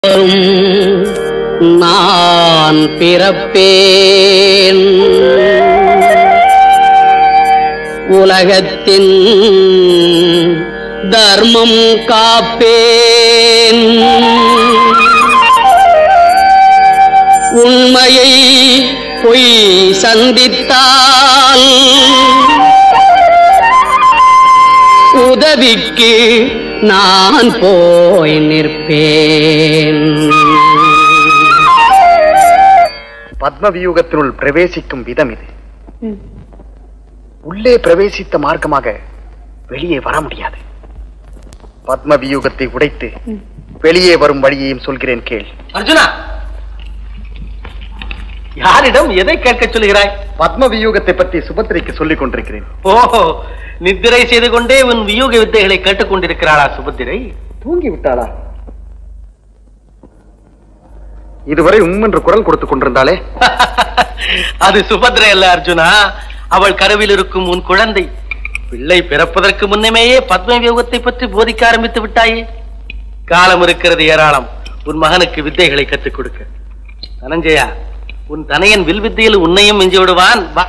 நான் பிறப்பேன் உலகத்தின் தர்மம் காப்பேன் உண்மையை பொய் சந்தித்தால் உதவிக்கு நான் போய் நிற்பேன் பத்ம வியூகத்தினுள் பிரவேசிக்கும் விதம் இது உள்ளே பிரவேசித்த மார்க்கமாக வெளியே வர முடியாது பத்ம வியூகத்தை உடைத்து வெளியே வரும் வழியையும் சொல்கிறேன் கேள் அர்ஜுனா யாரிடம் எதை கேட்க சொல்கிறாய் பத்ம வியூகத்தை பற்றி சுபத்திரைக்கு சொல்லிக் கொண்டிருக்கிறேன் ஓஹோ நித்திரை செய்து கொண்டே உன் வியூக வித்தைகளை கேட்டுக் கொண்டிருக்கிறாளா சுபத்திரை தூங்கி விட்டாளா இதுவரை உம் என்று குரல் கொடுத்துக் கொண்டிருந்தாளே அது சுபத்திரை அல்ல அர்ஜுனா அவள் கருவில் இருக்கும் உன் குழந்தை பிள்ளை பிறப்பதற்கு முன்னமேயே பத்ம வியூகத்தை பற்றி போதிக்க ஆரம்பித்து விட்டாயே காலம் இருக்கிறது ஏராளம் உன் மகனுக்கு வித்தைகளை கற்றுக் கொடுக்க தனஞ்சயா உன் தனையன் வில் வித்தையில் உன்னையும் மிஞ்சி விடுவான் வா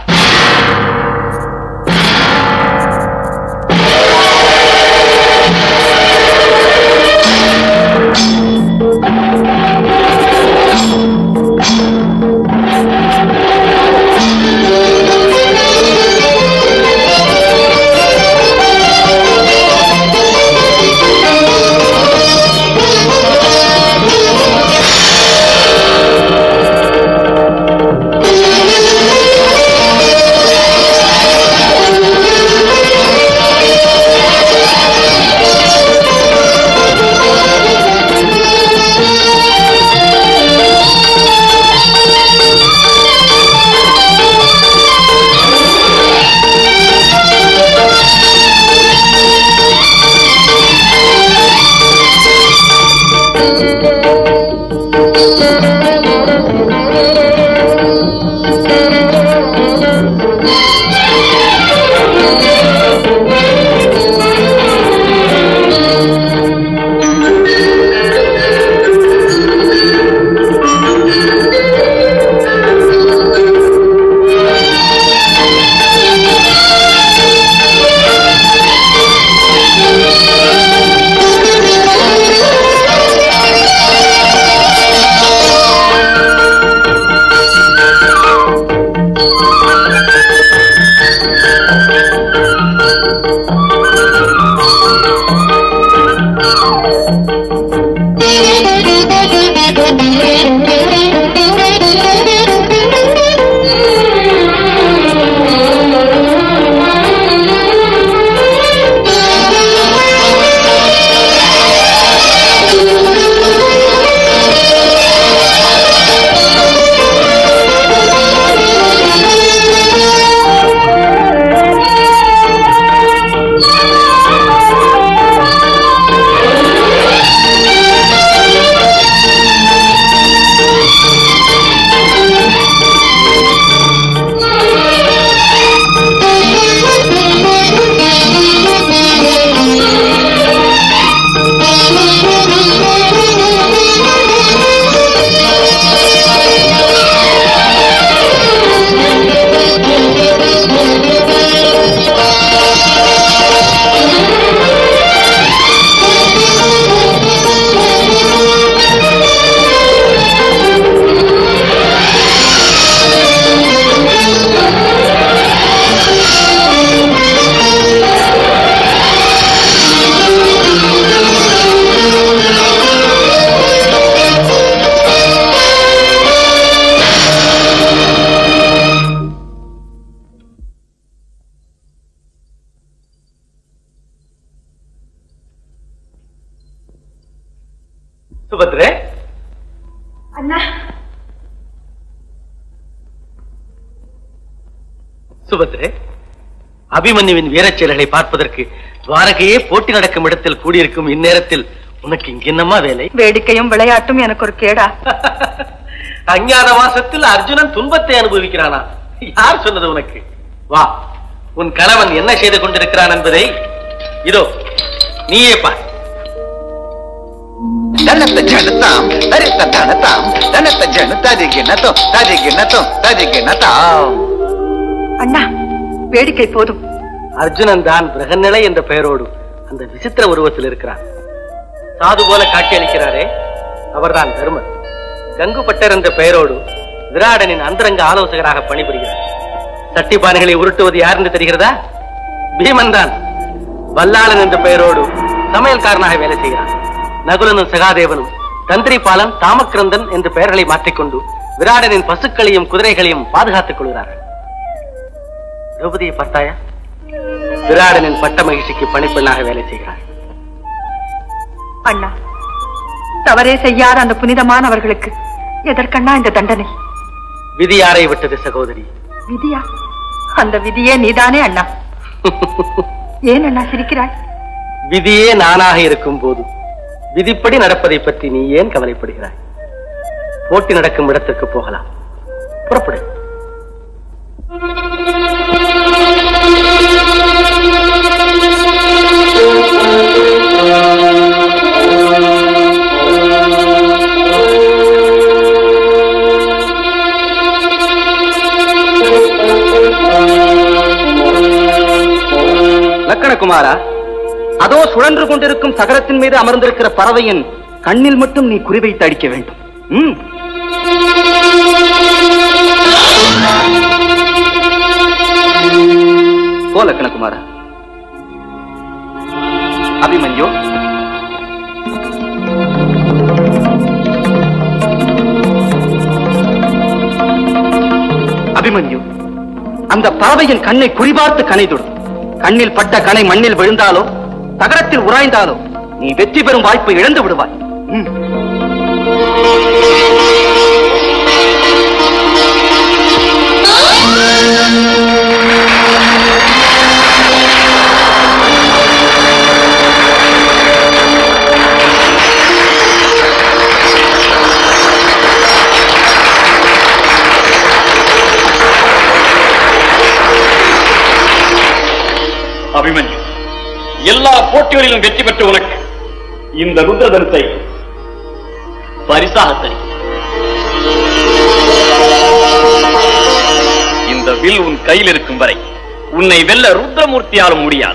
சுபத்ரே அண்ணா சுபத்ரே அபிமன்யுவின் வீரச் செயல்களை பார்ப்பதற்கு துவாரகையே போட்டி நடக்கும் இடத்தில் கூடியிருக்கும் இந்நேரத்தில் உனக்கு இங்கென்னமா வேலை வேடிக்கையும் விளையாட்டும் எனக்கு ஒரு கேடா அஞ்ஞான வாசத்தில் அர்ஜுனன் துன்பத்தை அனுபவிக்கிறானா யார் சொன்னது உனக்கு வா உன் கணவன் என்ன செய்து கொண்டிருக்கிறான் என்பதை இதோ நீயே பார் தனத்த ஜனதாம் தரித்த தனதாம் தனத்த ஜன தரிகினதோ தரிகினதோ தரிகினதாம் அண்ணா வேடிக்கை போதும் அர்ஜுனன் தான் பிரகநிலை என்ற பெயரோடு அந்த விசித்திர உருவத்தில் இருக்கிறார் சாது போல காட்சியளிக்கிறாரே அவர்தான் தர்மர் கங்கு பட்டர் என்ற பெயரோடு விராடனின் அந்தரங்க ஆலோசகராக பணிபுரிகிறார் சட்டிபானைகளை உருட்டுவது யார் என்று தெரிகிறதா பீமன் தான் வல்லாளன் என்ற பெயரோடு சமையல்காரனாக வேலை செய்கிறான் நகுலனும் சகாதேவனும் தந்திரி பாலன் தாமக்கிரந்தன் என்ற பெயர்களை மாற்றிக்கொண்டு விராடனின் பசுக்களையும் குதிரைகளையும் பாதுகாத்துக் கொள்கிறார்கள் திரௌபதியை பார்த்தாயா விராடனின் பட்ட மகிழ்ச்சிக்கு பணிப்பெண்ணாக வேலை செய்கிறார் அண்ணா தவறே செய்யாத அந்த புனிதமானவர்களுக்கு எதற்கண்ணா இந்த தண்டனை விதி யாரை விட்டது சகோதரி விதியா அந்த விதியே நீதானே அண்ணா ஏன் அண்ணா சிரிக்கிறாய் விதியே நானாக இருக்கும் போது விதிப்படி நடப்பதை பற்றி நீ ஏன் கவலைப்படுகிறாய் போட்டி நடக்கும் இடத்திற்கு போகலாம் புறப்படு லக்கணகுமாரா அதோ சுழன்று கொண்டிருக்கும் சகரத்தின் மீது அமர்ந்திருக்கிற பறவையின் கண்ணில் மட்டும் நீ குறிவைத்து அடிக்க வேண்டும் ம். போ லக்கணகுமாரா அபிமன்யு அபிமன்யு அந்த பறவையின் கண்ணை குறிபார்த்து கனை தொடு கண்ணில் பட்ட கனை மண்ணில் விழுந்தாலோ தகரத்தில் உராய்ந்தாலோ நீ வெற்றி பெறும் வாய்ப்பை இழந்து விடுவாய் ம். அபிமன்யு எல்லா போட்டிகளிலும் வெற்றி பெற்ற உனக்கு இந்த ருத்ரதனத்தை பரிசாக தரி இந்த வில் உன் கையில் இருக்கும் வரை உன்னை வெல்ல ருத்ரமூர்த்தியாலும் முடியாது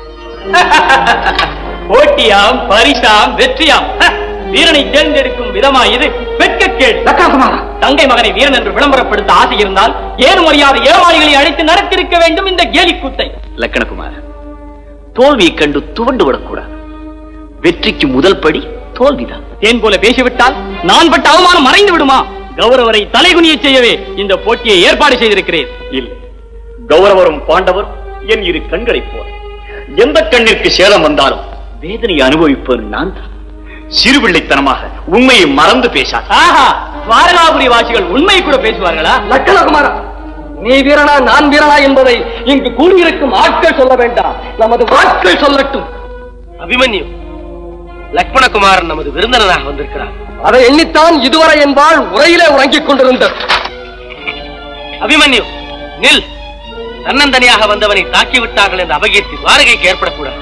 போட்டியாம் பரிசாம் வெற்றியாம் ஹ! வீரனை தேர்ந்தெடுக்கும் விதமா இது வெட்கக்கேடு லக்கணகுமாரா தங்கை மகனை வீரன் என்று விளம்பரப்படுத்த ஆசை இருந்தால் ஏன் மரியாதை ஏமாளிகளை அழைத்து நடத்திருக்க வேண்டும் இந்த கேலி கூத்தை லக்கணகுமார் தோல்வியை கண்டு துவண்டு விடக்கூடாது வெற்றிக்கு முதல் படி தோல்விதான் தேன் போல பேசிவிட்டால் நான் பட்ட அவமானம் மறைந்து விடுமா கௌரவரை தலைகுனிய செய்யவே இந்த போட்டியை ஏற்பாடு செய்திருக்கிறேன் இல்லை கௌரவரும் பாண்டவரும் என் இரு கண்களைப் போல எந்த கண்ணிற்கு சேதம் வந்தாலும் வேதனை அனுபவிப்பது நான் தான் சிறுபிள்ளைத்தனமாக உண்மையை மறந்து பேசாது ஆஹா வாரணாபுரி வாசிகள் உண்மை கூட பேசுவார்களா லக்கணகுமாரா நீ வீரனா நான் வீரனா என்பதை இங்கு கூடியிருக்கும் ஆட்கள் சொல்ல வேண்டாம் நமது வாட்கள் சொல்லட்டும் அபிமன்யு லக்ஷ்மணகுமாரன் நமது விருந்தினராக வந்திருக்கிறார் அதை எண்ணித்தான் இதுவரை என்பால் உரையிலே உறங்கிக் கொண்டிருந்தார் அபிமன்யு நில் தன்னந்தனியாக வந்தவனை தாக்கி விட்டார்கள் என்ற அபகீர்த்தி வாரகைக்கு ஏற்படக்கூடாது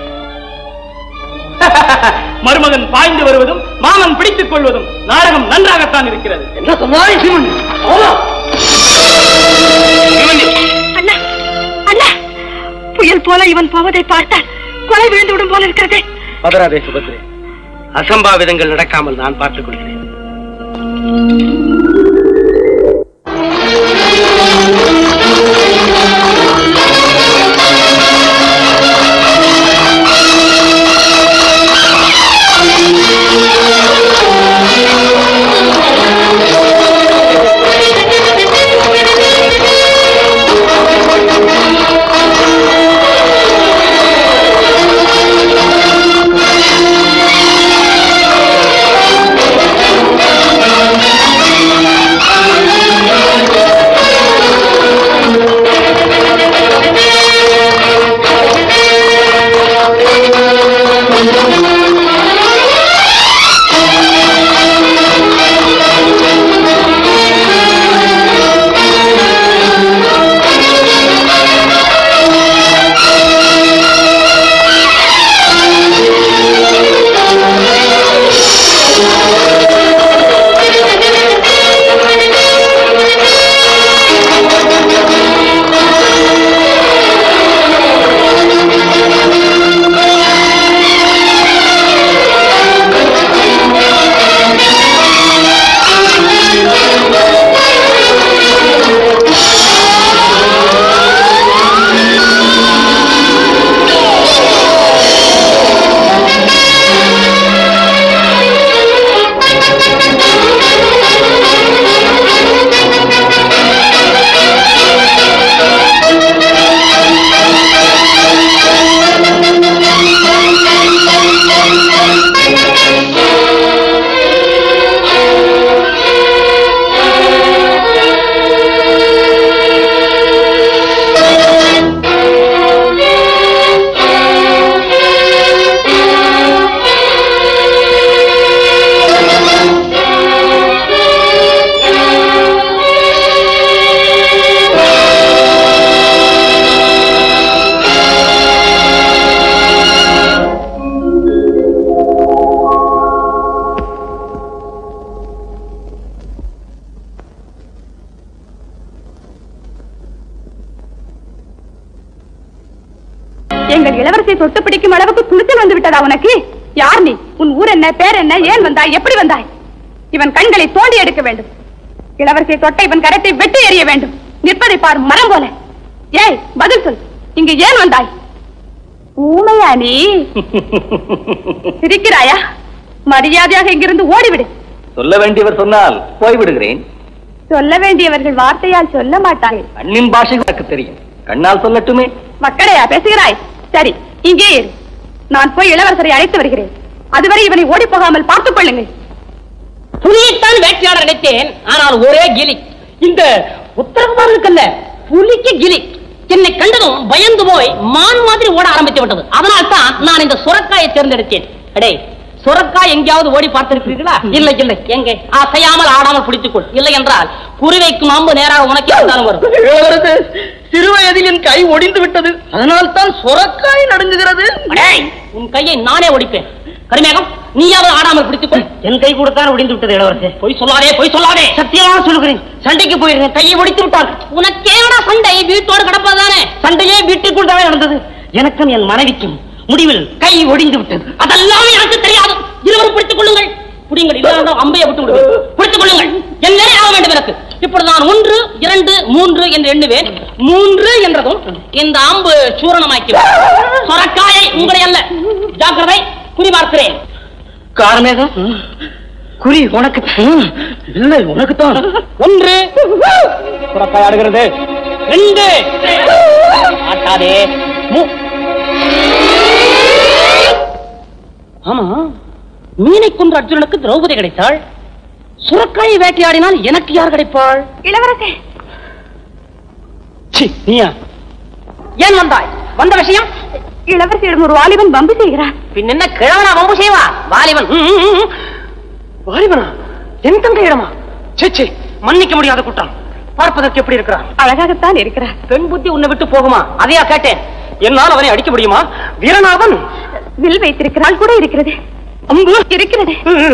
மருமகன் பாய்ந்து வருவதும் மாமன் பிடித்துக் கொள்வதும் நாடகம் நன்றாகத்தான் இருக்கிறது என்ன சொன்னாய் அபிமன்யு அபிமன்யு அண்ணா அண்ணா புயல் போல இவன் போவதை பார்த்தால் கொலை விழுந்து விடும் போல இருக்கிறதே பதராதே சுபத்ரே அசம்பாவிதங்கள் நடக்காமல் நான் பார்த்துக் கொள்கிறேன் ஆ இளவரசியை தொட்டு பிடிக்கும் அளவுக்கு துணிச்சல் வந்து விட்டதா உனக்கு யார் நீ உன் ஊர் என்ன பேர் என்ன ஏன் வந்தாய் எப்படி வந்தாய் இவன் கண்களை தோண்டி எடுக்க வேண்டும் இளவரசியை தொட்ட இவன் கரத்தை வெட்டி எறிய வேண்டும் நிற்பதை பார் மரம் போல ஏய் பதில் சொல் இங்கு ஏன் வந்தாய் ஊமையா நீ சிரிக்கிறாயா மரியாதையாக இங்கிருந்து ஓடிவிடு சொல்ல வேண்டியவர் சொன்னால் போய்விடுகிறேன் சொல்ல வேண்டியவர்கள் வார்த்தையால் சொல்ல மாட்டார்கள் கண்ணின் பாஷை எனக்கு தெரியும் கண்ணால் சொல்லட்டுமே மக்களையா பேசுகிறாய் சரி இங்கே இரு நான் போய் இளவரசரை அழைத்து வருகிறேன் அதுவரை இவனை ஓடி போகாமல் பார்த்துக் கொள்ளுங்கள் புலியைத்தான் வேட்டையாட நினைத்தேன் ஆனால் ஒரே கிளி இந்த உத்தரகுமாரனுக்கல்ல புலிக்கு கிளி என்னை கண்டதும் பயந்து போய் மான் மாதிரி ஓட ஆரம்பித்து விட்டது அதனால் தான் நான் இந்த சுரக்காயை தேர்ந்தெடுத்தேன் அடே சுரக்காய் எங்கேயாவது ஓடி பார்த்திருக்கிறீர்களா இல்லை இல்லை எங்கே அசையாமல் ஆடாமல் பிடித்துக்கொள் இல்லை என்றால் குறிவைக்கும் அம்பு நேராக உனக்கே வந்தாலும் வரும் சிறு வயதில் என் கை ஒடிந்து விட்டது அதனால் தான் சொரக்காய் நடுங்குகிறது அடேய், உன் கையை நானே ஒடிப்பேன் கருமேகம் நீயாவது ஆடாமல் பிடித்துக்கொள் என் கை கூடத்தான் ஒடிந்து விட்டது இளவரசே பொய் சொல்லாதே பொய் சொல்லாதே சத்தியமாக சொல்லுகிறேன் சண்டைக்கு போயிருந்தேன் கையை ஒடித்து விட்டார் உனக்கேடா சண்டை வீட்டோடு கிடப்பதானே சண்டையே வீட்டுக்குள் தான் நடந்தது எனக்கும் என் மனைவிக்கும் முடிவில் கை ஒடிந்து விட்டது அதெல்லாம் எனக்கு தெரியாது இருவரும் பிடித்துக் கொள்ளுங்கள் புடிங்கள் இல்லாத அம்பையை விட்டு விடுவேன் பிடித்துக் கொள்ளுங்கள் என்ன ஆக வேண்டும் எனக்கு இப்பொழுது நான் ஒன்று இரண்டு மூன்று என்று எண்ணுவேன் மூன்று என்றதும் இந்த அம்பு சூரணமாக்கிறேன் சொரக்காயை உங்களை அல்ல ஜாக்கிரதை குறிபார்க்கிறேன் காரமேகம் குறி உனக்கு இல்லை உனக்குத்தான் ஒன்று சுரக்காய் ஆடுகிறது ரெண்டு ஆட்டாதே மூ- ஆமா மீனை கொன்ற அர்ஜுனனுக்கு திரௌபதி கிடைத்தாள் சுரக்காயை வேட்டையாடினால் எனக்கு யார் கிடைப்பாள் இளவரசே சி, நீயா ஏன் வந்தாய் வந்த விஷயம் இளவரசியிடம் ஒரு வாலிபன் பம்பு செய்கிறான் பின் என்ன கிழவனா வம்பு செய்வா வாலிபன் ம், ம், ம். வாலிபனா என் தங்கையிடமா சேச்சே மன்னிக்க முடியாத குற்றம் பார்ப்பதற்கு எப்படி இருக்கிறான் அழகாகத்தான் இருக்கிறார் பெண் புத்தி உன்னை விட்டு போகுமா அதையா கேட்டேன் என்னால் அவனை அடிக்க முடியுமா வீரநாதன் வில் வைத்திருக்கிறாள் கூட இருக்கிறது அம்பு இருக்கிறது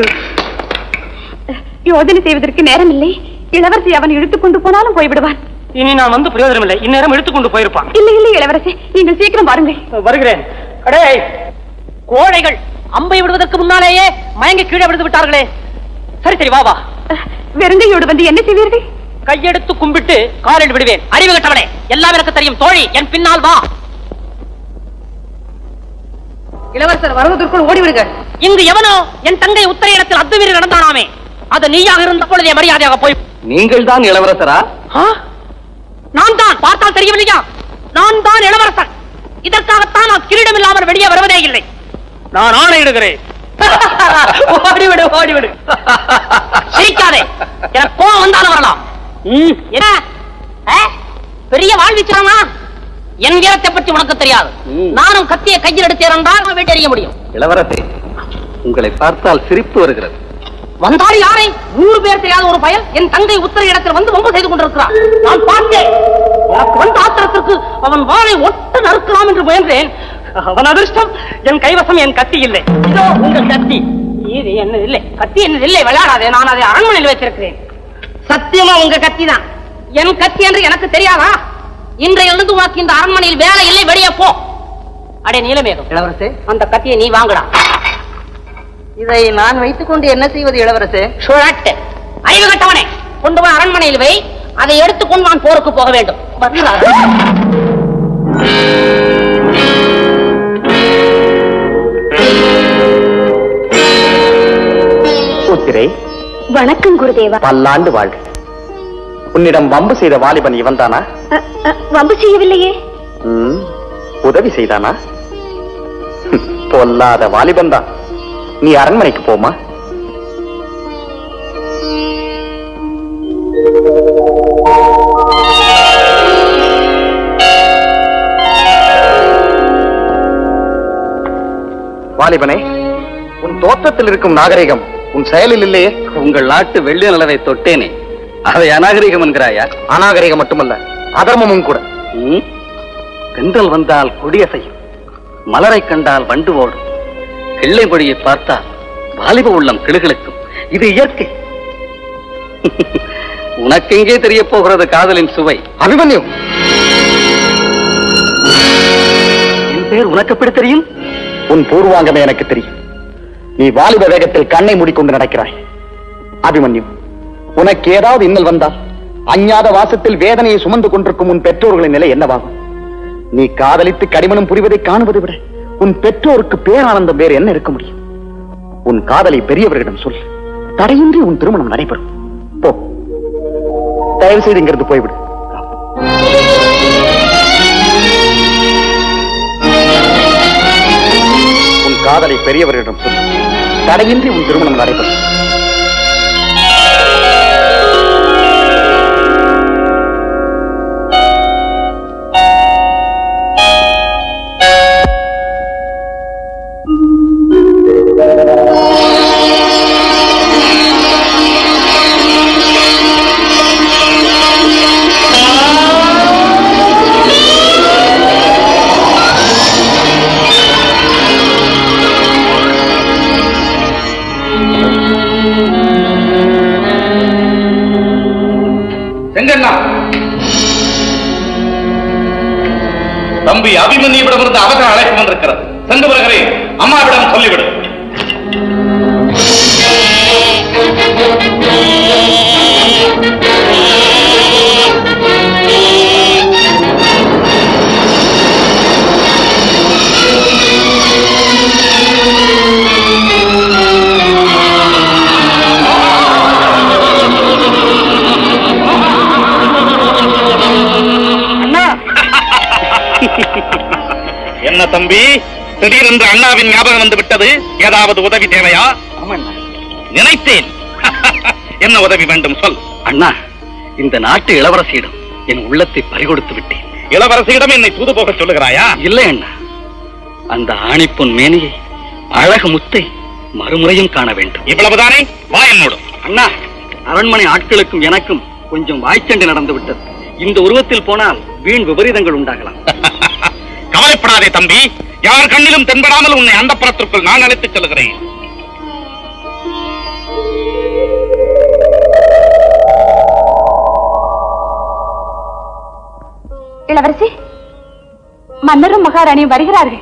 யோஜனை செய்வதற்கு நேரமில்லை இளவரசி அவன் இழுத்துக் கொண்டு போனாலும் போய்விடுவான் இனி நான் வந்து பிரயோஜனம் இல்லை இந்நேரம் எடுத்துக்கொண்டு போயிருப்பான் இல்லை இல்லை இளவரசி நீங்கள் சீக்கிரம் வாருங்கள் வருகிறேன் அடே கோழைகள் அம்பை விடுவதற்கு முன்னாலேயே மயங்கி கீழே விழுந்து விட்டார்களே சரி சரி வா வா வெறுங்கையோடு வந்து என்ன செய்வீர்கள் கையெடுத்து கும்பிட்டு காலில் விடுவேன் அறிவு கட்டவனே எல்லாம் எனக்கு தெரியும் தோழி என் பின்னால் வா இளவரசர் வருவதற்குள் ஓடிவிடுங்கள் இங்கு எவனோ என் தங்கை உத்தரையிடத்தில் அத்துமீறி நடந்தானாமே அது நீயாக இருந்த பொழுதே மரியாதையாக போய் நீங்கள் தான் இளவரசரா நான் தான் பார்த்தால் தெரியவில்லையா நான் தான் இளவரசன் இதற்காகத்தான் நான் கிரீடம் இல்லாமல் வெளியே வருவதே இல்லை நான் ஆணையிடுகிறேன் ஓடிவிடு ஓடிவிடு சிரிக்காதே எனக்கு கோவம் வந்தாலும் வரலாம் ம், என்ன ஆ? பெரிய வாழ்விச்சானா என் வீரத்தை பற்றி உனக்கு தெரியாது ம். நானும் கத்தியை கையில் எடுத்து இருந்தால் வீட்டறிய முடியும் இளவரசே உங்களை பார்த்தால் சிரிப்பு வருகிறது வந்தால் யாரை நூறு பேர் தெரியாத ஒரு பயல் என் தங்கை உத்தர இடத்தில் வந்து வம்பு செய்து கொண்டிருக்கிறான் நான் பார்த்தேன் எனக்கு வந்த ஆத்திரத்திற்கு அவன் வாளை ஒட்ட நறுக்கலாம் என்று முயன்றேன் அவன் அதிர்ஷ்டம் என் கைவசம் என் கத்தி இல்லை இதோ உங்கள் கத்தி இது என்னது இல்லை கத்தி என்னது இல்லை விளையாடாதே நான் அதை அரண்மனையில் வைத்திருக்கிறேன் சத்தியமா உங்க கத்தி தான் என் கத்தி என்று எனக்கு தெரியாதா இன்றையிலிருந்து உனக்கு இந்த அரண்மனையில் வேலை இல்லை வெளியே போ அடே நீலமேகம் இளவரசே அந்த கத்தியை நீ வாங்கடா இதை நான் வைத்துக் கொண்டு என்ன செய்வது இளவரசே சுழட்டு அறிவு கட்டவனே கொண்டு போய் அரண்மனையில் வை அதை எடுத்துக்கொண்டு நான் போருக்கு போக வேண்டும் வருகிறார். கூத்திரை வணக்கம் குருதேவா பல்லாண்டு வாழ்க உன்னிடம் வம்பு செய்த வாலிபன் இவன்தானா அ, அ, வம்பு செய்யவில்லையே ம், உதவி செய்தானா பொல்லாத வாலிபன் தான் நீ அரண்மனைக்கு போமா வாலிபனே உன் தோற்றத்தில் இருக்கும் நாகரிகம் உன் செயலில் இல்லையே உங்கள் நாட்டு வெள்ளி நிலவை தொட்டேனே அதை அநாகரிகம் என்கிறாயா அநாகரிகம் மட்டுமல்ல அதர்மமும் கூட தென்றல் வந்தால் கொடியசையும் மலரை கண்டால் வண்டு ஓடும் கிள்ளை பொடியை பார்த்தால் வாலிப உள்ளம் கிளுகிளுக்கும் இது இயற்கை உனக்கெங்கே தெரிய போகிறது காதலின் சுவை அபிமன்யு என் பெயர் உனக்கு எப்படி தெரியும் உன் பூர்வாங்கமே எனக்கு தெரியும் நீ வாலிப வேகத்தில் கண்ணை மூடிக்கொண்டு நடக்கிறாய் அபிமன்யு உனக்கு ஏதாவது இன்னல் வந்தால் அஞ்ஞாத வாசத்தில் வேதனையை சுமந்து கொண்டிருக்கும் உன் பெற்றோர்களின் நிலை என்னவாகும் நீ காதலித்து கடிமணம் புரிவதை காணுவதை விட உன் பெற்றோருக்கு பேரானந்தம் வேறு என்ன இருக்க முடியும் உன் காதலை பெரியவர்களிடம் சொல் தடையின்றி உன் திருமணம் நடைபெறும் போ தயவு செய்து இங்கிருந்து போய்விடு உன் காதலை பெரியவர்களிடம் சொல் தடையின்றி உன் திருமணம் நடைபெறும் செங்கண்ணா தம்பி அபிமன்யுவிடமிருந்து அவசர அழைப்பு வந்திருக்கிறது சென்று வருகிறேன் அம்மாவிடம் சொல்லிவிடு என்ன தம்பி திடீரென்று அண்ணாவின் ஞாபகம் வந்து விட்டது ஏதாவது உதவி தேவையா நினைத்தேன் என்ன உதவி வேண்டும் சொல் அண்ணா இந்த நாட்டு இளவரசியிடம் என் உள்ளத்தை பறிகொடுத்து விட்டேன் இளவரசியிடம் என்னை தூது போக சொல்லுகிறாயா இல்லை அண்ணா அந்த ஆணிப்பொன் மேனியை அழகு முத்தை மறுமுறையும் காண வேண்டும் இவ்வளவுதானே வா என்னோடு அண்ணா அரண்மனை ஆட்களுக்கும் எனக்கும் கொஞ்சம் வாய்ச்சண்டை நடந்து விட்டது இந்த உருவத்தில் போனால் வீண் விபரீதங்கள் உண்டாகலாம் கவலைப்படாதே தம்பி யார் கண்ணிலும் தென்படாமல் உன்னை அந்த புறத்திற்குள் நான் அழைத்துச் செல்கிறேன் இளவரசி மன்னரும் மகாராணியும் வருகிறார்கள்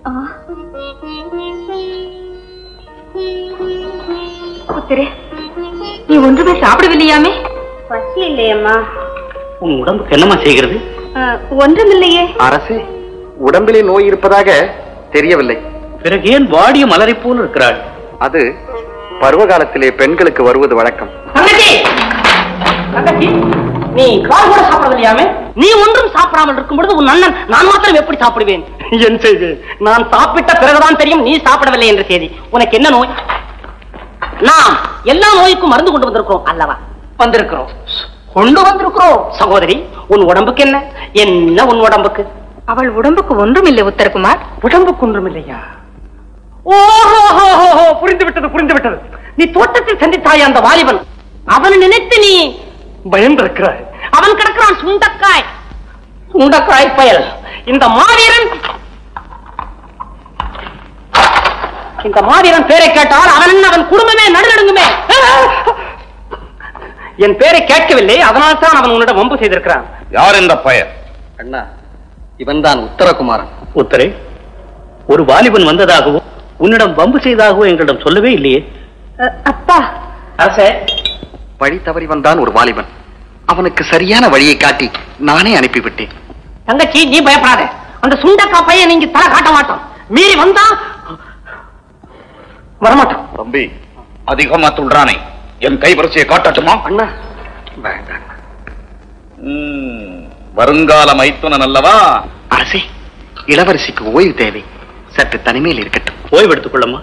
புத்திரே நீ ஒன்றுமே சாப்பிடவில்லையாமே பசி இல்லையம்மா உன் உடம்புக்கு என்னமா செய்கிறது ஒன்றுமில்லையே அரசே உடம்பிலே நோய் இருப்பதாக தெரியவில்லை பிறகு ஏன் வாடிய மலரை போல் இருக்கிறாள் அது பருவ காலத்திலே பெண்களுக்கு வருவது வழக்கம் தங்கச்சி தங்கச்சி நீ கால் கூட சாப்பிடவில்லையாமே நீ ஒன்றும் சாப்பிடாமல் இருக்கும் பொழுது உன் அண்ணன் நான் மாத்திரம் எப்படி சாப்பிடுவேன் என் செய்வேன் நான் சாப்பிட்ட பிறகுதான் தெரியும் நீ சாப்பிடவில்லை என்ற செய்தி உனக்கு என்ன நோய் நாம் எல்லா நோய்க்கும் மருந்து கொண்டு வந்திருக்கிறோம் அல்லவா வந்திருக்கிறோம் கொண்டு வந்திருக்கிறோம் சகோதரி உன் உடம்புக்கு என்ன என்ன உன் உடம்புக்கு அவள் உடம்புக்கு ஒன்றும் இல்லை உத்தரகுமார் உடம்புக்கு ஒன்றும் இல்லையா ஓஹோ புரிந்து விட்டது புரிந்து விட்டது நீ தோட்டத்தில் சந்தித்தாய் அந்த வாலிபன் அவனை நினைத்து நீ பயந்திருக்கிறாய் அவன் கிடக்கிறான் சுண்டக்காய் சுண்டக்காய் பயல் இந்த மாவீரன் இந்த மாவீரன் பேரை கேட்டால் அவன் என்ன, அவன் குடும்பமே நடுநடுங்குமே என் பேரை கேட்கவில்லை அதனால் தான் அவன் உன்னிடம் வம்பு செய்திருக்கிறான் யார் இந்த பயர் அண்ணா இவன்தான் உத்தரகுமாரன் உத்தரே ஒரு வாலிபன் வந்ததாகவோ உன்னிடம் வம்பு செய்ததாகவோ எங்களிடம் சொல்லவே இல்லையே அப்பா அரசே வழி தவறி வந்தான் ஒரு வாலிபன் அவனுக்கு சரியான வழியை காட்டி நானே அனுப்பிவிட்டேன் தங்கச்சி நீ பயப்படாத அந்த சுண்டக்கா பையன் நீங்க தலை காட்ட மாட்டோம் மீறி வந்தா வரமாட்டோம் தம்பி அதிகமா துள்றானே என் கைவரிசையை காட்டட்டுமா அண்ணா வேண்டாம் ம், வருங்கால மைத்துனன் அல்லவா அரசே இளவரசிக்கு ஓய்வு தேவை சற்று தனிமையில் இருக்கட்டும் ஓய்வெடுத்துக் கொள்ளம்மா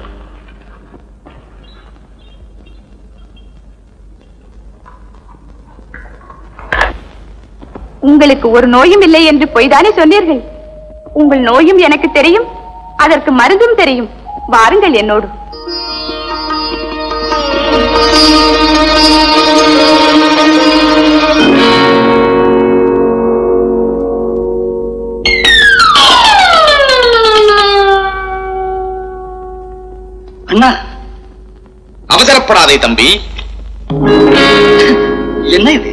உங்களுக்கு ஒரு நோயும் இல்லை என்று பொய்தானே சொன்னீர்கள் உங்கள் நோயும் எனக்கு தெரியும் அதற்கு மருந்தும் தெரியும் வாருங்கள் என்னோடு அண்ணா அவசரப்படாதே தம்பி என்ன இது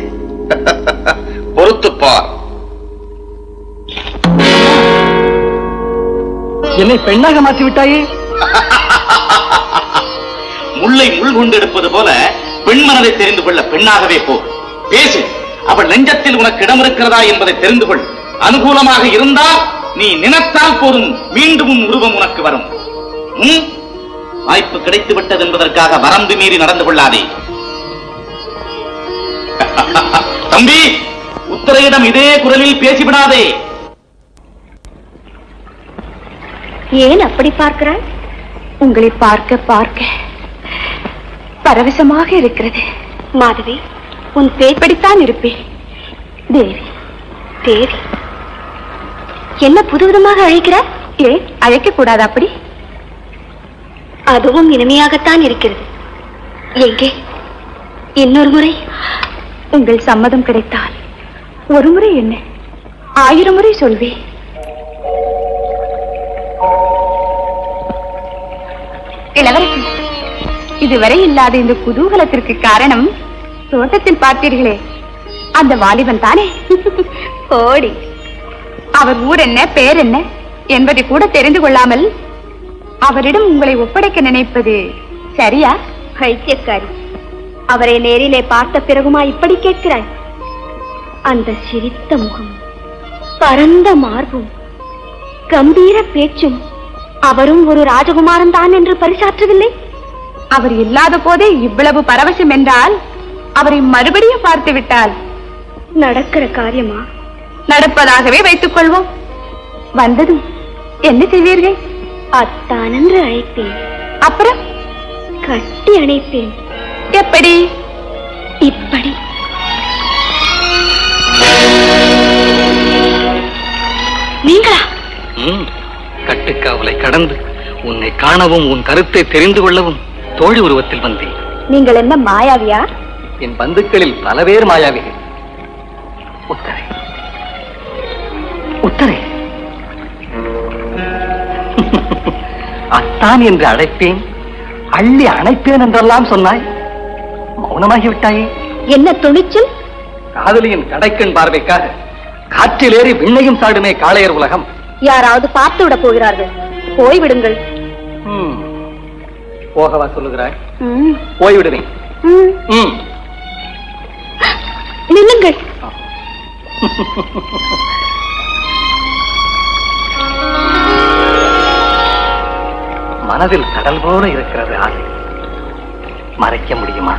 பொறுத்துப் பார் என்னை பெண்ணாக மாற்றி விட்டாயே முல்லை முள் கொண்டெடுப்பது போல பெண் மனதை தெரிந்து கொள்ள பெண்ணாகவே போ பேசு அவள் நெஞ்சத்தில் உனக்கு இடம் இருக்கிறதா என்பதை தெரிந்து கொள் அனுகூலமாக இருந்தால் நீ நினைத்தால் போதும் மீண்டும் உன் உருவம் உனக்கு வரும் ம்? வாய்ப்பு கிடைத்து விட்டது என்பதற்காக வரம்பு மீறி நடந்து கொள்ளாதே தம்பி உத்தரையிடம் இதே குரலில் பேசிவிடாதே ஏன் அப்படி பார்க்கிறாய் உங்களை பார்க்க பார்க்க பரவசமாக இருக்கிறது மாதவி உன் பேச்சு இப்படித்தான் இருப்பேன் தேவி தேவி என்ன புதுவிதமாக அழைக்கிறாய் ஏ அழைக்க கூடாது அப்படி அதுவும் இனிமையாகத்தான் இருக்கிறது எங்கே இன்னொரு முறை உங்கள் சம்மதம் கிடைத்தால் ஒரு முறை என்ன ஆயிரம் முறை சொல்வேன் இளவரசி இதுவரை இல்லாத இந்த குதூகலத்திற்கு காரணம் தோட்டத்தில் பார்த்தீர்களே அந்த வாலிபன் தானே ஓடி அவர் ஊர் என்ன பேர் என்ன என்பதை கூட தெரிந்து கொள்ளாமல் அவரிடம் உங்களை ஒப்படைக்க நினைப்பது சரியா பைத்தியக்காரி அவரை நேரிலே பார்த்த பிறகுமா இப்படி கேட்கிறாய் அந்த சிரித்த முகம் பரந்த மார்பும் கம்பீர பேச்சும் அவரும் ஒரு ராஜகுமாரன் தான் என்று பரிசாற்றவில்லை அவர் இல்லாத போதே இவ்வளவு பரவசம் என்றால் அவரை மறுபடியும் பார்த்து விட்டால் நடக்கிற காரியமா நடப்பதாகவே வைத்துக் கொள்வோம் வந்ததும் என்ன செய்வீர்கள் அத்தான் என்று அழைப்பேன் அப்புறம் கட்டி அணைப்பேன் எப்படி இப்படி நீங்களா ம், கட்டுக்காவலை கடந்து உன்னை காணவும் உன் கருத்தை தெரிந்து கொள்ளவும் தோழி உருவத்தில் வந்தேன் நீங்கள் என்ன மாயாவியா என் பந்துக்களில் பல பேர் மாயாவிகள் உத்தரை உத்தரை அத்தான் என்று அழைப்பேன் அள்ளி அணைப்பேன் என்றெல்லாம் சொன்னாய் மௌனமாகி விட்டாயே என்ன துணிச்சல் காதலியின் கடைக்கண் பார்வைக்காக காற்றிலேறி விண்ணையும் சாடுமே காளையர் உலகம் யாராவது பார்த்து விட போகிறார்கள் போய்விடுங்கள் ம். போகவா சொல்லுகிறாய் ம், போய்விடுவேன் ம். ம். நில்லுங்கள் மனதில் கடல் போல இருக்கிறது ஆசை மறைக்க முடியுமா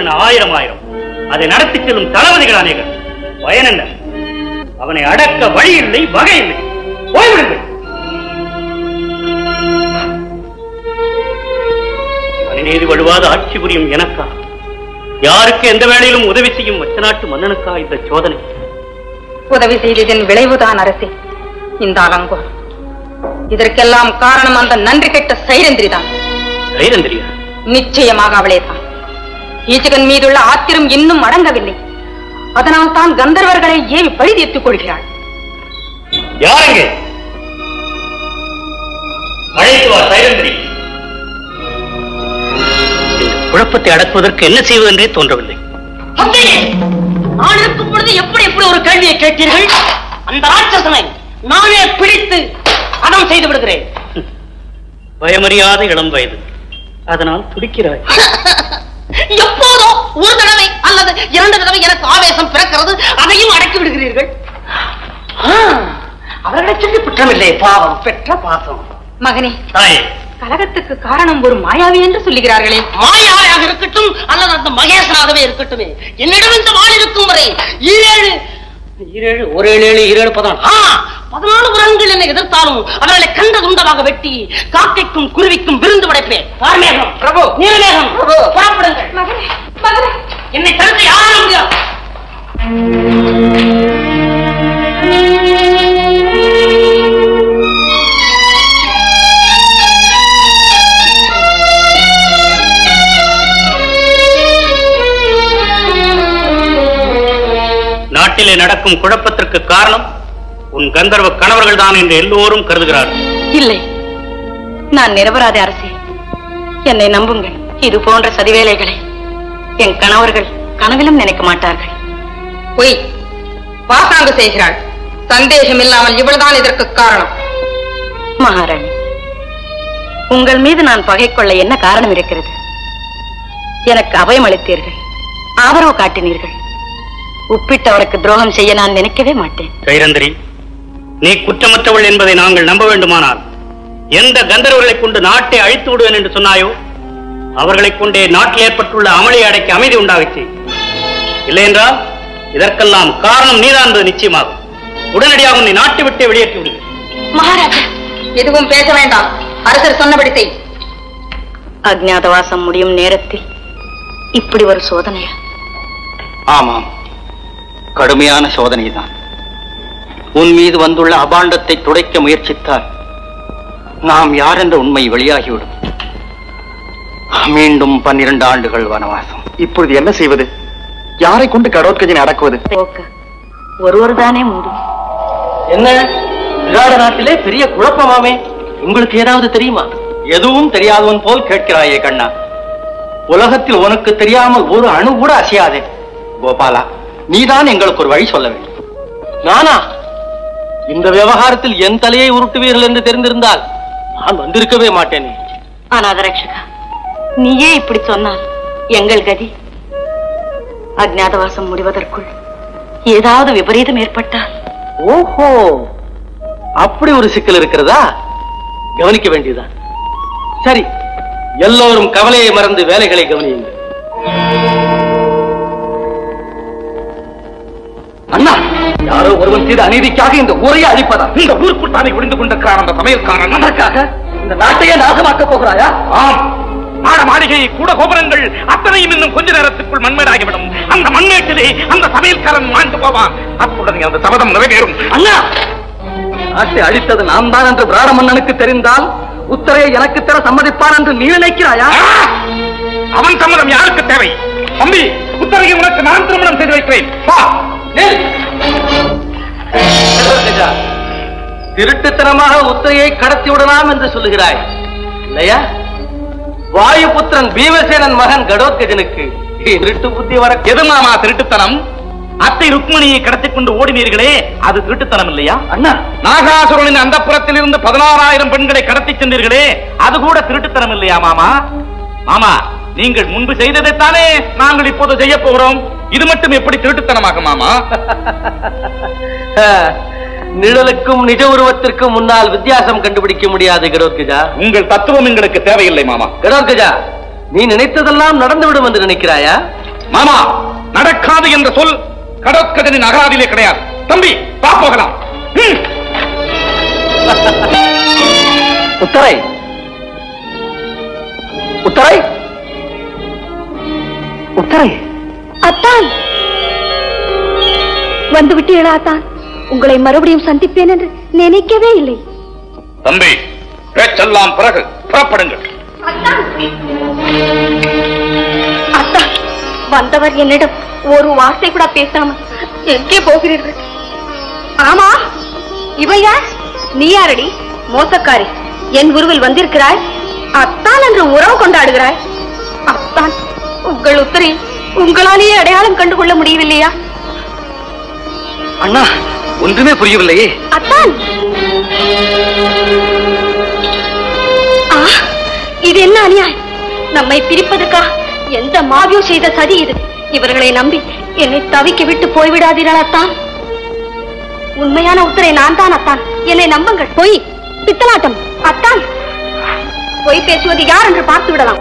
எத்தனை ஆயிரம் ஆயிரம் அதை நடத்தி செல்லும் தளபதிகள் அநேகர் பயன் என்ன அவனை அடக்க வழி இல்லை வகை இல்லை போய்விடுங்கள் மணிநீதி வழுவாத ஆட்சி புரியும் எனக்கா யாருக்கு எந்த வேளையிலும் உதவி செய்யும் வச்ச நாட்டு மன்னனுக்கா இந்த சோதனை உதவி செய்ததின் விளைவுதான் அரசே இந்த அலங்கோ இதற்கெல்லாம் காரணம் அந்த நன்றி கெட்ட சைரந்திரி தான் தைரந்திரியா நிச்சயமாக அவளே தான் ஈச்சகன் மீதுள்ள ஆத்திரம் இன்னும் அடங்கவில்லை அதனால் தான் கந்தர்வர்களை ஏவி பழி தீர்த்துக் கொள்கிறாள் யாருங்க அழைத்து வா தைரந்திரி இந்த குழப்பத்தை அடக்குவதற்கு என்ன செய்வதென்றே தோன்றவில்லை தந்தையே நான் இருக்கும் பொழுது எப்படி எப்படி ஒரு கேள்வியை கேட்டீர்கள் அந்த ராட்சசனை நானே பிடித்து அடம் செய்து விடுகிறேன் பயமறியாத இளம் வயது அதனால் துடிக்கிறாய் எப்போதோ ஒரு தடவை அல்லது இரண்டு தடவை எனக்கு ஆவேசம் பிறக்கிறது அதையும் அடக்கி விடுகிறீர்கள் ஆ, அவர்களை சொல்லி குற்றமில்லை பாவம் பெற்ற பாசம் மகனே தாயே கலகத்துக்கு காரணம் ஒரு மாயாவி என்று சொல்லுகிறார்களே மாயாவாக இருக்கட்டும் அல்லது அந்த மகேசனாகவே இருக்கட்டுமே என்னிடம் இந்த வாழ் இருக்கும் வரை ஈரேழு ஈரேழு ஒரு ஏழு ஏழு ஈரேழு பதினாலு ஆ, பதினாலு உரங்கள் என்னை எதிர்த்தாலும் அவர்களை கண்ட துண்டமாக வெட்டி காக்கைக்கும் குருவிக்கும் விருந்து படைப்பேன் பார்மேகம் பிரபு நீலமேகம் புறப்படுங்கள் மகனே மகனே என்னை தடுக்க யாரும் முடியாது நாட்டிலே நடக்கும் குழப்பத்திற்கு காரணம் உன் கந்தர்வ கணவர்கள் தான் என்று எல்லோரும் கருதுகிறார்கள் இல்லை நான் நிரபராதி அரசே என்னை நம்புங்கள் இது போன்ற சதிவேலைகளை என் கணவர்கள் கனவிலும் நினைக்க மாட்டார்கள் பொய் பாசாங்கு செய்கிறாள் சந்தேகம் இல்லாமல் இவள்தான் இதற்கு காரணம் மகாராணி உங்கள் மீது நான் பகை கொள்ள என்ன காரணம் இருக்கிறது எனக்கு அபயம் அளித்தீர்கள் ஆதரவு காட்டினீர்கள் உப்பிட்டவருக்கு துரோகம் செய்ய நான் நினைக்கவே மாட்டேன் கைரந்திரி நீ குற்றமற்றவள் என்பதை நாங்கள் நம்ப வேண்டுமானால் எந்த கந்தர்வர்களை கொண்டு நாட்டை அழித்து விடுவேன் என்று சொன்னாயோ அவர்களைக் கொண்டே நாட்டில் ஏற்பட்டுள்ள அமளி அடைக்க அமைதி உண்டாகச் செய் இல்லையென்றால் இதற்கெல்லாம் காரணம் நீதான் என்பது நிச்சயமாகும் உடனடியாக உன்னை நாட்டை விட்டே வெளியேற்றி விடுவேன் மகாராஜா எதுவும் பேச வேண்டாம் அரசர் சொன்னபடி செய் அஜ்ஞாதவாசம் முடியும் நேரத்தில் இப்படி ஒரு சோதனையா ஆமாம் கடுமையான சோதனைதான் உன் மீது வந்துள்ள அபாண்டத்தை துடைக்க முயற்சித்தால் நாம் யார் என்ற உண்மை வெளியாகிவிடும் மீண்டும் பன்னிரண்டு ஆண்டுகள் வனவாசம் இப்பொழுது என்ன செய்வது யாரை கொண்டு கடோத்கஜனை அடக்குவது போக்க ஒருவர் தானே முடியும் என்ன விராட நாட்டிலே பெரிய குழப்பமாமே உங்களுக்கு ஏதாவது தெரியுமா எதுவும் தெரியாதவன் போல் கேட்கிறாயே கண்ணா உலகத்தில் உனக்கு தெரியாமல் ஒரு அணு கூட அசையாதே கோபாலா நீதான் எங்களுக்கு ஒரு வழி சொல்ல வேண்டும் நானா இந்த விவகாரத்தில் என் தலையை உருட்டுவீர்கள் என்று தெரிந்திருந்தால் நான் வந்திருக்கவே மாட்டேனே அநாதரட்சகா நீயே இப்படி சொன்னால் எங்கள் கதி அஜ்ஞாதவாசம் முடிவதற்குள் ஏதாவது விபரீதம் ஏற்பட்டால் ஓஹோ அப்படி ஒரு சிக்கல் இருக்கிறதா கவனிக்க வேண்டியதுதான் சரி எல்லோரும் கவலையை மறந்து வேலைகளை கவனியுங்கள் அண்ணா யாரோ ஒருவன் செய்த அநீதிக்காக இந்த ஊரையே அழிப்பதா இந்த ஊருக்குட்டானை ஒளிந்து கொண்டிருக்கிறான் அந்த சமையல்காரன் அதற்காக இந்த நாட்டையே நாசமாக்க போகிறாயா ஆம் மாட மாளிகை கூட கோபுரங்கள் அத்தனையும் இன்னும் கொஞ்ச நேரத்துக்குள் மண்மேடாகிவிடும் அந்த மண்மேட்டிலே அந்த சமையல்காரன் மாண்டு போவான் அத்துடன் அந்த சபதம் நிறைவேறும் அண்ணா நாட்டை அழித்தது நாம் தான் என்று பிராட மன்னனுக்கு தெரிந்தால் உத்தரையை எனக்கு தர சம்மதிப்பான் என்று நீ நினைக்கிறாயா ஆ! அவன் சம்மதம் யாருக்கு தேவை தம்பி உத்தரவை உனக்கு நான் திருமணம் செய்து வைக்கிறேன் வா நெல். கஜா, திருட்டுத்தனமாக உத்திரையை கடத்தி விடலாம் என்று சொல்லுகிறாய் இல்லையா வாயுபுத்திரன் பீமசேனன் மகன் கடோத்கஜனுக்கு திருட்டு புத்தி வர எது மாமா திருட்டுத்தனம் அத்தை ருக்மணியை கடத்திக் கொண்டு ஓடினீர்களே அது திருட்டுத்தனம் இல்லையா அண்ணா நாகாசுரனின் அந்த புறத்தில் இருந்து பதினாறாயிரம் பெண்களை கடத்தி சென்றீர்களே அது கூட திருட்டுத்தனம் இல்லையா மாமா மாமா நீங்கள் முன்பு செய்ததைத்தானே நாங்கள் இப்போது செய்ய போகிறோம் இது மட்டும் எப்படி திருட்டுத்தனமாக மாமா நிழலுக்கும் நிஜ உருவத்திற்கும் முன்னால் வித்தியாசம் கண்டுபிடிக்க முடியாது கடோத்கஜா உங்கள் தத்துவம் எங்களுக்கு தேவையில்லை மாமா கடோத்கஜா நீ நினைத்ததெல்லாம் நடந்துவிடும் என்று நினைக்கிறாயா மாமா நடக்காது என்ற சொல் கடற்கடனின் அகராதிலே கிடையாது தம்பி வா போகலாம் ம். உத்தரை உத்தரை உத்தரை அத்தான் வந்து விட்டீர்களா அத்தான் உங்களை மறுபடியும் சந்திப்பேன் என்று நினைக்கவே இல்லை தம்பி பேச்செல்லாம் பிறகு புறப்படுங்கள் அத்தான் வந்தவர் என்னிடம் ஒரு வார்த்தை கூட பேசாமல் எங்கே போகிறீர்கள் ஆமா இவன் யார் நீ யாரடி மோசக்காரி என் உருவில் வந்திருக்கிறாய் அத்தான் என்று உறவு கொண்டாடுகிறாய் அத்தான் உங்கள் உத்தரை உங்களாலேயே அடையாளம் கண்டுகொள்ள முடியவில்லையா அண்ணா ஒன்றுமே புரியவில்லையே அத்தான் ஆ, இது என்ன அநியாயம் நம்மை பிரிப்பதற்கா எந்த மாவியோ செய்த சதி இது இவர்களை நம்பி என்னை தவிக்க விட்டு போய்விடாதீர்கள் அத்தான் உண்மையான உத்தரை நான் தான் அத்தான் என்னை நம்புங்கள் பொய் பித்தலாட்டம் அத்தான் பொய் பேசுவது யார் என்று பார்த்து விடலாம்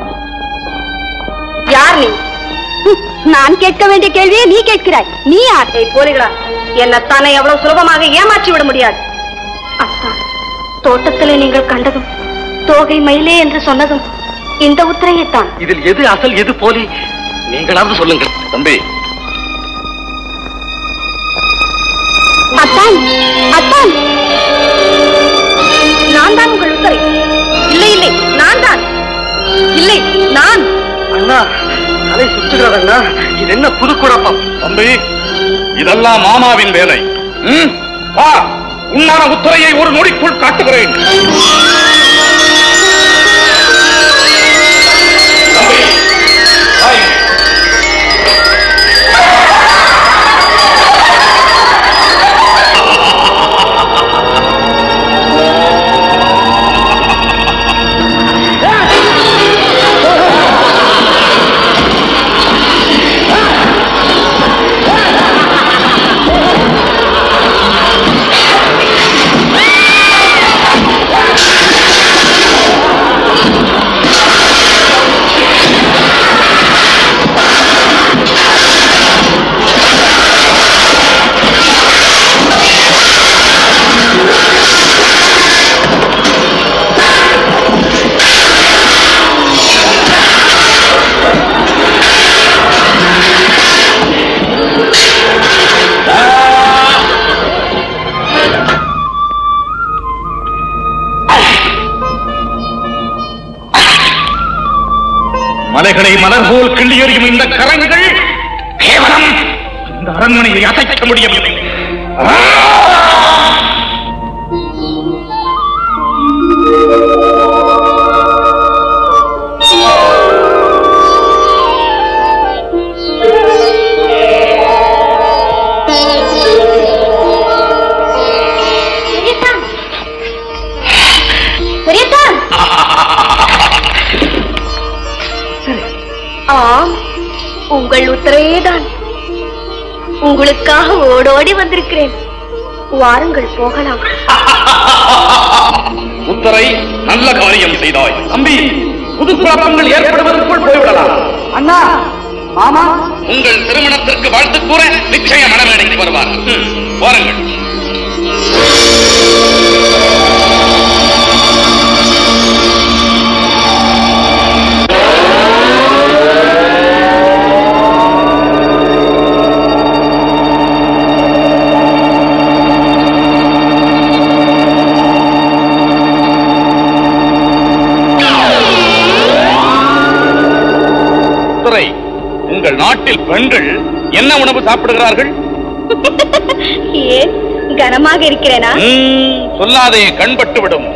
யார் நீ ஹம், நான் கேட்க வேண்டிய கேள்வியை நீ கேட்கிறாய் நீ யார் போலிகளா என்னத்தானே எவ்வளவு சுலபமாக ஏமாற்றி விட முடியாது அத்தான் தோட்டத்திலே நீங்கள் கண்டதும் தோகை மயிலே என்று சொன்னதும் இந்த உத்தரையைத்தான் இதில் எது அசல் எது போலி நீங்களாவது சொல்லுங்கள் தம்பி அத்தான் அத்தான் நான் தான் உங்கள் உத்தரை இல்லை இல்லை நான் தான் இல்லை நான் அண்ணா தலை சுற்றுகிறது அண்ணா இது என்ன புது குழப்பம் தம்பி இதெல்லாம் மாமாவின் வேலை ம், வா உன்னான உத்தரையை ஒரு நொடிக்குள் காட்டுகிறேன் தம்பி, வா இங்கே. மலைகளை மலர் போல் கிள்ளி எறியும் இந்த கரங்கள் கேவலம் இந்த அரண்மனையை அசைக்க முடியவில்லை ஆ! பெரியத்தான் பெரியத்தான் ஆம் உங்கள் உத்தரையேதான் உங்களுக்காக ஓடோடி வந்திருக்கிறேன் வாருங்கள் போகலாம் உத்தரை நல்ல காரியம் செய்தாய் தம்பி புது குழப்பங்கள் ஏற்படுவதற்குள் போய்விடலாம் அண்ணா மாமா உங்கள் திருமணத்திற்கு வாழ்த்து கூற நிச்சயம் மனமேடைக்கு வருவார் ம், வாருங்கள் உத்தரை உங்கள் நாட்டில் பெண்கள் என்ன உணவு சாப்பிடுகிறார்கள் ஏன் கனமாக இருக்கிறேனா ம், சொல்லாதே கண்பட்டு விடும்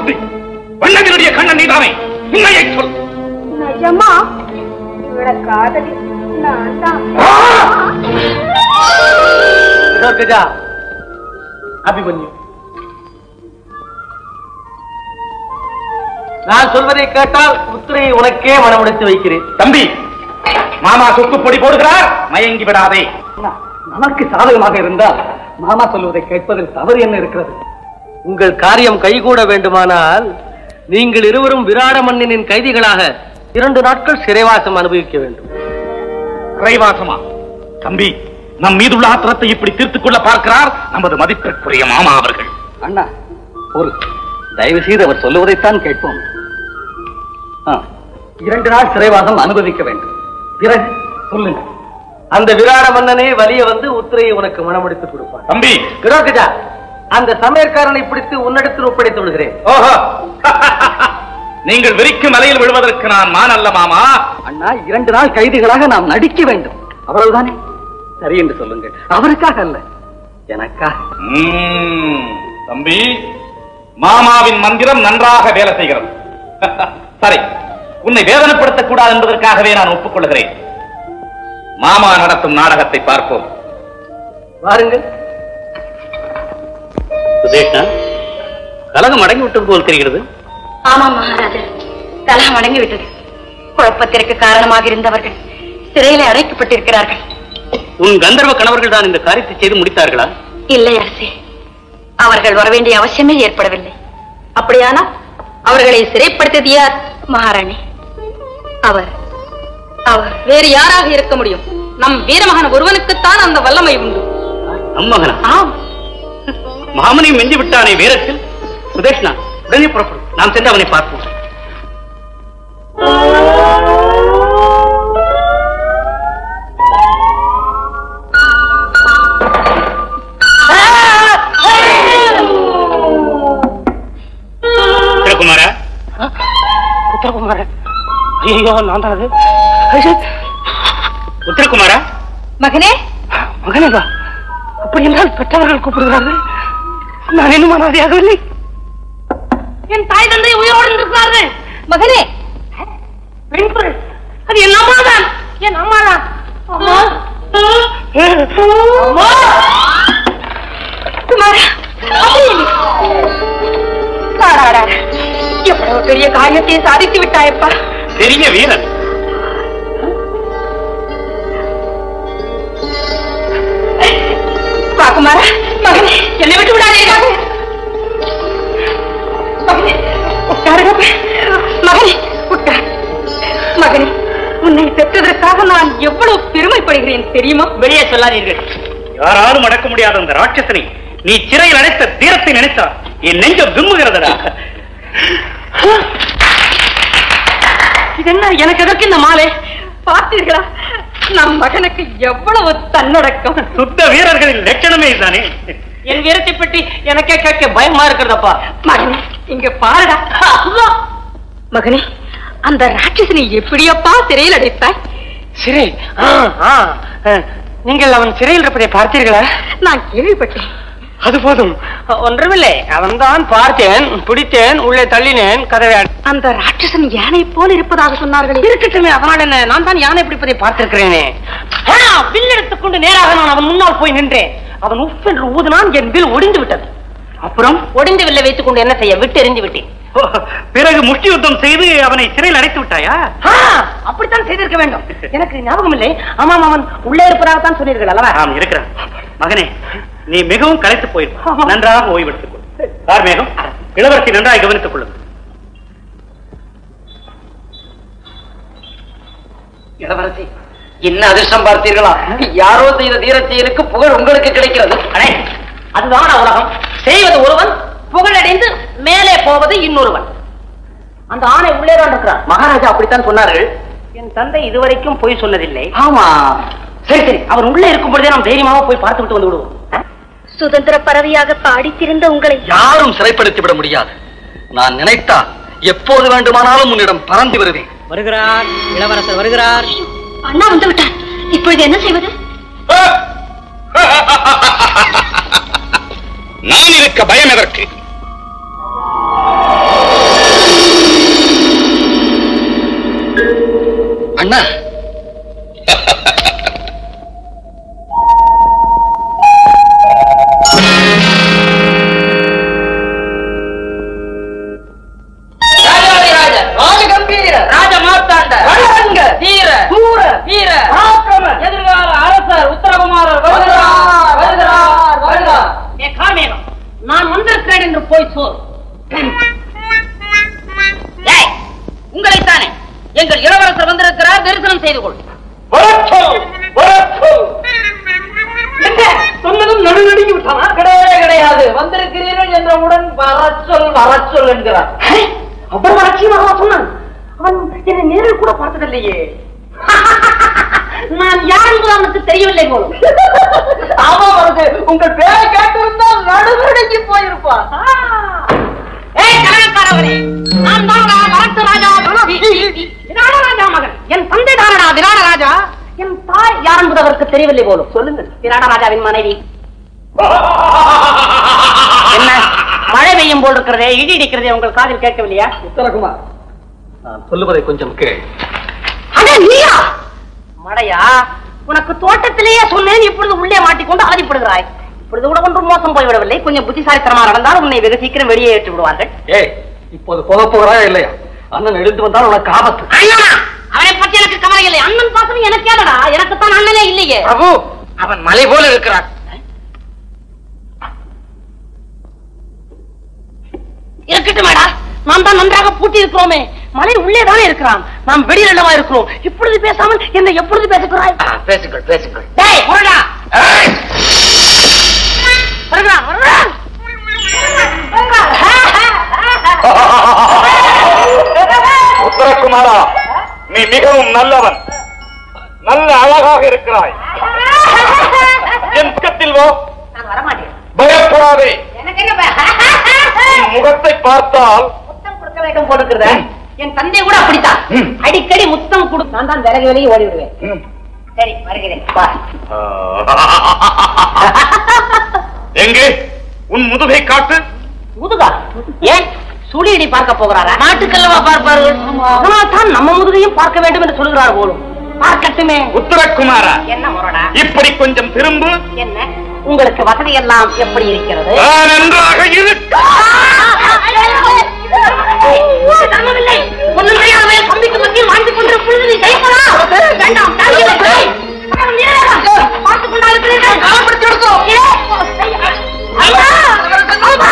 தம்பி வண்ணகனுடைய கண்ணன் நீதானே உண்மையை சொல் நிஜமா இவட காதலி நான் தான் கஜா அபிமன்யு நான் சொல்வதை கேட்டால் உத்திரையை உனக்கே மனமுடித்து வைக்கிறேன் தம்பி மாமா சொத்து பொடி போடுகிறார் மயங்கி விடாதே நமக்கு சாதகமாக இருந்தால் மாமா சொல்வதை கேட்பதில் தவறு என்ன இருக்கிறது உங்கள் காரியம் கைகூட வேண்டுமானால் நீங்கள் இருவரும் விராட மன்னனின் கைதிகளாக இரண்டு நாட்கள் சிறைவாசம் அனுபவிக்க வேண்டும் குறைவாசமா தம்பி நம் மீதுள்ள ஆத்திரத்தை இப்படி தீர்த்துக் கொள்ள பார்க்கிறார் நமது மதிப்பிற்குரிய மாமா அவர்கள் அண்ணா ஒரு தயவு செய்து அவர் சொல்லுவதைத்தான் கேட்போம் ஆ, இரண்டு நாள் சிறைவாசம் அனுபவிக்க வேண்டும் பிறகு சொல்லுங்க அந்த விராட மன்னனே வலிய வந்து உத்திரையை உனக்கு மனமுடித்து கொடுப்பான் தம்பி கிரோகஜா அந்த சமையற்காரனை பிடித்து உன்னிடத்தில் ஒப்படைத்து விடுகிறேன் ஓஹோ நீங்கள் விரிக்கும் மலையில் விழுவதற்கு நான் மான் அல்ல மாமா அண்ணா இரண்டு நாள் கைதிகளாக நாம் நடிக்க வேண்டும் அவ்வளவுதானே சரி என்று சொல்லுங்கள் அவருக்காக அல்ல எனக்காக ம்ம். தம்பி மாமாவின் மந்திரம் நன்றாக வேலை செய்கிறது சரி உன்னை வேதனைப்படுத்தக் கூடாது என்பதற்காகவே நான் ஒப்புக்கொள்கிறேன் மாமா நடத்தும் நாடகத்தை பார்ப்போம் வாருங்கள் சுதேஷா கலகம் அடங்கி விட்டது போல் தெரிகிறது ஆமாம் மகாராஜா கலகம் அடங்கி விட்டது குழப்பத்திற்கு காரணமாக இருந்தவர்கள் சிறையிலே அடைக்கப்பட்டிருக்கிறார்கள் உன் கந்தர்வ கணவர்கள் தான் இந்த காரியத்தை செய்து முடித்தார்களா இல்லை அரசே அவர்கள் வரவேண்டிய அவசியமே ஏற்படவில்லை அப்படியானால் அவர்களை சிறைப்படுத்தியது யார் மகாராணி அவர் அவர் வேறு யாராக இருக்க முடியும் நம் வீரமகன் ஒருவனுக்குத்தான் அந்த வல்லமை உண்டு அம்மகனா ஆம் மாமனையும் மெஞ்சி விட்டானே வீரத்தில் சுதேஷ்னா உடனே புறப்படும் நாம் சென்று அவனை பார்ப்போம் உத்தரகுமாரா உத்தரகுமாரன் ஐயோ நான் தான் அது உத்தரகுமாரா மகனே மகனேவா அப்படி என்றால் பெற்றவர்கள் கூப்பிடுகிறார்கள் நான் இன்னும் அனாதையாகவில்லை என் தாய் தந்தை உயிரோடு இருக்கிறார்கள் மகனே பெண் குரல் அது என் அம்மாதான் என் அம்மாதான் அம்மா அம்மா குமாரா பாராடா எவ்வளவு பெரிய காரியத்தை சாதித்து விட்டாயப்பா பெரிய வீரன் வா குமாரா மகனே என்னை விட்டு விடாதே மகனே மகனே உட்காருங்க மகனே உட்கார் மகனே உன்னை பெற்றதற்காக நான் எவ்வளவு பெருமைப்படுகிறேன் தெரியுமா வெளியே சொல்லாதீர்கள் யாராலும் அடக்க முடியாத அந்த ராட்சசனை நீ சிறையில் அடைத்த தீரத்தை நினைத்தா என் நெஞ்சம் விம்முகிறதடா இது என்ன எனக்கு எதற்கு இந்த மாலை பார்த்தீர்களா நம் மகனுக்கு எவ்வளவு தன்னடக்கம் சுத்த வீரர்களின் லட்சணமே இதுதானே என் வீரத்தை பற்றி எனக்கே கேட்க பயமா இருக்கிறதப்பா மகனே இங்க பாருடா மகனே அந்த ராட்சசனை எப்படியப்பா சிறையில் அடைத்தாய் சிறை ஆ, ஆ, ஆ. நீங்கள் அவன் சிறையில் இருப்பதை பார்த்தீர்களா நான் கேள்விப்பட்டேன் அது போதும் ஒன்றுமில்லை அவன்தான் பார்த்தேன் பிடித்தேன் உள்ளே தள்ளினேன் கதவை அடை- அந்த ராட்சசன் யானை போல் இருப்பதாக சொன்னார்களே இருக்கட்டுமே அதனால் என்ன நான் தான் யானை பிடிப்பதை பார்த்திருக்கிறேனே ஆ, வில் எடுத்துக்கொண்டு நேராக நான் அவன் முன்னால் போய் நின்றேன் அவன் உஃப் என்று ஊதினான் என் வில் ஒடிந்து விட்டது அப்புறம் ஒடிந்த வில்லை வைத்துக் கொண்டு என்ன செய்ய விட்டு எறிந்து விட்டேன் பிறகு முஷ்டி யுத்தம் செய்து அவனை சிறையில் அடைத்து விட்டாயா ஆ, அப்படித்தான் செய்திருக்க வேண்டும் எனக்கு ஞாபகம் இல்லை ஆமாம் அவன் உள்ளே இருப்பதாகத்தான் சொன்னீர்கள் அல்லவா ஆம் இருக்கிறான் மகனே நீ மிகவும் களைத்து போயிருப்பாய் நன்றாக ஓய்வெடுத்துக் கொள் கார்மேகம் இளவரசி நன்றாக கவனித்துக் கொள்ளுங்கள் இளவரசி என்ன அதிர்ஷ்டம் பார்த்தீர்களா யாரோ செய்த தீர செயலுக்கு புகழ் உங்களுக்கு கிடைக்கிறது அடே அதுதான் உலகம் செய்வது ஒருவன் புகழடைந்து மேலே போவது இன்னொருவன் அந்த ஆணை உள்ளே தான் இருக்கிறான் மகாராஜா அப்படித்தான் சொன்னார்கள் என் தந்தை இதுவரைக்கும் பொய் சொன்னதில்லை ஆமா சரி சரி அவர் உள்ளே இருக்கும் பொழுதே நாம் தைரியமாக போய் பார்த்து விட்டு வந்து விடுவோம் ஆ? சுதந்திர பறவையாக பாடித்திருந்த உங்களை யாரும் சிறைப்படுத்தி விட முடியாது நான் நினைத்தால் எப்போது வேண்டுமானாலும் உன்னிடம் பறந்து வருவேன் வருகிறார் இளவரசர் வருகிறார் அண்ணா வந்து விட்டார் இப்பொழுது என்ன செய்வது நான் இருக்க பயம் எதற்கு என்ன ராஜ மார்த்தாண்ட வீர சூர வீர எதிர்கால அரசர் உத்தரகுமாரர் வருகிறார் வருகிறார் வருகிறார் ஏ காமேகம் நான் வந்திருக்கிறேன் என்று போய் சொல் ஏய், உங்களைத்தானே எங்கள் இளவரசர் வந்திருக்கிறார் தரிசனம் செய்து கொள் என்ன? சொன்னதும் நடுநடுங்கி விட்டானா கிடையவே கிடையாது வந்திருக்கிறீர்கள் என்றவுடன் வரச்சொல் வரச்சொல் என்கிறார் அப்புறம் லட்சியமாக சொன்னான் அவன் என்னை நேரில் கூட பார்த்ததில்லையே நான் யார் என்று அவனுக்கு தெரியவில்லை போலும் அவன் அவனுக்கு உங்கள் பேரை கேட்டிருந்தால் நடுநடுங்கி போயிருப்பான் ஏய் கலகக்காரவரே நான் தான் வரட்டு ராஜா விராட ராஜா மகன் என் தந்தை தானடா விராட ராஜா என் தாய் யார் என்பது அவருக்கு தெரியவில்லை போலும் சொல்லுங்கள் விராட ராஜாவின் மனைவி என்ன மழை பெய்யும் போல் இருக்கிறதே இடி இடிக்கிறதே உங்கள் காதில் கேட்கவில்லையா உத்தரகுமார் நான் சொல்லுவதை கொஞ்சம் கேள் அட நீயா மடையா உனக்கு தோட்டத்திலேயே சொன்னேன் இப்பொழுது உள்ளே மாட்டிக்கொண்டு அவதிப்படுகிறாய் இப்பொழுது கூட ஒன்றும் மோசம் போய்விடவில்லை கொஞ்சம் புத்திசாலித்தனமா நடந்தால் உன்னை வெகு சீக்கிரம் வெளியே ஏற்றி விடுவார்கள் ஏய் இப்போது போக போகிறாயா இல்லையா அண்ணன் எழுந்து வந்தால் உனக்கு ஆபத்து அண்ணா அவனை பற்றி எனக்கு கவலை இல்லை அண்ணன் பாசம் எனக்கு ஏதடா எனக்கு தான் அண்ணனே இல்லையே பிரபு அவன் மலை போல இருக்கிறான் இருக்கட்டும் மேடா நாம் தான் நன்றாக பூட்டி இருக்கிறோமே மலை உள்ளே தானே இருக்கிறான் நாம் வெளியிலவா இருக்கிறோம் இப்பொழுது பேசாமல் என்னை எப்பொழுது பேசுகிறாய் பேசுங்கள் பேசுங்கள் டேய் முருடா வருகிறான் வருகிறான் உத்தரகுமாரா நீ மிகவும் நல்லவன் நல்ல அழகாக இருக்கிறாய் என் பக்கத்தில் வா நான் வரமாட்டேன் பயப்படாதே எனக்கு என்ன பய- உன் முகத்தை பார்த்தால் முத்தம் கொடுக்க வேண்டும் போட்டுக்கிறத என் தந்தை கூட அப்படித்தான் ம். அடிக்கடி முத்தம் கொடு நான் தான் விலகி விலகி ஓடி விடுவேன் ம், சரி வருகிறேன் வா எங்கே உன் முதுகை காட்டு முதுகா ஏன் சுழியடி பார்க்க போகிறாரா நாட்டுக்கல்லவா பார்ப்பார்கள் அதனால் தான் நம்ம முதுகையும் பார்க்க வேண்டும் என்று சொல்கிறார் போலும் பார்க்கட்டுமே உத்தரகுமாரா என்ன முரடா இப்படி கொஞ்சம் திரும்பு என்ன உங்களுக்கு வசதி எல்லாம் எப்படி இருக்கிறது நான் நன்றாக இருக்க தர்மமில்லை ஒன்றும் தெரியாத தம்பிக்கு மத்தியில் வாழ்ந்து கொண்டிருக்கும் பொழுது நீ ஜெயிப்பதா வேண்டாம் தாங்கியதை செய். அவன் வீரரா. பார்த்துக் கொண்டா இருக்கிறீர்கள் காலப்படுத்தி எடுத்தோ ஐயா ஆமா.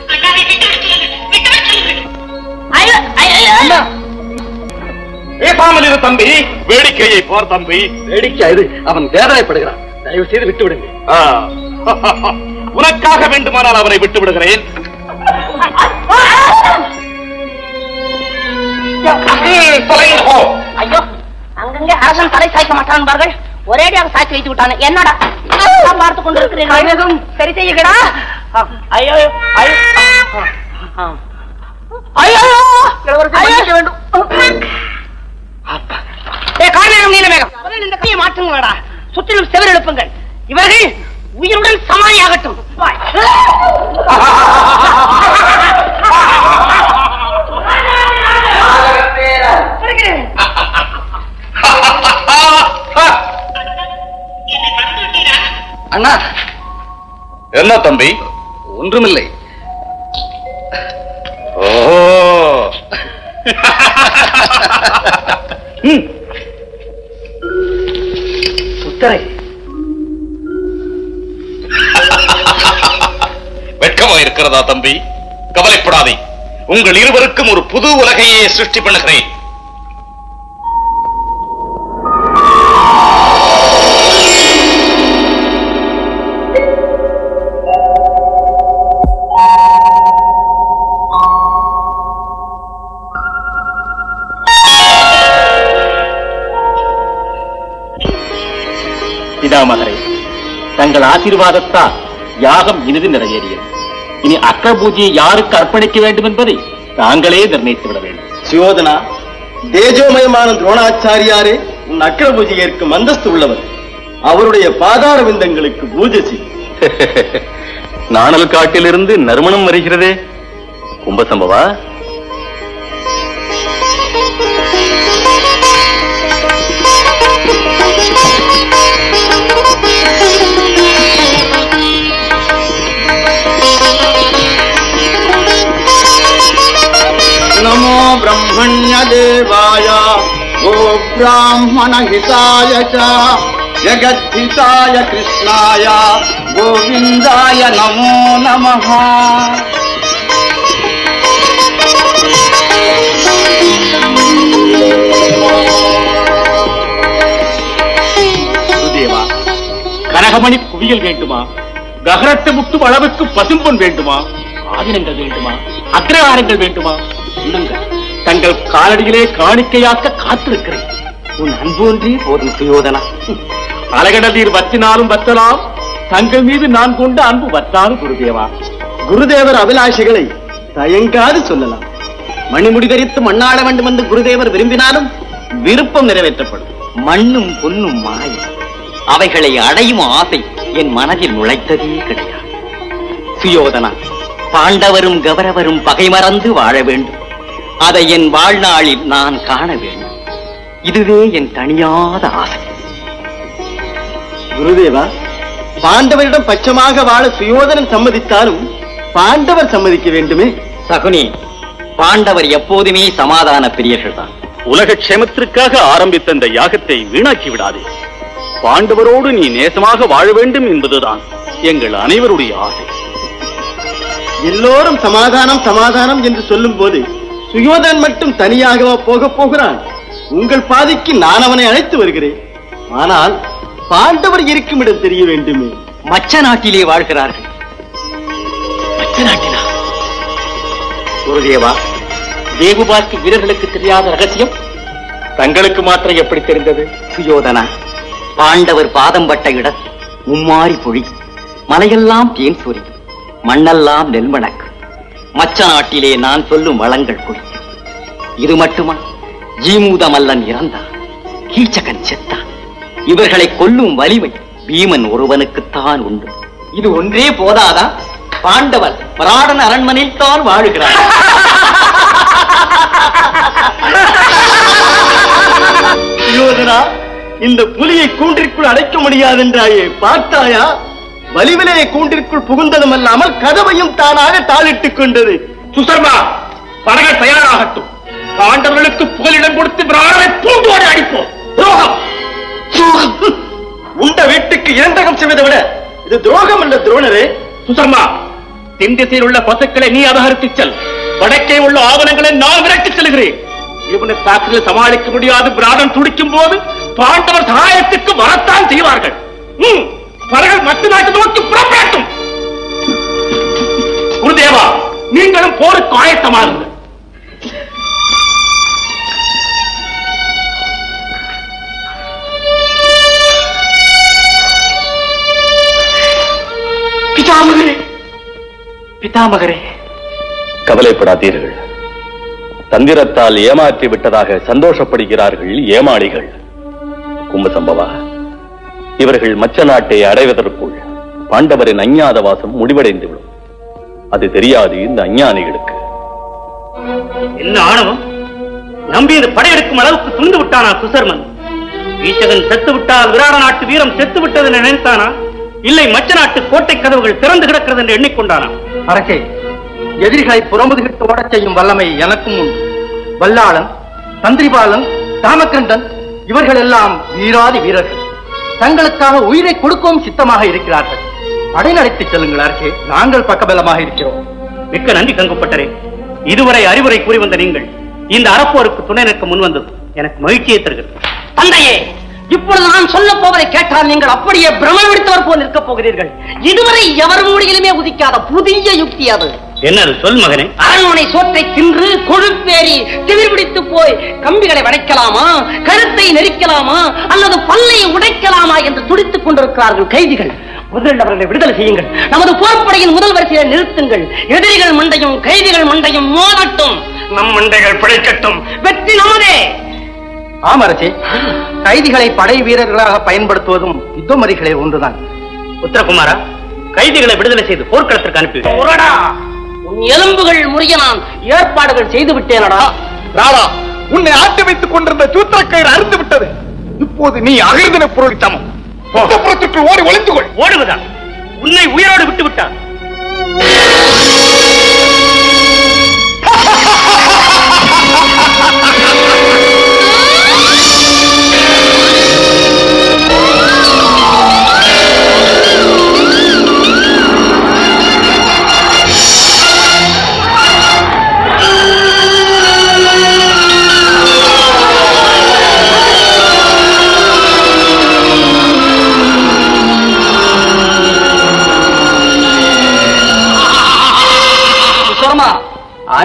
ஐயோ, ஐயோ, ஐயோ. பேசாமல் இரு தம்பி வேடிக்கையை போர் தம்பி வேடிக்கை இது அவன் வேதனைப்படுகிறான் தயவு செய்து விட்டு விடுங்க ஆ. உனக்காக வேண்டுமானால் அவனை விட்டு விடுகிறேன் தொலைந்து போ. ஐயோ அங்கங்கே அரசன் தலை சாய்க்க மாட்டான் பார்கள் ஒரேடியாக சாய்ச்சி வைத்து விட்டானே என்னடா நான் பார்த்து கொண்டிருக்கிறேன் சரி செய்யுங்கடா ஐயோ ஐயோ ஐயோ மன்னிக்க வேண்டும் ஏ காரணம் நீலமேகம் முதலில் இந்த கையை மாற்றுங்களடா சுற்றிலும் செவர் எழுப்புங்கள் இவர்கள் உயிருடன் சமாளியாகட்டும் வாய். வருகிறேன். அண்ணா என்ன தம்பி ஒன்றுமில்லை ஓ ம், உத்தரை வெட்கமா இருக்கிறதா தம்பி கவலைப்படாதே உங்கள் இருவருக்கும் ஒரு புது உலகையே சிருஷ்டி பண்ணுகிறேன் பிதாமகரே தங்கள் ஆசீர்வாதத்தால் யாகம் இனிது நிறைவேறியது இனி அக்க பூஜையை யாருக்கு அர்ப்பணிக்க வேண்டும் என்பதை தாங்களே நிர்ணயித்து விட வேண்டும் சுயோதனா தேஜோமயமான துரோணாச்சாரியாரே உன் அக்கிர பூஜை ஏற்கும் அந்தஸ்து உள்ளவர் அவருடைய பாதார விந்தங்களுக்கு பூஜை செய் நாணல் காட்டிலிருந்து நறுமணம் வருகிறதே கும்பசம்பவா ब्रह्मण्यदेवाय गो ब्राह्मणहिताय च जगद्धिताय कृष्णाय गोविन्दाय नमो नमः குருதேவா கனகமணி குவியல் வேண்டுமா ககரத்தை முட்டும் அளவுக்கு பசும்பொன் வேண்டுமா ஆதினங்கள் வேண்டுமா அக்ரகாரங்கள் வேண்டுமா சொல்லுங்கள் தங்கள் காலடியிலே காணிக்கையாக்க காத்திருக்கிறேன் உன் அன்போன்றி போதும் சுயோதனா அலகடல் நீர் வற்றினாலும் வற்றலாம் தங்கள் மீது நான் கொண்ட அன்பு வற்றாலும் குருதேவா குருதேவர் அபிலாஷைகளை தயங்காது சொல்லலாம் மணிமுடி தரித்து மண்ணாட வேண்டும் என்று குருதேவர் விரும்பினாலும் விருப்பம் நிறைவேற்றப்படும் மண்ணும் பொன்னும் மாயை அவைகளை அடையும் ஆசை என் மனதில் நுழைத்ததே கிடையாது சுயோதனா பாண்டவரும் கௌரவரும் பகை மறந்து வாழ வேண்டும் அதை என் வாழ்நாளில் நான் காண வேண்டும் இதுவே என் தனியாத ஆசை குருதேவா பாண்டவரிடம் பட்சமாக வாழ சுயோதனன் சம்மதித்தாலும் பாண்டவர் சம்மதிக்க வேண்டுமே சகுனி பாண்டவர் எப்போதுமே சமாதான பிரியர்கள் தான் உலக க்ஷேமத்திற்காக ஆரம்பித்த இந்த யாகத்தை வீணாக்கி விடாதே பாண்டவரோடு நீ நேசமாக வாழ வேண்டும் என்பதுதான் எங்கள் அனைவருடைய ஆசை எல்லோரும் சமாதானம் சமாதானம் என்று சொல்லும் போது சுயோதனன் மட்டும் தனியாகவா போக போகிறான் உங்கள் பாதிக்கு நான் அவனை அழைத்து வருகிறேன் ஆனால் பாண்டவர் இருக்கும் இடம் தெரிய வேண்டுமே மச்ச நாட்டிலே வாழ்கிறார்கள் மச்ச நாட்டிலா குருதேவா தேகுபார்க்கு வீரர்களுக்கு தெரியாத ரகசியம் தங்களுக்கு மாத்திரம் எப்படி தெரிந்தது சுயோதனா பாண்டவர் பாதம் பட்ட இடத்தில் மும்மாறி பொழி மலையெல்லாம் தேன் சொரி மண்ணெல்லாம் நெல்மணக்கு மச்ச நாட்டிலே நான் சொல்லும் வளங்கள் குடிக்கும் இது மட்டுமா ஜீமூதமல்லன் இறந்தான் கீச்சகன் செத்தான் இவர்களை கொல்லும் வலிமை பீமன் ஒருவனுக்குத்தான் உண்டு இது ஒன்றே போதாதா பாண்டவர் பராடன் அரண்மனையில் தான் வாழுகிறார் சுயோதனா இந்த புலியை கூண்டிற்குள் அடைக்க முடியாதென்றாயே பார்த்தாயா வலிவிலே கூண்டிற்குள் புகுந்ததும் அல்லாமல் கதவையும் தானாக தாளிட்டுக் கொண்டது சுசர்மா படகள் தயாராகட்டும் பாண்டவர்களுக்கு புகலிடம் கொடுத்து பிராணனை பூண்டோடு அடிப்போம் துரோகம் துரோகம். உண்ட வீட்டுக்கு இரண்டகம் செய்வதை விட இது துரோகம் அல்ல துரோணரே சுசர்மா தென் திசையில் உள்ள பசுக்களை நீ அபகரித்துச் செல் வடக்கே உள்ள ஆவணங்களை நான் விரட்டிச் செல்கிறேன் இவனை தாக்குதல் சமாளிக்க முடியாது பிராணன் துடிக்கும் போது பாண்டவர் சகாயத்துக்கு வரத்தான் செய்வார்கள் ம், படகள் மற்ற நாட்டு நோக்கி புறப்படட்டும் குருதேவா நீங்களும் போருக்கு ஆயத்தமாகுங்கள் பிதாமகரே பிதாமகரே கவலைப்படாதீர்கள் தந்திரத்தால் ஏமாற்றி விட்டதாக சந்தோஷப்படுகிறார்கள் ஏமாளிகள் கும்பசம்பவா இவர்கள் மச்ச நாட்டை அடைவதற்குள் பாண்டவரின் அஞ்ஞாத வாசம் முடிவடைந்துவிடும் அது தெரியாது இந்த அஞ்ஞானிகளுக்கு என்ன ஆணவம் நம்பியது படையெடுக்கும் அளவுக்கு துணிந்து விட்டானா சுசர்மன் வீச்சகன் செத்து விட்டால் விராட நாட்டு வீரம் செத்து விட்டது என நினைத்தானா இல்லை மச்ச நாட்டு கோட்டை கதவுகள் திறந்து கிடக்கிறது என்று எண்ணிக்கொண்டானா அரசே எதிரிகளை புறமுதுகிட்டு ஓடச் செய்யும் வல்லமை எனக்கும் உண்டு வல்லாளன் தந்திரிபாலன் ராமகண்டன் இவர்கள் எல்லாம் வீராதி வீரர்கள் தங்களுக்காக உயிரை கொடுக்கவும் சித்தமாக இருக்கிறார்கள் படை நடத்திச் செல்லுங்கள் அரசே நாங்கள் பக்கபலமாக இருக்கிறோம் மிக்க நன்றி கங்குப்பட்டரே இதுவரை அறிவுரை கூறி வந்த நீங்கள் இந்த அறப்போருக்கு துணை நிற்க முன்வந்தது எனக்கு மகிழ்ச்சியை தருகிறது தந்தையே இப்பொழுது நான் சொல்ல போவதை கேட்டால் நீங்கள் அப்படியே பிரமணம் எடுத்தவர் போல் நிற்கப் போகிறீர்கள் இதுவரை எவர் மூடியிலுமே உதிக்காத புதிய யுக்தி அது என்னது சொல் மகனே அரண்மனை சோற்றை தின்று கொழுப்பேறி திமிர் பிடித்து போய் கம்பிகளை வளைக்கலாமா கழுத்தை நெரிக்கலாமா அல்லது பல்லை உடைக்கலாமா என்று துடித்துக் கொண்டிருக்கிறார்கள் கைதிகள் முதலில் அவர்களை விடுதலை செய்யுங்கள் நமது போர்ப்படையின் முதல் வரிசையை நிறுத்துங்கள் எதிரிகள் மண்டையும் கைதிகள் மண்டையும் மோதட்டும் நம் மண்டைகள் பிழைக்கட்டும் வெற்றி நமதே ஆம் அரசே கைதிகளை படை வீரர்களாக பயன்படுத்துவதும் யுத்தமறிகளே ஒன்றுதான் உத்தரகுமாரா கைதிகளை விடுதலை செய்து போர்க்களத்திற்கு அனுப்பி புரடா உன் எலும்புகள் முறிய நான் ஏற்பாடுகள் செய்து விட்டேனடா ராடா உன்னை ஆட்டி வைத்துக் கொண்டிருந்த சூத்திரக்கயிறு அறுந்து விட்டது இப்போது நீ அகிர்தன பொருள் சமம் புறத்திற்குள் ஓடி ஒளிந்து கொள் ஓடுவதா உன்னை உயிரோடு விட்டு விட்டார்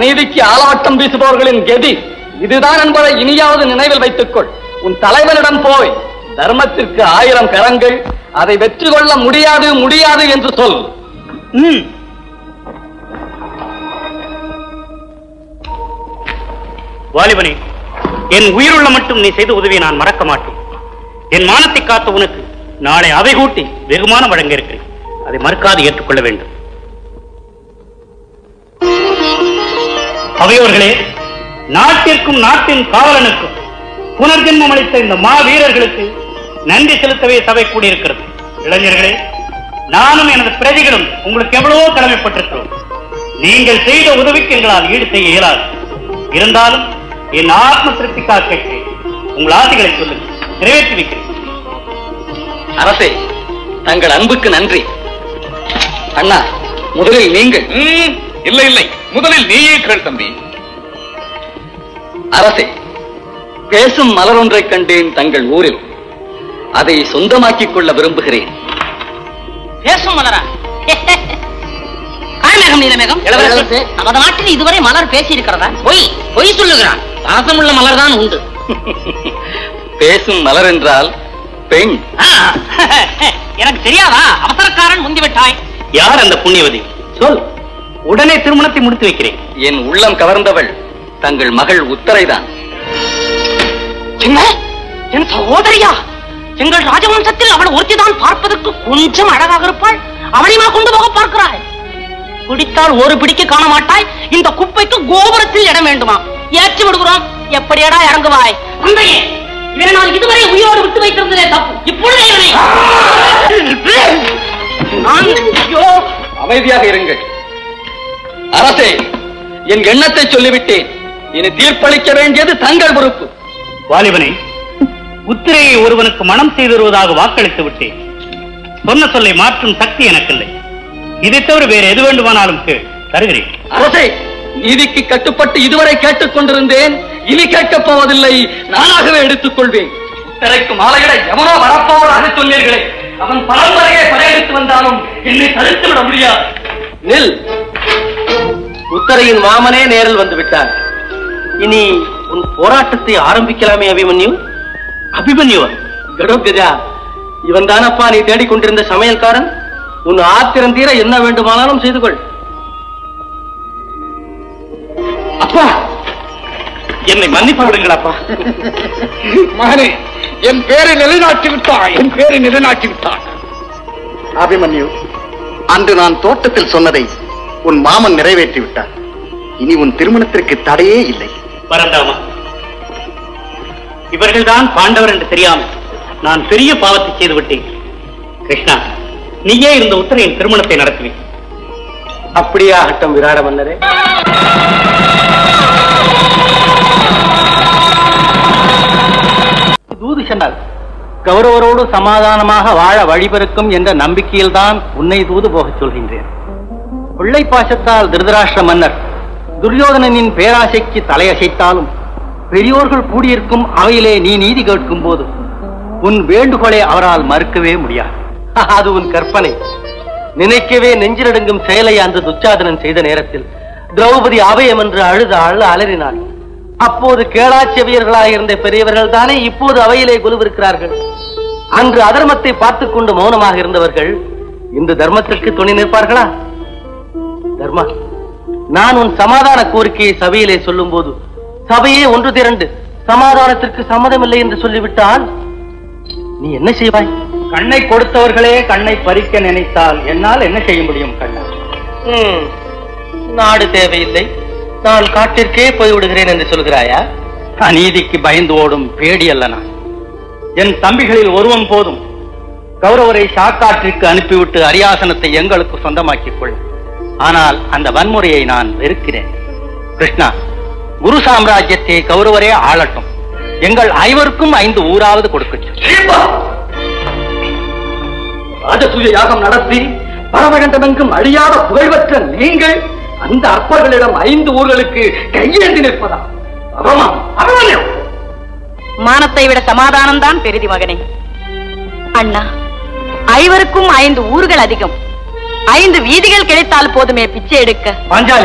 அநீதிக்கு ஆலாட்டம் வீசுபவர்களின் கெதி இதுதான் என்பதை இனியாவது நினைவில் வைத்துக்கொள் உன் தலைவனிடம் போய் தர்மத்திற்கு ஆயிரம் கரங்கள் அதை வெற்றி கொள்ள முடியாது முடியாது என்று சொல் ம் வாலிபனே என் உயிருள்ள மட்டும் நீ செய்த உதவியை நான் மறக்க மாட்டேன் என் மானத்தை காத்த உனக்கு நாளை அவை கூட்டி வெகுமானம் வழங்க இருக்கிறேன் அதை மறுக்காது ஏற்றுக்கொள்ள வேண்டும் அவையோர்களே நாட்டிற்கும் நாட்டின் காவலனுக்கும் புனர்ஜென்மம் அளித்த இந்த மா வீரர்களுக்கு நன்றி செலுத்தவே சபை கூடியிருக்கிறது இளைஞர்களே நானும் எனது பிரதிகளும் உங்களுக்கு எவ்வளவோ கடமைப்பட்டிருக்கிறோம் நீங்கள் செய்த உதவிக்கு எங்களால் ஈடு செய்ய இயலாது இருந்தாலும் என் ஆத்ம திருப்திக்காக கேட்கிறேன் உங்கள் ஆசைகளை சொல்லுங்கள் நிறைவேற்றி வைக்கிறேன் அரசே தங்கள் அன்புக்கு நன்றி அண்ணா முதலில் நீங்கள் இல்லை இல்லை முதலில் நீயே கேள் தம்பி அரசே பேசும் மலர் ஒன்றைக் கண்டேன் தங்கள் ஊரில் அதை சொந்தமாக்கிக் கொள்ள விரும்புகிறேன் பேசும் மலரா காய்மேகம் நீலமேகம் இளவரசே. நமது நாட்டில் இதுவரை மலர் பேசி இருக்கிறதா பொய் பொய் சொல்லுகிறான் பாசமுள்ள மலர் தான் உண்டு பேசும் மலர் என்றால் பெண் ஆ, எனக்கு தெரியாதா அவசரக்காரன் முந்திவிட்டாய் யார் அந்த புண்ணியவதி சொல் உடனே திருமணத்தை முடித்து வைக்கிறேன் என் உள்ளம் கவர்ந்தவள் தங்கள் மகள் உத்தரைதான் என்ன என் சகோதரியா எங்கள் ராஜவம்சத்தில் அவள் ஒருத்திதான் பார்ப்பதற்கு கொஞ்சம் அழகாக இருப்பாள் அவளையுமா கொண்டு போக பார்க்கிறாய் பிடித்தால் ஒரு பிடிக்க காண மாட்டாய் இந்த குப்பைக்கு கோபுரத்தில் இடம் வேண்டுமா ஏற்றி விடுகிறோம் எப்படியடா இறங்குவாய் தந்தையே இவனை நான் இதுவரை உயிரோடு விட்டு வைத்திருந்ததே தப்பு இப்பொழுதே இவனை நான் ஐயோ அமைதியாக இருங்கள் அரசே என் எண்ணத்தை சொல்லிவிட்டேன் இனி தீர்ப்பளிக்க வேண்டியது தங்கள் பொறுப்பு வாலிபனே உத்திரையை ஒருவனுக்கு மனம் செய்து வருவதாக வாக்களித்து விட்டேன் சொன்ன சொல்லை மாற்றும் சக்தி எனக்கில்லை இதை தவிர வேறு எது வேண்டுமானாலும் கேள் தருகிறேன் அரசே நீதிக்கு கட்டுப்பட்டு இதுவரை கேட்டுக் கொண்டிருந்தேன் இனி கேட்கப் போவதில்லை நானாகவே எடுத்துக் கொள்வேன் திரைக்கு மாலையிட எவனோ வரப்போவதாக சொன்னீர்களே அவன் பரம்பரையை படையெடுத்து வந்தாலும் என்னை தடுத்து விட முடியாது நில் உத்தரையின் மாமனே நேரில் வந்து விட்டார் இனி உன் போராட்டத்தை ஆரம்பிக்கலாமே அபிமன்யு அபிமன்யுவா கடோகஜா இவன் தானப்பா நீ தேடிக்கொண்டிருந்த சமையல்காரன் உன் ஆத்திரம் தீர என்ன வேண்டுமானாலும் செய்து கொள் அப்பா என்னை மன்னிப்பு விடுங்கள் அப்பா மகனே என் பேரை நிலைநாட்டி விட்டாய் என் பேரை நிலைநாட்டி விட்டாய் அபிமன்யு அன்று நான் தோட்டத்தில் சொன்னதை உன் மாமன் நிறைவேற்றி விட்டார் இனி உன் திருமணத்திற்கு தடையே இல்லை பரந்தாமா இவர்கள்தான் பாண்டவர் என்று தெரியாமல் நான் பெரிய பாவத்தை செய்து விட்டேன் கிருஷ்ணா நீயே இந்த உத்தரையின் திருமணத்தை நடத்துவேன் அப்படியே ஆகட்டும் விராட மன்னரே தூது சென்றார் கௌரவரோடு சமாதானமாக வாழ வழிபிறக்கும் என்ற நம்பிக்கையில்தான் உன்னை தூது போகச் சொல்கின்றேன் கொள்ளை பாசத்தால் திருதராஷ்டிர மன்னர் துரியோதனனின் பேராசைக்கு தலையசைத்தாலும் பெரியோர்கள் கூடியிருக்கும் அவையிலே நீ நீதி கேட்கும் போது உன் வேண்டுகோளை அவரால் மறுக்கவே முடியாது அது உன் கற்பனை நினைக்கவே நெஞ்சிலடங்கும் செயலை அந்த துச்சாதனன் செய்த நேரத்தில் திரௌபதி அபயம் என்று அழுத அழ அலறினாள் அப்போது கேளாச்செவியர்களாக இருந்த பெரியவர்கள் தானே இப்போது அவையிலே குழுவிருக்கிறார்கள் அன்று அதர்மத்தை பார்த்துக் கொண்டு மௌனமாக இருந்தவர்கள் இந்த தர்மத்திற்கு துணை நிற்பார்களா தர்மா நான் உன் சமாதான கோரிக்கையை சபையிலே சொல்லும் போது சபையே ஒன்று திரண்டு சமாதானத்திற்கு சம்மதமில்லை என்று சொல்லிவிட்டால் நீ என்ன செய்வாய் கண்ணை கொடுத்தவர்களே கண்ணை பறிக்க நினைத்தால் என்னால் என்ன செய்ய முடியும் கண்ணா ம், நாடு தேவையில்லை நான் காட்டிற்கே போய் விடுகிறேன் என்று சொல்கிறாயா அநீதிக்கு பயந்து ஓடும் பேடி அல்ல நான் என் தம்பிகளில் ஒருவன் போதும் கௌரவரை சாக்காற்றிற்கு அனுப்பிவிட்டு அரியாசனத்தை எங்களுக்கு சொந்தமாக்கிக் கொள் ஆனால் அந்த வன்முறையை நான் வெறுக்கிறேன் கிருஷ்ணா குரு சாம்ராஜ்யத்தை கௌரவரே ஆளட்டும் எங்கள் ஐவருக்கும் ஐந்து ஊராவது கொடுக்கட்டும் ராஜசூய யாகம் நடத்தி பரமகண்டமெங்கும் அழியாத புகழ்பெற்ற நீங்கள் அந்த அற்பர்களிடம் ஐந்து ஊர்களுக்கு கையேந்தி நிற்பதா அவமானம் அவமானம் மானத்தை விட சமாதானம் தான் பெரிதி மகனே அண்ணா ஐவருக்கும் ஐந்து ஊர்கள் அதிகம் ஐந்து வீதிகள் கிடைத்தால் போதுமே பிச்சை எடுக்க பாஞ்சாலி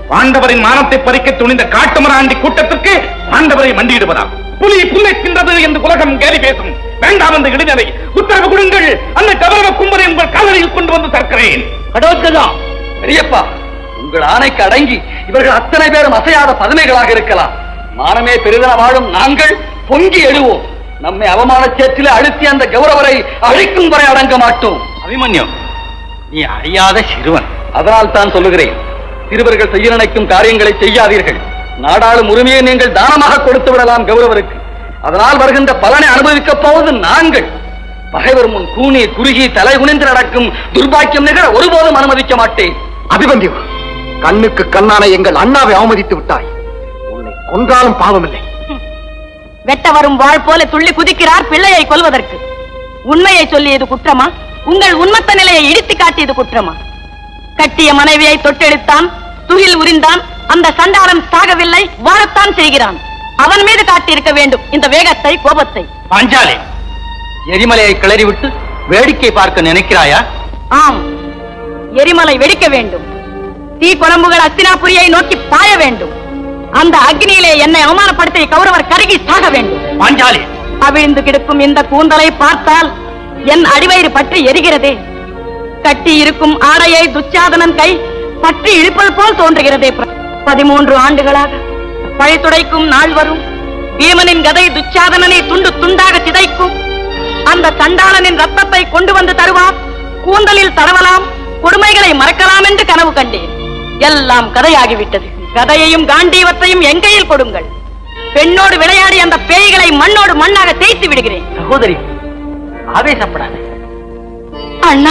பாண்டவரின் மானத்தை பறிக்க துணிந்த காட்டுமராண்டி கூட்டத்திற்கு பாண்டவரை மண்டியிடுவதாம் புலி புல்லை தின்றது என்று உலகம் கேலி பேசும் வேண்டாம் அந்த இளைஞரை உத்தரவு கொடுங்கள் அந்த கௌரவ கும்பரை உங்கள் காதலில் கொண்டு வந்து தற்கிறேன் கடவுள்தான் பெரியப்பா உங்கள் ஆணைக்கு அடங்கி இவர்கள் அத்தனை பேரும் அசையாத பதுமைகளாக இருக்கலாம் மானமே பெரிதென வாழும் நாங்கள் பொங்கி எழுவோம் நம்மை அவமான சேற்றிலே அழுத்தி அந்த கௌரவரை அழிக்கும் வரை அடங்க மாட்டோம் அபிமன்யு நீ அறியாத சிறுவன் அதனால் தான் சொல்லுகிறேன் சிறுவர்கள் செய்ய நினைக்கும் காரியங்களை செய்யாதீர்கள் நாடாளும் உரிமையை நீங்கள் தானமாக கொடுத்து விடலாம் கௌரவருக்கு அதனால் வருகின்ற பலனை அனுபவிக்கப் போவது நாங்கள் பகைவர் முன் கூனி குறுகி தலை குனிந்து நடக்கும் துர்பாக்கியம் நிகழ ஒருபோதும் அனுமதிக்க மாட்டேன் அபிமன்யு கண்ணுக்கு கண்ணான எங்கள் அண்ணாவை அவமதித்து விட்டாய் உன்னை கொன்றாலும் பாவமில்லை வெட்ட வரும் வாழ் போல துள்ளி குதிக்கிறார் பிள்ளையை கொல்வதற்கு உண்மையை சொல்லியது குற்றமா உங்கள் உண்மத்த நிலையை இடித்து காட்டியது குற்றமா கட்டிய மனைவியை தொட்டெடுத்தான் துகில் உரிந்தான் அந்த சண்டாளன் சாகவில்லை வாழத்தான் செய்கிறான் அவன் மீது காட்டியிருக்க வேண்டும் இந்த வேகத்தை கோபத்தை பாஞ்சாலி எரிமலையை கிளறிவிட்டு வேடிக்கை பார்க்க நினைக்கிறாயா ஆம் எரிமலை வெடிக்க வேண்டும் தீ குழம்புகள் அஸ்தினாபுரியை நோக்கி பாய வேண்டும் அந்த அக்னியிலே என்னை அவமானப்படுத்திய கௌரவர் கருகி சாக வேண்டும் பாஞ்சாலி அவிழ்ந்து கிடக்கும் இந்த கூந்தலை பார்த்தால் என் அடிவயிறு பற்றி எரிகிறதே கட்டி இருக்கும் ஆடையை துச்சாதனன் கை பற்றி இழுப்பது போல் தோன்றுகிறதே பிர- பதிமூன்று ஆண்டுகளாக பழி துடைக்கும் நாள் வரும் பீமனின் கதை துச்சாதனனை துண்டு துண்டாக சிதைக்கும் அந்த சண்டாளனின் ரத்தத்தை கொண்டு வந்து தருவார் கூந்தலில் தடவலாம் கொடுமைகளை மறக்கலாம் என்று கனவு கண்டேன் எல்லாம் கதையாகிவிட்டது கதையையும் காண்டீவத்தையும் என் கையில் கொடுங்கள் பெண்ணோடு விளையாடி அந்த பேய்களை மண்ணோடு மண்ணாக தேய்த்து விடுகிறேன் சகோதரி ஆவேசப்படாதே அண்ணா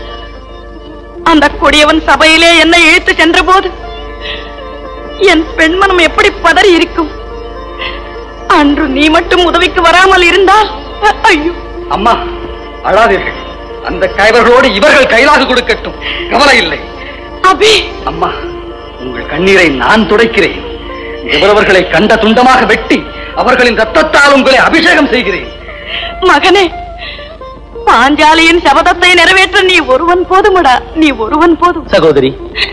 அந்த கொடியவன் சபையிலே என்னை இழுத்து சென்ற போது என் பெண்மனம் எப்படி பதறி இருக்கும் அன்று நீ மட்டும் உதவிக்கு வராமல் இருந்தால் அ- ஐயோ அம்மா அழாதீர்கள் அந்த கைவர்களோடு இவர்கள் கைலாக கொடுக்கட்டும் கவலை இல்லை அபி அம்மா உங்கள் கண்ணீரை நான் துடைக்கிறேன் இவரவர்களை கண்ட துண்டமாக வெட்டி அவர்களின் ரத்தத்தால் உங்களை அபிஷேகம் செய்கிறேன் மகனே பாஞ்சாலியின் சபதத்தை நிறைவேற்ற நீ ஒருவன் போதுமடா நீ ஒருவன் போதும் சகோதரி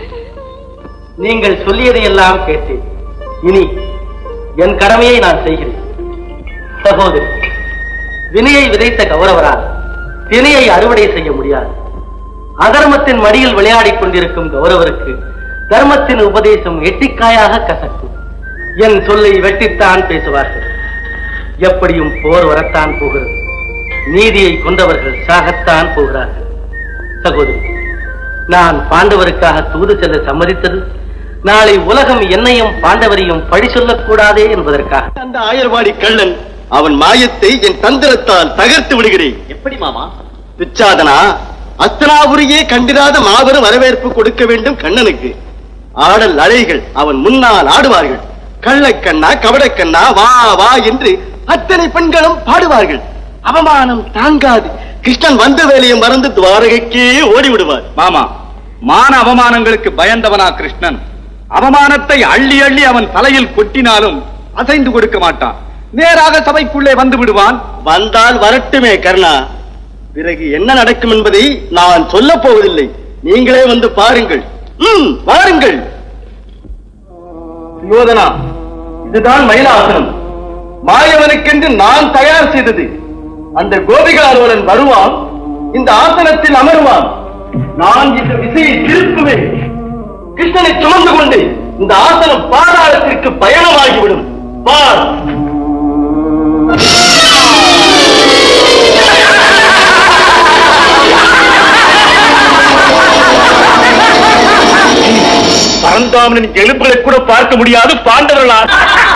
நீங்கள் சொல்லியதையெல்லாம் கேட்டேன் இனி என் கடமையை நான் செய்கிறேன் சகோதரி வினையை விதைத்த கௌரவரால் தினையை அறுவடை செய்ய முடியாது அதர்மத்தின் மடியில் விளையாடிக் கொண்டிருக்கும் கௌரவருக்கு தர்மத்தின் உபதேசம் எட்டிக்காயாக கசக்கும் என் சொல்லை வெட்டித்தான் பேசுவார்கள் எப்படியும் போர் வரத்தான் போகிறது நீதியை கொண்டவர்கள் சாகத்தான் போகிறார்கள் சகோதரி நான் பாண்டவருக்காக தூது செல்ல சம்மதித்தது நாளை உலகம் என்னையும் பாண்டவரையும் பழி சொல்லக்கூடாதே என்பதற்காக அந்த ஆயர்வாடி கள்ளன் அவன் மாயத்தை என் தந்திரத்தால் தகர்த்து விடுகிறேன் எப்படி மாமா துச்சாதனா அஸ்தனாபுரியே கண்டிராத மாபெரும் வரவேற்பு கொடுக்க வேண்டும் கண்ணனுக்கு ஆடல் அலைகள் அவன் முன்னால் ஆடுவார்கள் கள்ளக்கண்ணா கவடக்கண்ணா வா வா என்று அத்தனை பெண்களும் பாடுவார்கள் அவமானம் தாங்காது கிருஷ்ணன் வந்த வேலையை மறந்து துவாரகைக்கே ஓடி விடுவார் மாமா மான அவமானங்களுக்கு பயந்தவனா கிருஷ்ணன் அவமானத்தை அள்ளி அள்ளி அவன் தலையில் கொட்டினாலும் அசைந்து கொடுக்க மாட்டான் நேராக சபைக்குள்ளே வந்து விடுவான் வந்தால் வரட்டுமே கர்ணா பிறகு என்ன நடக்கும் என்பதை நான் சொல்ல போவதில்லை நீங்களே வந்து பாருங்கள் ம் பாருங்கள் யோதனா இதுதான் மயிலாசனம் மாயவனுக்கென்று நான் தயார் செய்தது அந்த கோபிகாரோலன் வருவான் இந்த ஆசனத்தில் அமருவான் நான் இந்த விசையை திருப்புவேன் கிருஷ்ணனை சுமந்து கொண்டு இந்த ஆசனம் பாதாளத்திற்கு பயணமாகிவிடும் பார் பரந்தாமனின் எலும்புகளை கூட பார்க்க முடியாது பாண்டவர்களால்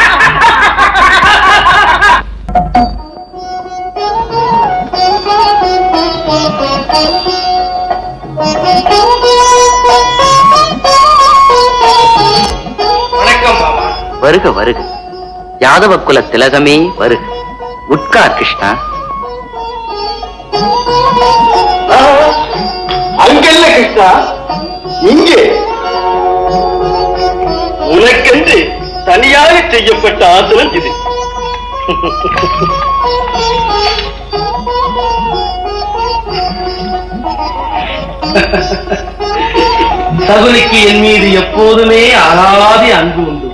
வணக்கம் மாமா வருக வருக யாதவ குல திலகமே வருக உட்கார் கிருஷ்ணா அங்கல்ல கிருஷ்ணா இங்கே உனக்கென்று தனியாக செய்யப்பட்ட ஆசனம் இது சகுனிக்கு என் மீது எப்போதுமே அனாதி அன்பு உண்டு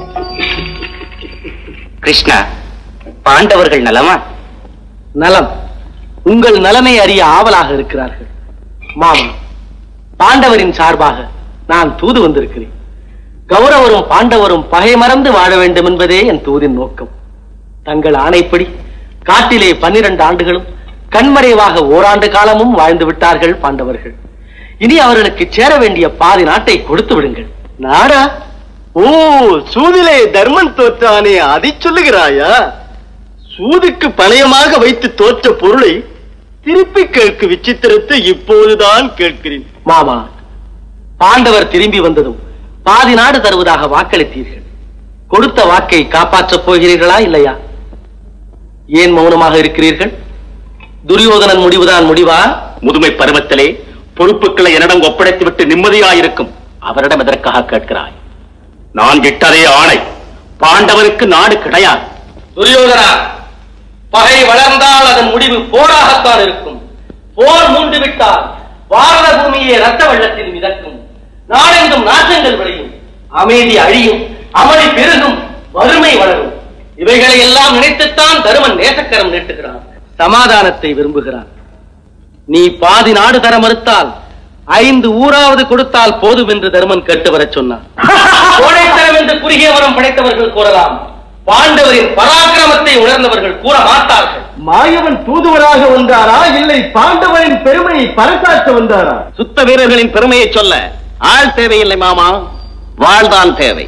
கிருஷ்ணா பாண்டவர்கள் நலமா நலம் உங்கள் நலனை அறிய ஆவலாக இருக்கிறார்கள் மாமா பாண்டவரின் சார்பாக நான் தூது வந்திருக்கிறேன் கௌரவரும் பாண்டவரும் பகை மறந்து வாழ வேண்டும் என்பதே என் தூதின் நோக்கம் தங்கள் ஆணைப்படி காட்டிலே பன்னிரண்டு ஆண்டுகளும் கண்மறைவாக ஓராண்டு காலமும் வாழ்ந்து விட்டார்கள் பாண்டவர்கள் இனி அவர்களுக்கு சேர வேண்டிய பாதி நாட்டை கொடுத்து விடுங்கள் நாடா ஓ சூதிலே தர்மன் தோற்றானே அதை சொல்லுகிறாயா சூதுக்கு பணயமாக வைத்து தோற்ற பொருளை திருப்பி கேட்கு விசித்திரத்தை இப்போதுதான் கேட்கிறேன் மாமா பாண்டவர் திரும்பி வந்ததும் பாதி நாடு தருவதாக வாக்களித்தீர்கள் கொடுத்த வாக்கை காப்பாற்றப் போகிறீர்களா இல்லையா ஏன் மௌனமாக இருக்கிறீர்கள் துரியோதனன் முடிவுதான் முடிவா முதுமை பருவத்திலே பொறுப்புகளை என்னிடம் ஒப்படைத்துவிட்டு நிம்மதியாயிருக்கும் அவரிடம் எதற்காக கேட்கிறாய் நான் இட்டதே ஆணை பாண்டவருக்கு நாடு கிடையாது துரியோதனா பகை வளர்ந்தால் அதன் முடிவு போராகத்தான் இருக்கும் போர் மூண்டு விட்டால் பாரத பூமியே ரத்த வெள்ளத்தில் மிதக்கும் நாடெங்கும் நாசங்கள் விளையும் அமைதி அழியும் அமளி பெருகும் வறுமை வளரும் இவைகளை எல்லாம் நினைத்துத்தான் தருமன் நேசக்கரம் நீட்டுகிறான் சமாதானத்தை விரும்புகிறான் நீ பாதி நாடு தர மறுத்தால் ஐந்து ஊராவது கொடுத்தால் போதும் என்று தருமன் கேட்டு வரச் சொன்னான் கோடைத்தனம் என்று குறுகிய வரம் படைத்தவர்கள் கூறலாம் பாண்டவரின் பராக்கிரமத்தை உணர்ந்தவர்கள் கூற மாட்டார்கள் மாயவன் தூதுவராக வந்தாரா இல்லை பாண்டவரின் பெருமையை பறைசாற்ற வந்தாரா சுத்த வீரர்களின் பெருமையை சொல்ல ஆள் தேவையில்லை மாமா வாழ்தான் தேவை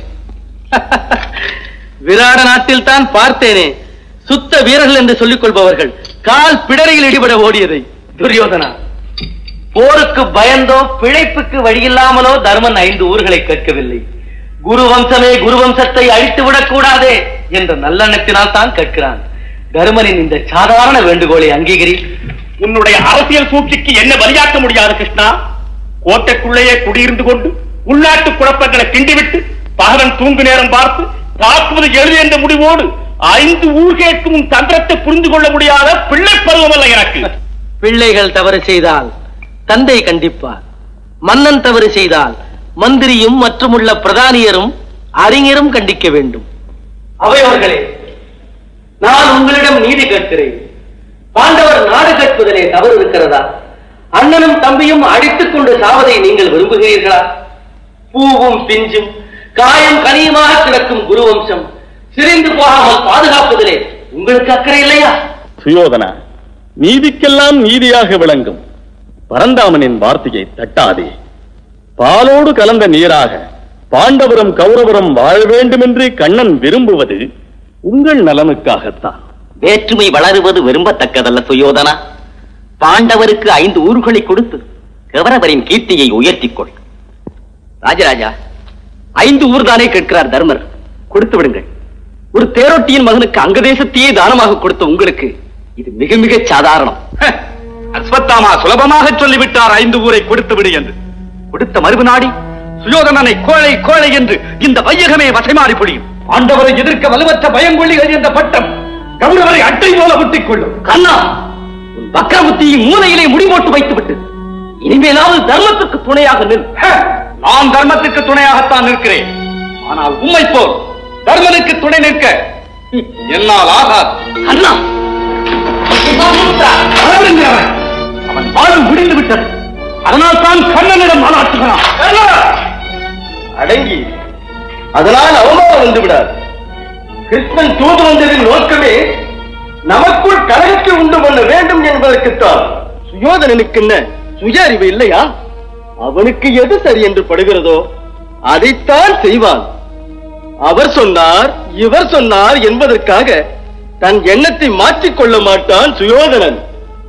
விராட நாட்டில் தான் பார்த்தேனே சுத்த வீரர்கள் என்று சொல்லிக் கொள்பவர்கள் கால் பிடரையில் இடிபட ஓடியதை துரியோதனா போருக்கு பயந்தோ பிழைப்புக்கு வழியில்லாமலோ தர்மன் ஐந்து ஊர்களை கேட்கவில்லை குரு வம்சமே குரு வம்சத்தை அழித்து விடக் கூடாதே என்ற நல்லெண்ணத்தினால் தான் கேட்கிறான் தர்மனின் இந்த சாதாரண வேண்டுகோளை அங்கீகரி உன்னுடைய அரசியல் சூழ்ச்சிக்கு என்ன பலியாக்க முடியாது கிருஷ்ணா கோட்டைக்குள்ளேயே குடியிருந்து கொண்டு உள்நாட்டு குழப்பங்களை கிண்டிவிட்டு பகவன் தூங்கு நேரம் பார்த்து தாக்குவது எழுது என்ற முடிவோடு ஐந்து ஊர் கேட்கும் உன் தந்திரத்தை புரிந்து கொள்ள முடியாத பிள்ளை பருவமல்ல எனக்கு பிள்ளைகள் தவறு செய்தால் தந்தை கண்டிப்பார் மன்னன் தவறு செய்தால் மந்திரியும் மற்றுமுள்ள பிரதானியரும் அறிஞரும் கண்டிக்க வேண்டும் அவையோர்களே நான் உங்களிடம் நீதி கேட்கிறேன் பாண்டவர் நாடு கேட்பதிலே தவறு இருக்கிறதா அண்ணனும் தம்பியும் அடித்துக் கொண்டு சாவதை நீங்கள் விரும்புகிறீர்களா பூவும் பிஞ்சும் காயம் கனியுமாக கிடக்கும் குருவம்சம் சிரிந்து போகாமல் பாதுகாப்பதிலே உங்களுக்கு அக்கறை இல்லையா சுயோதனா நீதிக்கெல்லாம் நீதியாக விளங்கும் பரந்தாமனின் வார்த்தையை தட்டாதே பாலோடு கலந்த நீராக பாண்டவரும் கௌரவரும் வாழ வேண்டும் என்று கண்ணன் விரும்புவது உங்கள் நலனுக்காகத்தான் வேற்றுமை வளருவது விரும்பத்தக்கதல்ல சுயோதனா பாண்டவருக்கு ஐந்து ஊர்களை கொடுத்து கௌரவரின் கீர்த்தியை உயர்த்திக் கொள் ராஜராஜா ஐந்து ஊர் தானே கேட்கிறார் தர்மர் கொடுத்து விடுங்கள் ஒரு தேரோட்டியின் மகனுக்கு அங்கதேசத்தையே தானமாக கொடுத்த உங்களுக்கு இது மிக மிக சாதாரணம் அஸ்வத்தாமா சுலபமாக சொல்லிவிட்டார் ஐந்து ஊரை கொடுத்து விடு என்று கொடுத்த மறுநாடி சுயோதனனை கோழை கோழை என்று இந்த வையகமே வசைமாறி பொழியும் ஆண்டவரை எதிர்க்க வலுவற்ற பயங்கொள்ளிகள் என்ற பட்டம் கௌரவரை அட்டை போல முட்டிக் கொள்ளும் கண்ணா உன் வக்கரமுத்தியை மூலையிலே முடிவோட்டு வைத்து விட்டு இனிமேலாவது தர்மத்துக்கு துணையாக நில் நான் தர்மத்துக்கு துணையாகத்தான் நிற்கிறேன் ஆனால் உண்மை போல் தர்மனுக்கு துணை நிற்க என்னால் ஆகாது அண்ணா அளவிருந்தவன். அவன் வாழ்வு முடிந்து விட்டது அதனால் தான் கண்ணனிடம் மாநாட்டுகிறான் அடங்கி அதனால் அவமானம் வந்து விடாது கிருஷ்ணன் தூது வந்ததின் நோக்கமே நமக்குள் கலகத்தை உண்டு பண்ண வேண்டும் என்பதற்குத்தான் சுயோதனனுக்கு என்ன சுய அறிவு இல்லையா அவனுக்கு எது சரி என்று படுகிறதோ அதைத்தான் செய்வான் அவர் சொன்னார் இவர் சொன்னார் என்பதற்காக தன் எண்ணத்தை மாற்றிக் கொள்ள மாட்டான் சுயோதனன்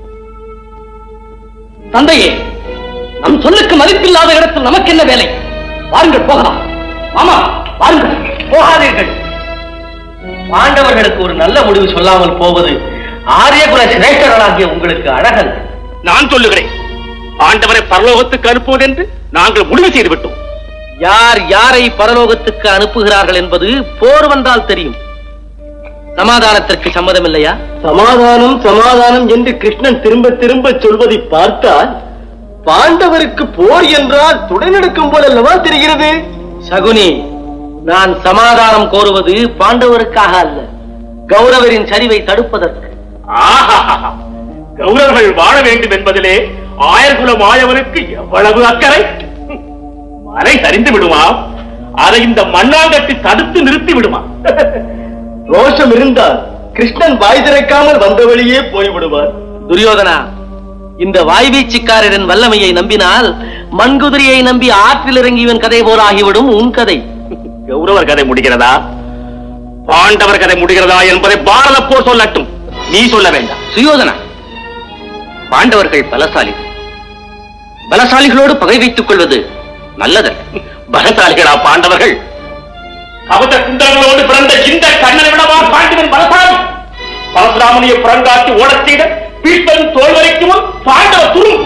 தந்தையே நம் சொல்லுக்கு மதிப்பில்லாத இடத்தில் நமக்கு என்ன வேலை வாருங்கள் போகலாம் மாமா வாருங்கள் போகாதீர்கள் பாண்டவர்களுக்கு ஒரு நல்ல முடிவு சொல்லாமல் போவது ஆரியகுல சிரேஷ்டர்களாகிய உங்களுக்கு அழகல் நான் சொல்லுகிறேன் ஆண்டவரை பரலோகத்துக்கு அனுப்புவது என்று நாங்கள் முடிவு செய்து விட்டோம் யார் யாரை பரலோகத்துக்கு அனுப்புகிறார்கள் என்பது போர் வந்தால் தெரியும் சமாதானத்திற்கு சம்மதம் இல்லையா சமாதானம் சமாதானம் என்று கிருஷ்ணன் திரும்ப திரும்ப சொல்வதை பார்த்தால் பாண்டவருக்கு போர் என்றால் துடைநடுக்கும் போல் அல்லவா தெரிகிறது சகுனி நான் சமாதானம் கோருவது பாண்டவருக்காக அல்ல கௌரவரின் சரிவை தடுப்பதற்கு ஆஹாஹாஹா. கௌரவர்கள் வாழ வேண்டும் என்பதிலே ஆயர்குல மாயவனுக்கு எவ்வளவு அக்கறை ஹம். மலை சரிந்து விடுமா அதை இந்த மண்ணாங்கட்டி தடுத்து நிறுத்தி விடுமா ரோஷம் இருந்தால் கிருஷ்ணன் வாய் திறக்காமல் வந்த வழியே போய்விடுவார் துரியோதனா இந்த வாய்வீச்சுக்காரரின் வல்லமையை நம்பினால் மண்குதிரையை நம்பி ஆற்றில் இறங்கியவன் கதை போல் ஆகிவிடும் உன் கதை கௌரவர் கதை முடிகிறதா பாண்டவர் கதை முடிகிறதா என்பதை பாரத போர் சொல்லட்டும் நீ சொல்ல வேண்டாம் சுயோதனா பாண்டவர்கள் பலசாலிகள் பலசாலிகளோடு பகை வைத்துக் கொள்வது நல்லதல்ல பலசாலிகளா பாண்டவர்கள் கவச குண்டலங்களோடு பிறந்த இந்த கண்ணனை விடவா பாண்டவன் பலசாலி பரசுராமனிய புறங்காட்டி ஓடச் செய்த பீஷ்மன் தோல் வரைக்கும் பாண்டவ துரும்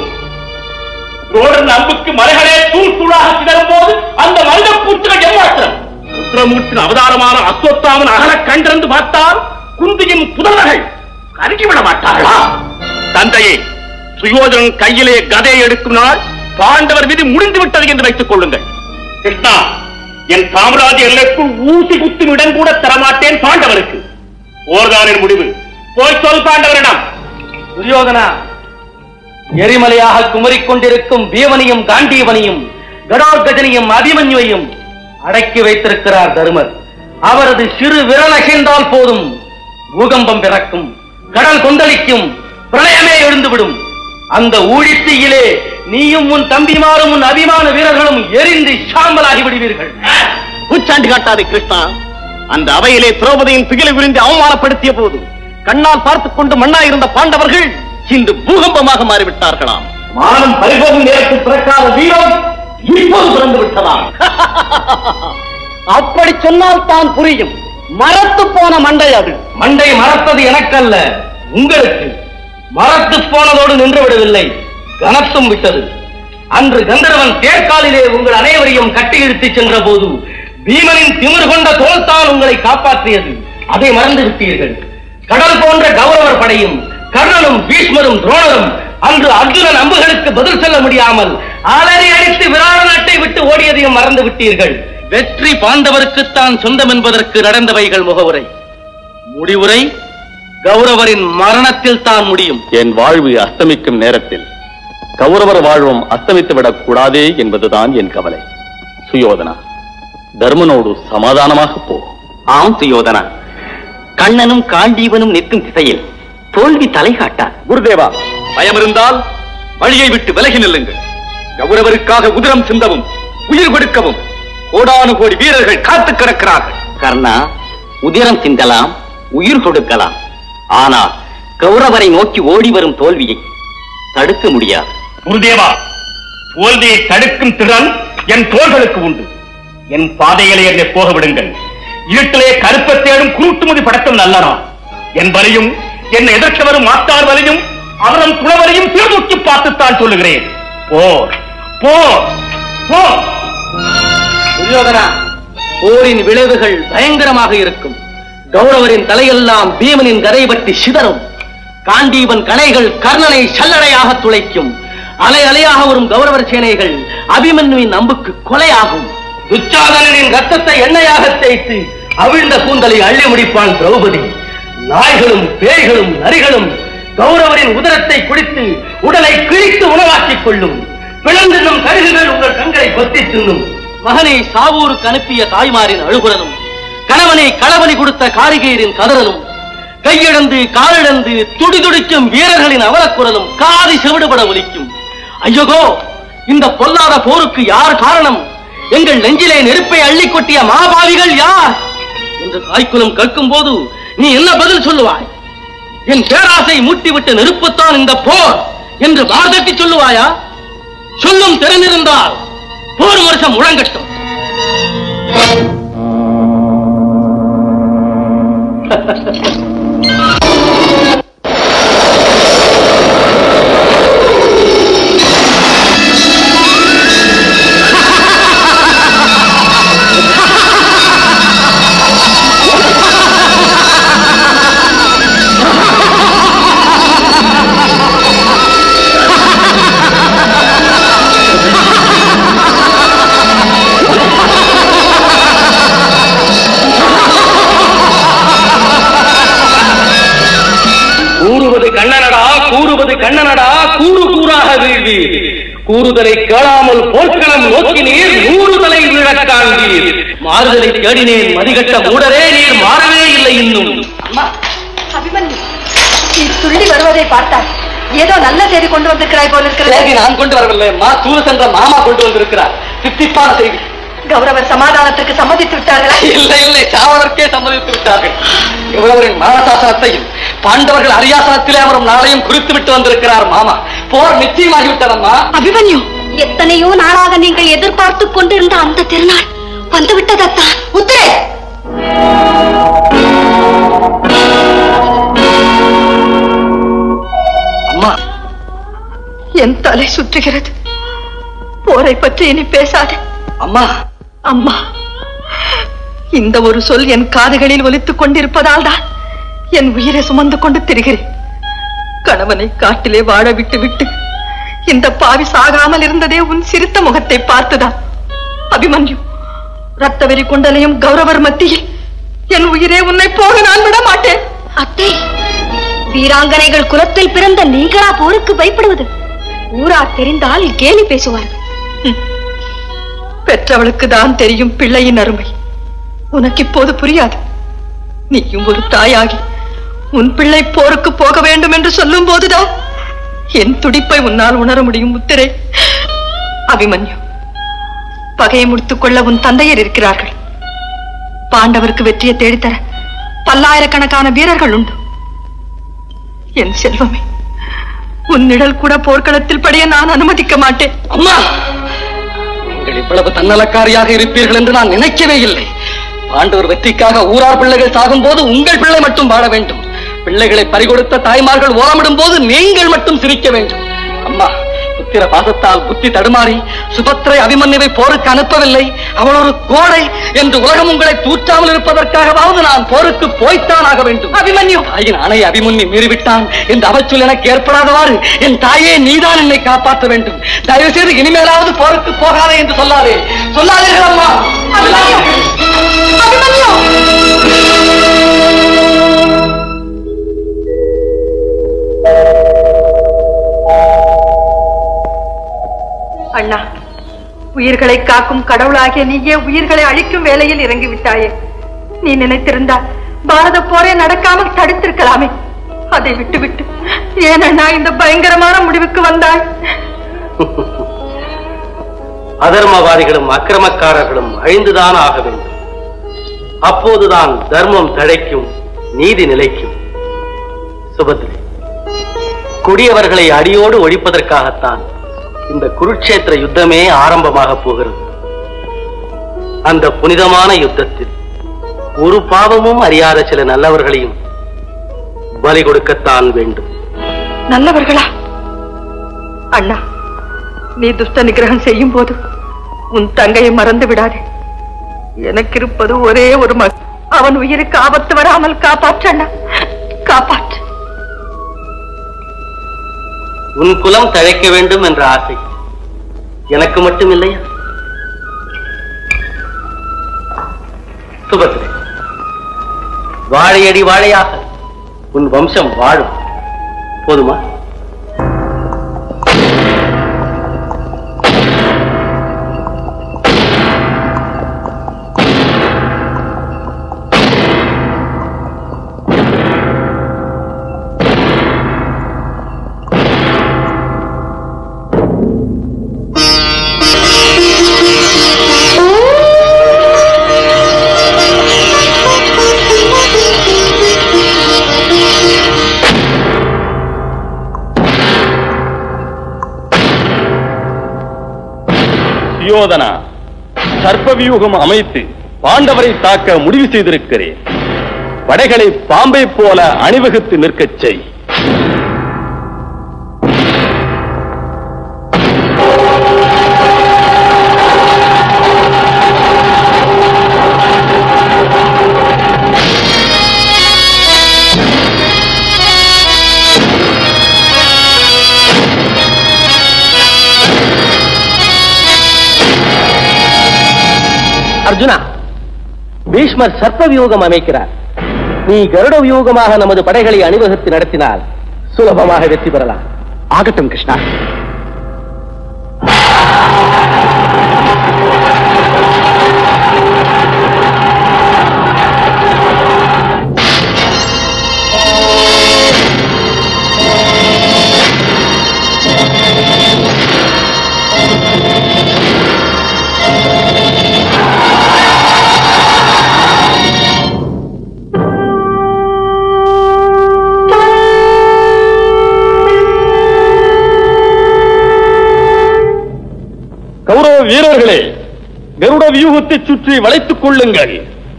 ரோடன் அம்புக்கு மலைகளே தூள் தூளாக சிதறும் போது அந்த மனித பூச்சிகள் எம்மாத்திரம் ருத்ரமூர்த்தின் அவதாரமான அஸ்வத்தாமன் அகல கண்டிருந்து பார்த்தால் குந்தியின் புதல்வர்கள் கருகிவிட மாட்டார்களா தந்தையே சுயோதனன் கையிலே கதையை எடுக்கும் நாள் பாண்டவர் விதி முடிந்து விட்டது என்று வைத்துக் கொள்ளுங்கள் கிருஷ்ணா என் சாம்ராஜ்ய எல்லைக்குள் ஊசி குத்தும் இடம் கூட தரமாட்டேன் பாண்டவருக்கு ஓர்தானின் முடிவு போய் சொல் பாண்டவரிடம் துரியோதனா எரிமலையாக குமரிக் கொண்டிருக்கும் பீமனையும் காண்டீவனையும் கடோர்கஜனையும் அபிமன்யுவையும் அடக்கி வைத்திருக்கிறார் தருமர் அவரது சிறு விரல் அசைந்தால் போதும் பூகம்பம் பிறக்கும் கடல் கொந்தளிக்கும் பிரளயமே எழுந்துவிடும் அந்த ஊழித்தீயிலே நீயும் உன் தம்பிமாரும் உன் அபிமான வீரர்களும் எரிந்து சாம்பலாகி விடுவீர்கள் பூச்சாண்டி காட்டாதே கிருஷ்ணா அந்த அவையிலே திரௌபதியின் திகிலை விழுந்து அவமானப்படுத்திய போது கண்ணால் பார்த்துக் கொண்டு மண்ணாயிருந்த பாண்டவர்கள் இன்று பூகம்பமாக மாறிவிட்டார்களாம் மானம் பறிபோகும் நேரத்தில் பிறக்காத வீரம் இப்போது பிறந்து விட்டதாம் அப்படி சொன்னால் தான் புரியும் மரத்து போன மண்டை அது மண்டை மறத்தது எனக்கல்ல உங்களுக்கு மரத்து போனதோடு நின்று விடவில்லை கனத்தும் விட்டது அன்று கந்தர்வன் தேர்காலிலே உங்கள் அனைவரையும் கட்டி இழுத்துச் சென்ற போது பீமனின் திமிர் கொண்ட தோல்தான் உங்களை காப்பாற்றியது அதை மறந்து விட்டீர்கள் கடல் போன்ற கௌரவர் படையும் கர்ணனும் பீஷ்மரும் துரோணரும் அன்று அர்ஜுனன் அம்புகளுக்கு பதில் சொல்ல முடியாமல் அலறி அடித்து விராட நாட்டை விட்டு ஓடியதையும் மறந்து விட்டீர்கள் வெற்றி பாண்டவருக்குத்தான் சொந்தம் என்பதற்கு நடந்தவைகள் முகவுரை முடிவுரை கௌரவரின் மரணத்தில் தான் முடியும் என் வாழ்வு அஸ்தமிக்கும் நேரத்தில் கௌரவர் வாழ்வும் அஸ்தமித்து விடக் கூடாதே என்பதுதான் என் கவலை சுயோதனா தர்மனோடு சமாதானமாக போ ஆம் சுயோதனா கண்ணனும் காண்டீவனும் நிற்கும் திசையில் தோல்வி தலை காட்டார் குருதேவா பயம் இருந்தால் வழியை விட்டு விலகி நில்லுங்கள் கௌரவருக்காக உதிரம் சிந்தவும் உயிர் கொடுக்கவும் கோடானு கோடி வீரர்கள் காத்து கிடக்கிறார்கள் கர்ணா உதிரம் சிந்தலாம் உயிர் கொடுக்கலாம் ஆனால் கௌரவரை நோக்கி ஓடி வரும் தோல்வியை தடுக்க முடியாது குருதேவா தோல்வியை தடுக்கும் திறன் என் தோள்களுக்கு உண்டு என் பாதையிலே என்னை போக விடுங்கள் இருட்டிலே கருப்பை தேடும் குருட்டுமதி படக்கம் நல்லனா என் வலியும் என்னை எதிர்க்க வரும் மாட்டார் வலியும் அவரன் புலவரையும் சீர்தூக்கி பார்த்துத்தான் சொல்லுகிறேன் போர் போர் போர் துரியோதனா போரின் விளைவுகள் பயங்கரமாக இருக்கும் கௌரவரின் தலையெல்லாம் பீமனின் கதை பற்றி சிதறும் காண்டீவன் கணைகள் கர்ணனை சல்லடையாக துளைக்கும் அலை அலையாக வரும் கௌரவர் சேனைகள் அபிமன்யுவின் அம்புக்கு கொலையாகும் துச்சாதனனின் ரத்தத்தை எண்ணெயாக தேய்த்து அவிழ்ந்த கூந்தலை அள்ளி முடிப்பான் திரௌபதி நாய்களும் பேய்களும் நரிகளும் கௌரவரின் உதரத்தை குடித்து உடலை கிழித்து உணவாக்கிக் கொள்ளும் பிளந்திருந்தும் கருகுகள் உங்கள் கண்களை கொத்தி தின்னும் மகனை சாவூருக்கு அனுப்பிய தாய்மாரின் அழுகுரலும் கணவனை களவலி கொடுத்த காரிகையரின் கதறலும் கையிழந்து காலிழந்து துடிதுடிக்கும் வீரர்களின் அவலக்குரலும் காதி செவிடுபட ஒலிக்கும் ஐயகோ இந்த பொல்லாத போருக்கு யார் காரணம் எங்கள் நெஞ்சிலே நெருப்பை அள்ளி கொட்டிய மாபாவிகள் யார் என்று தாய்க்குலம் கேட்கும் போது நீ என்ன பதில் சொல்லுவாய் என் பேராசை மூட்டிவிட்ட நெருப்புத்தான் இந்த போர் என்று வார்த்தட்டி சொல்லுவாயா சொல்லும் திறனிருந்தால் போர் வருஷம் முழங்கட்டும் கூறுதலை கேளாமல் போர்க்களம் நோக்கினீர் நூறு தலை விழக் காண்பீர் மாறுதலை தேடினேன் மதிகட்ட மூடரே நீர் மாறவே இல்லை இன்னும் அபிமன்யு நீ துள்ளி வருவதை பார்த்தால் ஏதோ நல்ல செய்தி கொண்டு வந்திருக்கிறாய் போல செய்தி இருக்கிறது நான் கொண்டு வரவில்லை மா சூரசந்திர மாமா கொண்டு வந்திருக்கிறார் தித்திப்பான செய்தி கௌரவர் சமாதானத்திற்கு சம்மதித்து விட்டார்களா இல்லை இல்லை சாவதற்கே சம்மதித்து விட்டார்கள் இவ்வளவரின் மரணசாசனத்தையும் பாண்டவர்கள் அரியாசனத்திலே அவரும் நாளையும் குறித்து விட்டு வந்திருக்கிறார் மாமா போர் நிச்சயமாகிவிட்டதம்மா அபிமன்யு எத்தனையோ நாளாக நீங்கள் எதிர்பார்த்து கொண்டிருந்த அந்த திருநாள் வந்து விட்டதத்தான் உத்தரே அம்மா என் தலை சுற்றுகிறது போரை பற்றி இனி பேசாதே அம்மா அம்மா இந்த ஒரு சொல் என் காதுகளில் ஒலித்துக் கொண்டிருப்பதால் தான் என் உயிரை சுமந்து கொண்டு திரிகிறேன் கணவனை காட்டிலே வாழ விட்டு விட்டு இந்த பாவி சாகாமல் இருந்ததே உன் சிரித்த முகத்தை பார்த்துதான் அபிமன்யு ரத்த வெறி குண்டலையும் கௌரவர் மத்தியில் என் உயிரே உன்னை போக நான் விட மாட்டேன் அத்தை வீராங்கனைகள் குலத்தில் பிறந்த நீங்களா போருக்கு பயப்படுவது ஊரார் தெரிந்தால் கேலி பேசுவார்கள் பெற்றவளுக்கு தான் தெரியும் பிள்ளையின் அருமை உனக்கு இப்போது புரியாது நீயும் ஒரு தாயாகி உன் பிள்ளை போருக்கு போக வேண்டும் என்று சொல்லும் போதுதான் என் துடிப்பை உன்னால் உணர முடியும் முத்திரை அபிமன்யு பகையை முடித்துக் கொள்ள உன் தந்தையர் இருக்கிறார்கள் பாண்டவருக்கு வெற்றியை தேடித்தர பல்லாயிரக்கணக்கான வீரர்கள் உண்டு என் செல்வமே உன் நிழல் கூட போர்க்களத்தில் படிய நான் அனுமதிக்க மாட்டேன் அம்மா நீங்கள் இவ்வளவு தன்னலக்காரியாக இருப்பீர்கள் என்று நான் நினைக்கவே இல்லை பாண்டவர் வெற்றிக்காக ஊரார் பிள்ளைகள் சாகும் போது உங்கள் பிள்ளை மட்டும் வாழ வேண்டும் பிள்ளைகளை பறிகொடுத்த தாய்மார்கள் ஓலமிடும் போது நீங்கள் மட்டும் சிரிக்க வேண்டும் அம்மா புத்திர பாசத்தால் புத்தி தடுமாறி சுபத்திரை அபிமன்யுவை போருக்கு அனுப்பவில்லை அவள் ஒரு கோடை என்று உலகம் உங்களை தூற்றாமல் இருப்பதற்காகவாவது நான் போருக்கு போய்த்தான் ஆக வேண்டும் அபிமன்யு தாயின் ஆணை அபிமன்யு மீறிவிட்டான் என்று அவச்சொல் எனக்கு ஏற்படாதவாறு என் தாயே நீதான் என்னை காப்பாற்ற வேண்டும் தயவு செய்து இனிமேலாவது போருக்கு போகாதே என்று சொல்லாதே சொல்லாதீர்கள் அம்மா அண்ணா உயிர்களை காக்கும் கடவுளாகிய நீயே உயிர்களை அழிக்கும் வேலையில் இறங்கி விட்டாயே நீ நினைத்திருந்தால் பாரத போரே நடக்காமல் தடுத்திருக்கலாமே அதை விட்டுவிட்டு ஏன் அண்ணா இந்த பயங்கரமான முடிவுக்கு வந்தாய் அதர்மவாதிகளும் அக்கிரமக்காரர்களும் அழிந்துதான் ஆக வேண்டும் அப்போதுதான் தர்மம் தழைக்கும் நீதி நிலைக்கும் சுபத்ரே கொடியவர்களை அடியோடு ஒழிப்பதற்காகத்தான் இந்த குருட்சேத்திர யுத்தமே ஆரம்பமாக போகிறது அந்த புனிதமான யுத்தத்தில் ஒரு பாவமும் அறியாத சில நல்லவர்களையும் பலி கொடுக்கத்தான் வேண்டும் நல்லவர்களா அண்ணா நீ துஷ்ட நிகிரகம் செய்யும் போது உன் தங்கையை மறந்து விடாதே எனக்கு இருப்பது ஒரே ஒரு மகன் அவன் உயிருக்கு ஆபத்து வராமல் காப்பாற்று அண்ணா காப்பாற்று உன் குலம் தழைக்க வேண்டும் என்ற ஆசை எனக்கு மட்டும் இல்லையா சுபத்ரே வாழையடி வாழையாக உன் வம்சம் வாழும் போதுமா சுயோதனா சர்ப்பவியூகம் அமைத்து பாண்டவரை தாக்க முடிவு செய்திருக்கிறேன் படைகளை பாம்பை போல அணிவகுத்து நிற்கச் செய் அர்ஜுனா பீஷ்மர் சர்ப்ப வியூகம் அமைக்கிறார் நீ கருட வியூகமாக நமது படைகளை அணிவகுத்து நடத்தினால் சுலபமாக வெற்றி பெறலாம் ஆகட்டும் கிருஷ்ணா கௌரவ வீரர்களே கருட வியூகத்தை சுற்றி வளைத்துக் கொள்ளுங்கள்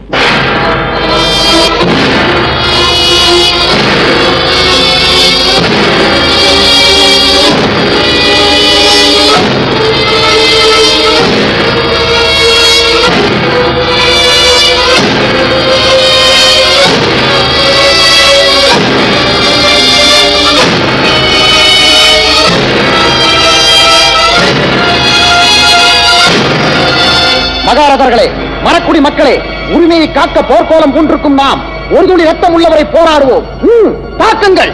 மகாரதர்களே மரக்குடி மக்களே உரிமையை காக்க போர்க்கோலம் பூண்டிருக்கும் நாம் ஒரு துளி ரத்தம் உள்ளவரை போராடுவோம் ம், தாக்குங்கள்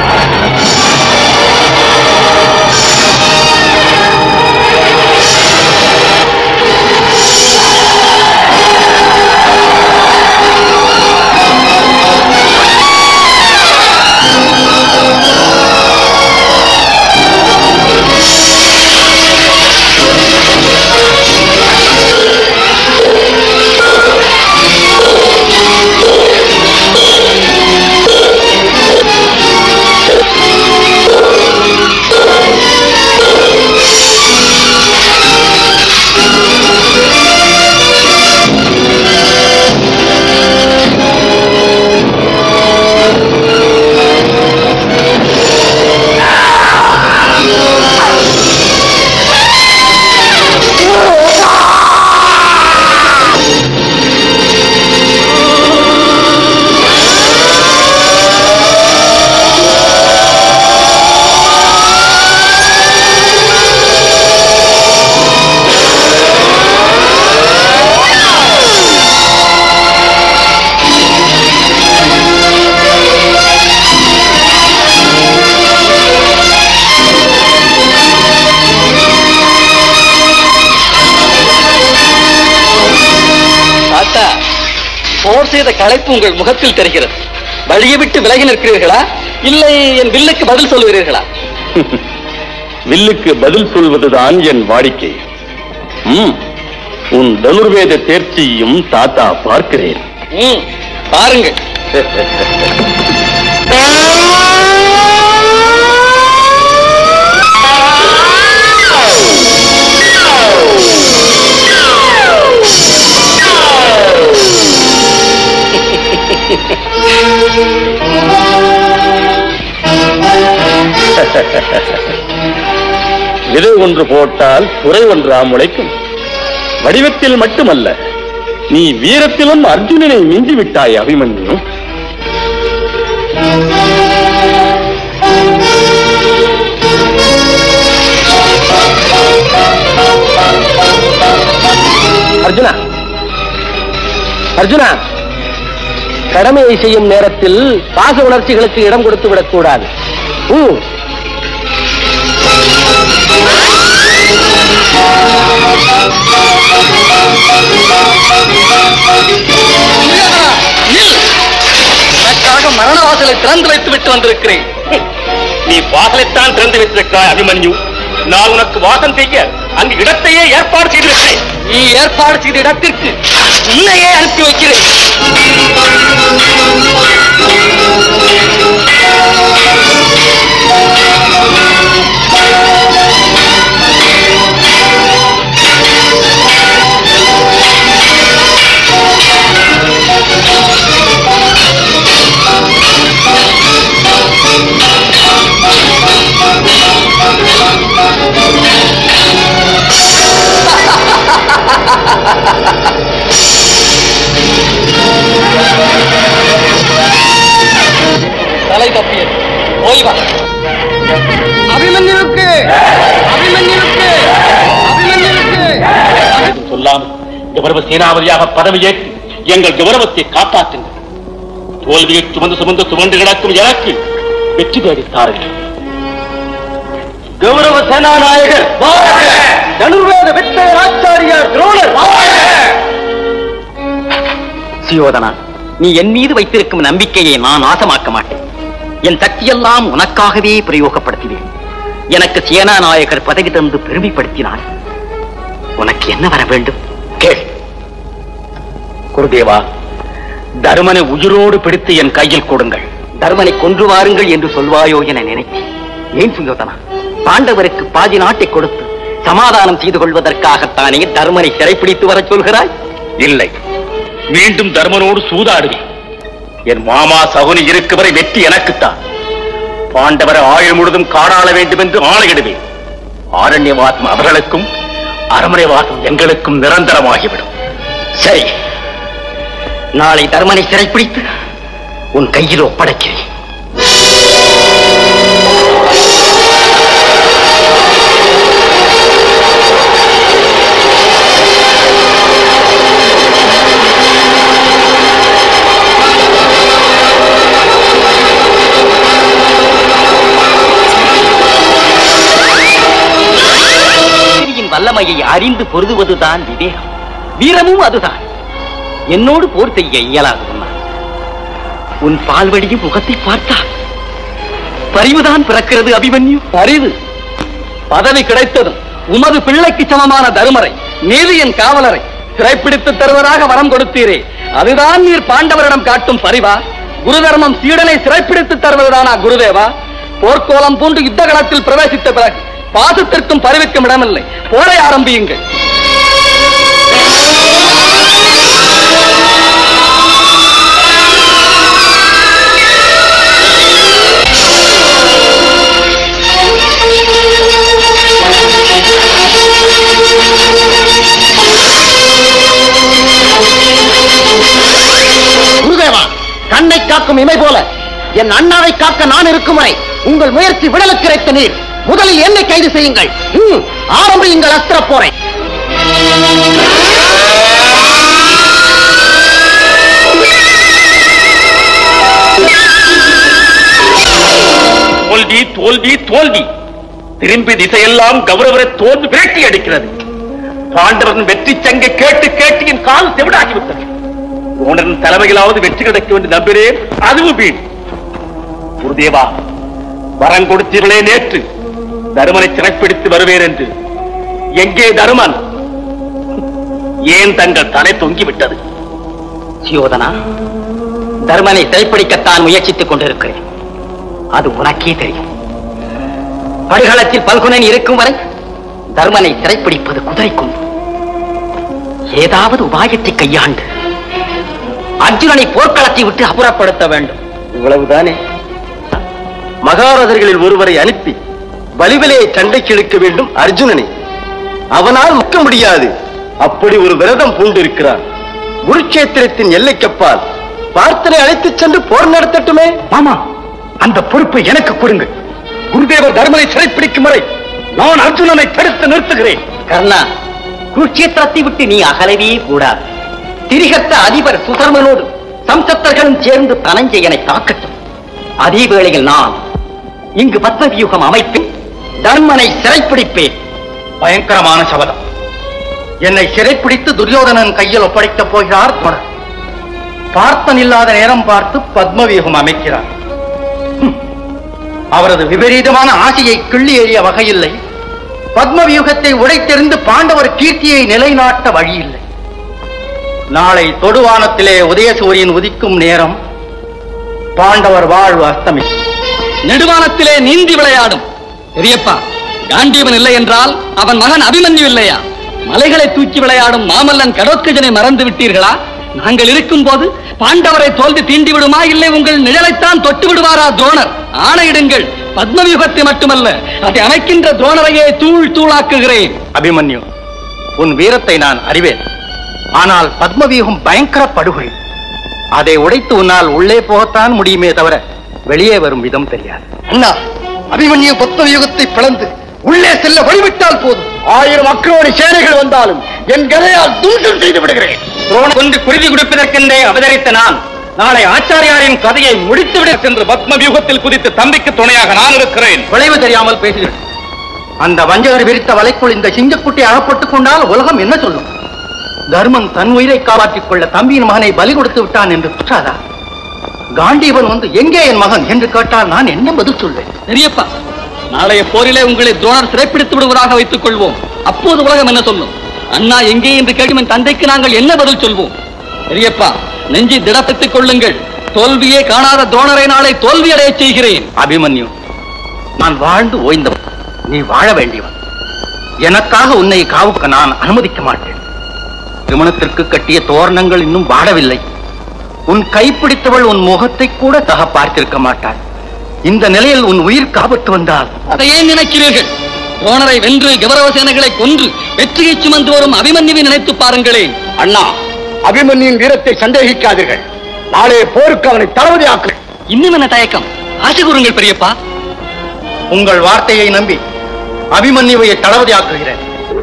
தாத்தா போர் செய்த களைப்பு உங்கள் முகத்தில் தெரிகிறது வழியை விட்டு விலகி நிற்கிறீர்களா இல்லை என் வில்லுக்கு பதில் சொல்லுகிறீர்களா வில்லுக்கு பதில் சொல்வதுதான் என் வாடிக்கை ம், உன் தனுர்வேத தேர்ச்சியும் தாத்தா பார்க்கிறேன் ம், பாருங்கள் விதை ஒன்று போட்டால் துறை ஒன்றா முளைக்கும் வடிவத்தில் மட்டுமல்ல நீ வீரத்திலும் அர்ஜுனனை மிஞ்சி விட்டாய் அபிமன்யு அர்ஜுனா அர்ஜுனா கடமையை செய்யும் நேரத்தில் பாச உணர்ச்சிகளுக்கு இடம் கொடுத்து விடக்கூடாது ம். எனக்காக மரண வாசலை திறந்து வைத்து விட்டு வந்திருக்கிறேன் நீ வாசலைத்தான் திறந்து வைத்திருக்கிறாய் அபிமன்யு நான் உனக்கு வாசம் செய்ய அங்கு இடத்தையே ஏற்பாடு செய்திருக்கிறேன் நீ ஏற்பாடு செய்த இடத்திற்கு உன்னையே அனுப்பி வைக்கிறேன் தலை தப்பியது போய் வா அபிமன்யுவுக்கு அபிமன்யுவுக்கு அபிமன்யுவுக்கு எதுவும் சொல்லாமல் கௌரவ சேனாபதியாக பதவியேற்று எங்கள் கௌரவத்தை காப்பாற்றுங்கள் தோல்வியை சுமந்து சுமந்து சுமந்து கிடக்கும் எனக்கு வெற்றி தேடித்தார்கள் கௌரவ சேனாநாயகர் தனுர்வேத வித்தையர் ஆச்சாரியார் துரோணர் சுயோதனா நீ என் மீது வைத்திருக்கும் நம்பிக்கையை நான் நாசமாக்க மாட்டேன் என் சக்தியெல்லாம் உனக்காகவே பிரயோகப்படுத்தினேன் எனக்கு சேனாநாயகர் பதவி தந்து பெருமைப்படுத்தினார் உனக்கு என்ன வர வேண்டும் கேள் குருதேவா தருமனை உயிரோடு பிடித்து என் கையில் கொடுங்கள் தருமனை கொன்று வாருங்கள் என்று சொல்வாயோ என நினைத்தேன் ஏன் சுயோதனா பாண்டவருக்கு பாதி நாட்டை கொடுத்து சமாதானம் செய்து கொள்வதற்காகத்தானே தர்மனை சிறைப்பிடித்து வரச் சொல்கிறாய் இல்லை மீண்டும் தர்மனோடு சூதாடுவேன் என் மாமா சகுனி இருக்கும் வரை வெற்றி எனக்குத்தான் பாண்டவரை ஆயுள் முழுதும் காணாள வேண்டும் என்று ஆணையிடுவேன் ஆரண்யவாசம் அவர்களுக்கும் அரமனைவாசம் எங்களுக்கும் நிரந்தரமாகிவிடும் சரி நாளை தர்மனை சிறைப்பிடித்து உன் கையில் ஒப்படைக்கிறேன் எதிரியின் வல்லமையை அறிந்து பொருதுவதுதான் விவேகம் வீரமும் அதுதான் என்னோடு போர் செய்ய இயலாது உன்னால். உன் பால்வடியும் முகத்தை பார்த்தால் பரிவுதான் பிறக்கிறது அபிமன்யு அறிவு பதவி கிடைத்ததும் உமது பிள்ளைக்கு சமமான தருமரை நீதியின் காவலரை சிறைப்பிடித்து தருவதாக வரம் கொடுத்தீரே அதுதான் நீர் பாண்டவரிடம் காட்டும் பரிவா குரு தர்மம் சீடனை சிறைப்பிடித்து தருவதுதானா குருதேவா போர்க்கோலம் பூண்டு யுத்த களத்தில் பிரவேசித்த பிறகு பாசத்திற்கும் பரிவுக்கும் இடமில்லை போரை ஆரம்பியுங்கள் குருதேவா கண்ணை காக்கும் இமை போல என் அண்ணாவை காக்க நான் இருக்கும் வரை உங்கள் முயற்சி விடலுக்கு கிடைத்த நீர் முதலில் என்னை கைது செய்யுங்கள் ம், ஆரம்பியுங்கள் அஸ்திர போரை தோல்வி தோல்வி தோல்வி திரும்பி திசையெல்லாம் கௌரவரை தோல்வி விரட்டி அடிக்கிறது பாண்டவன் வெற்றி சங்கை கேட்டு கேட்டு என் கால் செவிடாகிவிட்டது துரோணரின் தலைமையிலாவது வெற்றி கிடைக்க வேண்டிய நம்பினேன் அதுவும் வீண் குருதேவா வரம் கொடுத்தீர்களே நேற்று தருமனை சிறைப்பிடித்து வருவேன் என்று எங்கே தருமன் ஏன் தங்கள் தலை தொங்கிவிட்டது சியோதனா தர்மனை சிறைப்பிடிக்கத்தான் முயற்சித்துக் கொண்டிருக்கிறேன் அது உனக்கே தெரியும் படுகளத்தில் பல்குனன் இருக்கும் வரை தர்மனை சிறைப்பிடிப்பது குதிரை கொண்டு ஏதாவது உபாயத்தை கையாண்டு அர்ஜுனனை போர்க்களத்தை விட்டு அப்புறப்படுத்த வேண்டும் இவ்வளவுதானே மகாரதர்களில் ஒருவரை அனுப்பி வலிவிலே சண்டைக்கு இழுக்க வேண்டும் அர்ஜுனனை அவனால் மக்க முடியாது அப்படி ஒரு விரதம் பூண்டிருக்கிறான் குருட்சேத்திரத்தின் எல்லைக்கப்பால் பார்த்தனை அழைத்துச் சென்று போர் நடத்தட்டுமே மாமா அந்த பொறுப்பை எனக்கு கொடுங்க குருதேவர் தர்மனை சிறைப்பிடிக்கும் வரை நான் அர்ஜுனனை தடுத்து நிறுத்துகிறேன் கர்ணா குருட்சேத்திரத்தை விட்டு நீ அகலவே கூடாது திரிகத்த அதிபர் சுதர்மனோடு சம்சத்தர்களும் சேர்ந்து தனஞ்சயனை தாக்கட்டும் அதே வேளையில் நான் இங்கு பத்மவியூகம் அமைப்பேன் தர்மனை சிறைப்பிடிப்பேன் பயங்கரமான சபதம் என்னை சிறைப்பிடித்து துரியோதனன் கையில் ஒப்படைக்கப் போகிறார் துணர் பார்த்தன் இல்லாத நேரம் பார்த்து பத்மவியூகம் அமைக்கிறார் ஹம். அவரது விபரீதமான ஆசையை கிள்ளி எறிய வகையில்லை பத்மவியூகத்தை உடைத்தெறிந்து பாண்டவர் கீர்த்தியை நிலைநாட்ட வழியில்லை நாளை தொடுவானத்திலே உதயசூரியன் உதிக்கும் நேரம் பாண்டவர் வாழ்வு அஸ்தமிக்கும் நெடுவானத்திலே நீந்தி விளையாடும் பெரியப்பா காண்டீவன் இல்லை என்றால் அவன் மகன் அபிமன்யு இல்லையா மலைகளை தூக்கி விளையாடும் மாமல்லன் கடோத்கஜனை மறந்து விட்டீர்களா நாங்கள் இருக்கும் போது பாண்டவரை தோல்வி தீண்டி விடுமா இல்லை உங்கள் நிழலைத்தான் தொட்டு விடுவாரா துரோணர் ஆணையிடுங்கள் பத்மவியூகத்தை மட்டுமல்ல அதை அமைக்கின்ற துரோணரையே தூள் தூளாக்குகிறேன் அபிமன்யு உன் வீரத்தை நான் அறிவேன் ஆனால் பத்மவியூகம் பயங்கர படுகொலை அதை உடைத்து உன்னால் உள்ளே போகத்தான் முடியுமே தவிர வெளியே வரும் விதம் தெரியாது அண்ணா அபிமன்யு பத்மவியூகத்தை பிளந்து உள்ளே செல்ல வழிவிட்டால் போதும் ஆயிரம் அக்ரோணி சேனைகள் வந்தாலும் என் கதையால் தூஷம் செய்து விடுகிறேன் துரோணம் கொண்டு குருதி குடிப்பதற்கென்றே அவதரித்த நான் நாளை ஆச்சாரியாரின் கதையை முடித்துவிட சென்று பத்ம வியூகத்தில் குதித்து தம்பிக்கு துணையாக நான் இருக்கிறேன் விளைவு தெரியாமல் பேசுகிறேன் அந்த வஞ்சகர் விரித்த வலைக்குள் இந்த சிங்கக்குட்டி அகப்பட்டுக் கொண்டால் உலகம் என்ன சொல்லும் தர்மன் தன் உயிரை காப்பாற்றிக் கொள்ள தம்பியின் மகனை பலி கொடுத்து விட்டான் என்று குற்றாதா காண்டீவன் வந்து எங்கே என் மகன் என்று கேட்டால் நான் என்ன பதில் சொல்வேன் பெரியப்பா நாளைய போரிலே உங்களை துரோணர் சிறைப்பிடித்து விடுவதாக வைத்துக் கொள்வோம் அப்போது உலகம் என்ன சொல்லும் அண்ணா எங்கே என்று கேட்கும் என் தந்தைக்கு நாங்கள் என்ன பதில் சொல்வோம் பெரியப்பா நெஞ்சி திடப்படுத்திக் கொள்ளுங்கள் தோல்வியே காணாத துரோணரை நாளை தோல்வி அடையச் செய்கிறேன் அபிமன்யு நான் வாழ்ந்து ஓய்ந்தவன் நீ வாழ வேண்டியவன் எனக்காக உன்னை காவுக்க நான் அனுமதிக்க மாட்டேன் திருமணத்திற்கு கட்டிய தோரணங்கள் இன்னும் வாடவில்லை உன் கைப்பிடித்தவள் உன் முகத்தை கூட தக பார்த்திருக்க மாட்டாள் இந்த நிலையில் உன் உயிர் காபத்து வந்தால் அதையே நினைக்கிறீர்கள் துரோணரை வென்று கௌரவ சேனைகளை கொன்று வெற்றியை சுமந்து வரும் அபிமன்யுவை நினைத்து பாருங்களேன் அண்ணா அபிமன்யின் வீரத்தை சந்தேகிக்காதீர்கள் நாளே போருக்கு அவனை தளபதியாக்கு இன்னும் என்ன தயக்கம் ஆசை கூறுங்கள் பெரியப்பா உங்கள் வார்த்தையை நம்பி அபிமன்யுவை தளபதியாக்குகிறேன்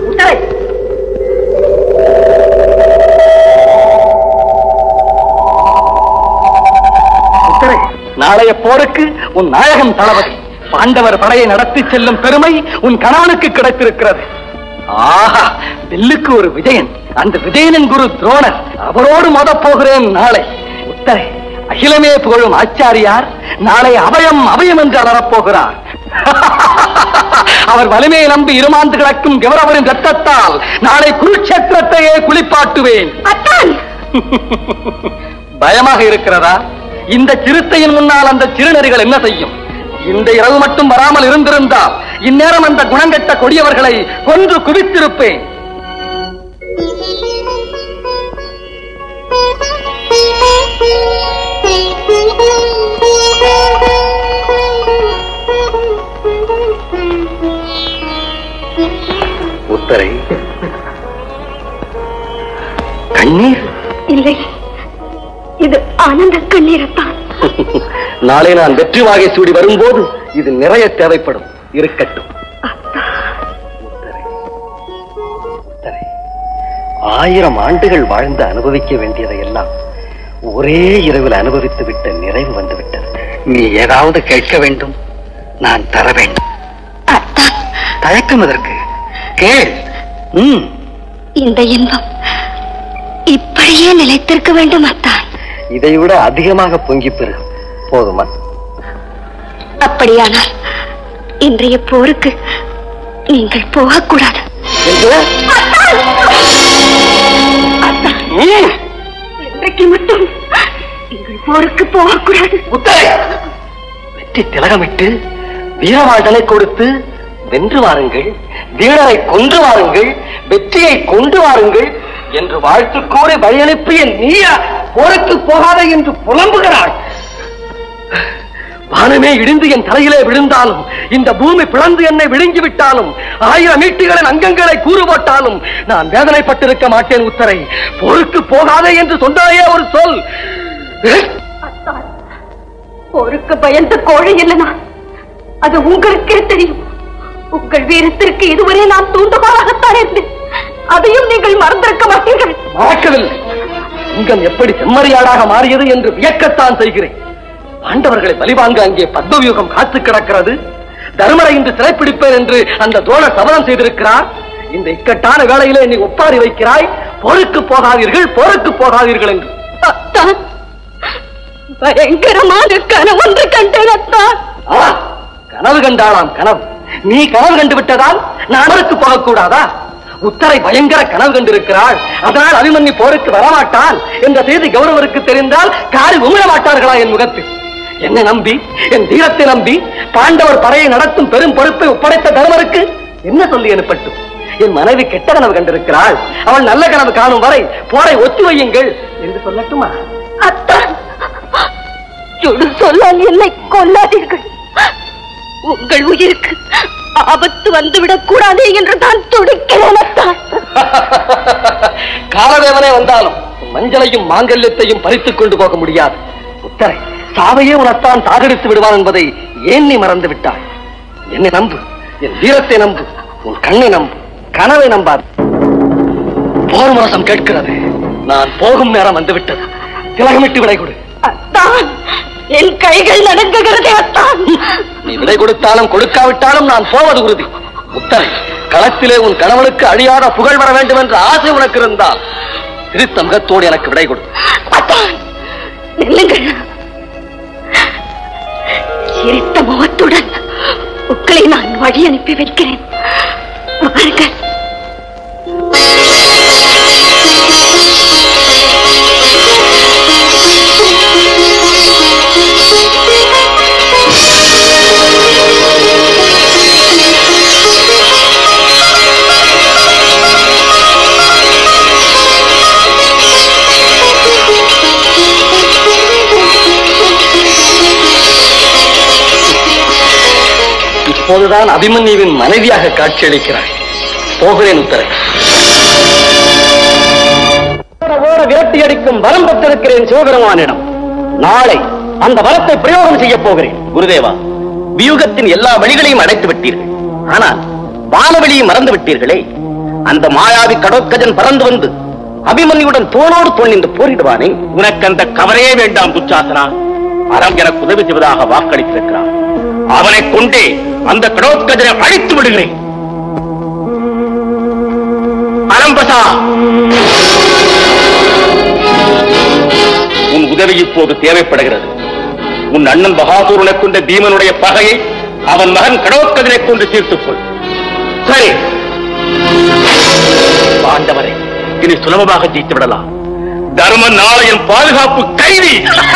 உத்தரை, நாளைய போருக்கு உன் நாயகன் தளபதி பாண்டவர் படையை நடத்தி செல்லும் பெருமை உன் கணவனுக்கு கிடைத்திருக்கிறது ஆஹா வில்லுக்கு ஒரு விஜயன் அந்த விஜயனின் குரு துரோணர் அவரோடு மோத போகிறேன் நாளை உத்தரை அகிலமே புகழும் ஆச்சாரியார் நாளை அபயம் அபயம் என்று அலறப்போகிறார் அவர் வலிமையை நம்பி இருமாந்து கிடக்கும் கௌரவரின் ரத்தத்தால் நாளை குருட்சேத்திரத்தையே குளிப்பாட்டுவேன் பயமாக இருக்கிறதா இந்த சிறுத்தையின் முன்னால் அந்த சிறுநரிகள் என்ன செய்யும் இந்த இரவு மட்டும் வராமல் இருந்திருந்தால் இந்நேரம் அந்த குணங்கெட்ட கொடியவர்களை கொன்று குவித்திருப்பேன் உத்தரை கண்ணீர் இல்லை இது ஆனந்த கண்ணீரத்தான் நாளை நான் வெற்றி வாகை சூடி வரும்போது இது நிறைய தேவைப்படும் இருக்கட்டும் உத்தரை, உத்தரை, ஆயிரம் ஆண்டுகள் வாழ்ந்து அனுபவிக்க வேண்டியதை எல்லாம் ஒரே இரவில் அனுபவித்து விட்ட நிறைவு வந்துவிட்டது நீ ஏதாவது கேட்க வேண்டும் நான் தர வேண்டும் தயக்கம் எதற்கு கேள் ம் இந்த இன்பம் இப்படியே நிலைத்திருக்க வேண்டும் அத்தான் இதை விட அதிகமாக பொங்கி பெறும் போதுமா அப்படியானால் இன்றைய போருக்கு நீங்கள் போகக்கூடாது இன்றைக்கு மட்டும் நீங்கள் போருக்கு போகக்கூடாது வெற்றி திலகமிட்டு வீரவாழ்தலை கொடுத்து வென்று வாருங்கள் வீரரை கொன்று வாருங்கள் வெற்றியை கொண்டு வாருங்கள் என்று வாழ்த்து கூறி வழியனுப்பிய நீயா போருக்கு போகாத என்று புலம்புகிறாள் வானமே இடிந்து என் தலையிலே விழுந்தாலும் இந்த பூமி பிளந்து என்னை விழுங்கி விட்டாலும் ஆயிரம் ஈட்டிகளின் அங்கங்களை கூறு போட்டாலும் நான் வேதனைப்பட்டிருக்க மாட்டேன் உத்தரை போருக்கு போகாதே என்று சொன்னாயே ஒரு சொல் போருக்கு பயந்த கோழை இல்லை நான் அது உங்களுக்கே தெரியும் உங்கள் வீரத்திற்கு இதுவரை நான் தூண்டுகோலாகத்தான் இருந்தேன் அதையும் நீங்கள் மறந்திருக்க மாட்டீர்கள் மறக்கவில்லை சிங்கம் எப்படி செம்மறியாடாக மாறியது என்று வியக்கத்தான் செய்கிறேன் பாண்டவர்களை பலிவாங்க அங்கே பத்மவியூகம் காத்து கிடக்கிறது தர்மரை இன்று சிறைப்பிடிப்பேன் என்று அந்த தோழர் சபதம் செய்திருக்கிறார் இந்த இக்கட்டான வேளையிலே நீ ஒப்பாரி வைக்கிறாய் போருக்கு போகாதீர்கள் போருக்கு போகாதீர்கள் என்று அத்தான் பயங்கரமான கனவு ஒன்று கண்டேன் அத்தான் ஆ, கனவு கண்டாளாம் கனவு நீ கனவு கண்டு விட்டதால் நான் போருக்கு போகக்கூடாதா உத்தரை பயங்கர கனவு கண்டிருக்கிறாள் அதனால் அபிமன்யு போருக்கு வரமாட்டான் என்ற செய்தி கௌரவருக்கு தெரிந்தால் காரில் உமிழ மாட்டார்களா என் முகத்தில் என்னை நம்பி என் தீரத்தை நம்பி பாண்டவர் படையை நடத்தும் பெரும் பொறுப்பை ஒப்படைத்த தர்மருக்கு என்ன சொல்லி அனுப்பட்டும் என் மனைவி கெட்ட கனவு கண்டிருக்கிறாள் அவள் நல்ல கனவு காணும் வரை போரை ஒத்தி வையுங்கள் என்று சொல்லட்டுமா அத்தான் சுடு சொல்லால் என்னை கொல்லாதீர்கள் உங்கள் உயிருக்கு ஆபத்து வந்துவிடக் கூடாதே என்று நான் துடிக்கிறேன் அத்தான் காலதேவனே வந்தாலும் உன் மஞ்சளையும் மாங்கல்யத்தையும் பறித்துக் கொண்டு போக முடியாது உத்தரை சாவையே உனத்தான் சாகடித்து விடுவான் என்பதை ஏன் நீ மறந்து விட்டாய் என்னை நம்பு என் வீரத்தை நம்பு உன் கண்ணை நம்பு கனவை நம்பாது போர் முரசம் கேட்கிறது நான் போகும் நேரம் வந்துவிட்டது திலகமிட்டு விடை கொடு அத்தான் என் கைகள் நடுங்குகிறதே அத்தான் நீ விடை கொடுத்தாலும் கொடுக்காவிட்டாலும் நான் போவது உறுதி உத்தரை களத்திலே உன் கணவனுக்கு அழியாத புகழ் வர வேண்டும் என்ற ஆசை உனக்கு இருந்தால் திருத்த முகத்தோடு எனக்கு விடை கொடு அத்தான் நில்லுங்கள் சிரித்த முகத்துடன் உங்களை நான் வழி அனுப்பி வைக்கிறேன் வாருங்கள் Thank you. இப்போதுதான் அபிமன்யுவின் மனைவியாக காட்சியளிக்கிறாய் போகிறேன் உத்தரை ஓட விரட்டி அடிக்கும் வரம் பெற்றிருக்கிறேன் சிவபெருமானிடம் நாளை அந்த வரத்தை பிரயோகம் செய்ய போகிறேன் குருதேவா வியூகத்தின் எல்லா வழிகளையும் அடைத்து விட்டீர்கள் ஆனால் வானவெளியை மறந்து விட்டீர்களே அந்த மாயாவி கடோத்கஜன் பறந்து வந்து அபிமன்யுடன் தோளோடு தோல் நின்று போரிடுவானே உனக்கு அந்த கவலையே வேண்டாம் துச்சாசனா அறம் எனக்கு உதவி செய்வதாக வாக்களித்திருக்கிறான் அவனை கொண்டே அந்த கடோத்கஜனை அழித்து விடுகிறேன் அலம்பசா உன் உதவி இப்போது தேவைப்படுகிறது உன் அண்ணன் பகாசூரனை கொண்ட பீமனுடைய பகையை அவன் மகன் கடோத்கஜனை கொண்டு தீர்த்துக் கொள் சரி பாண்டவரை இனி சுலபமாக ஜெயித்து விடலாம் தர்ம நாளையின் பாதுகாப்பு கைதி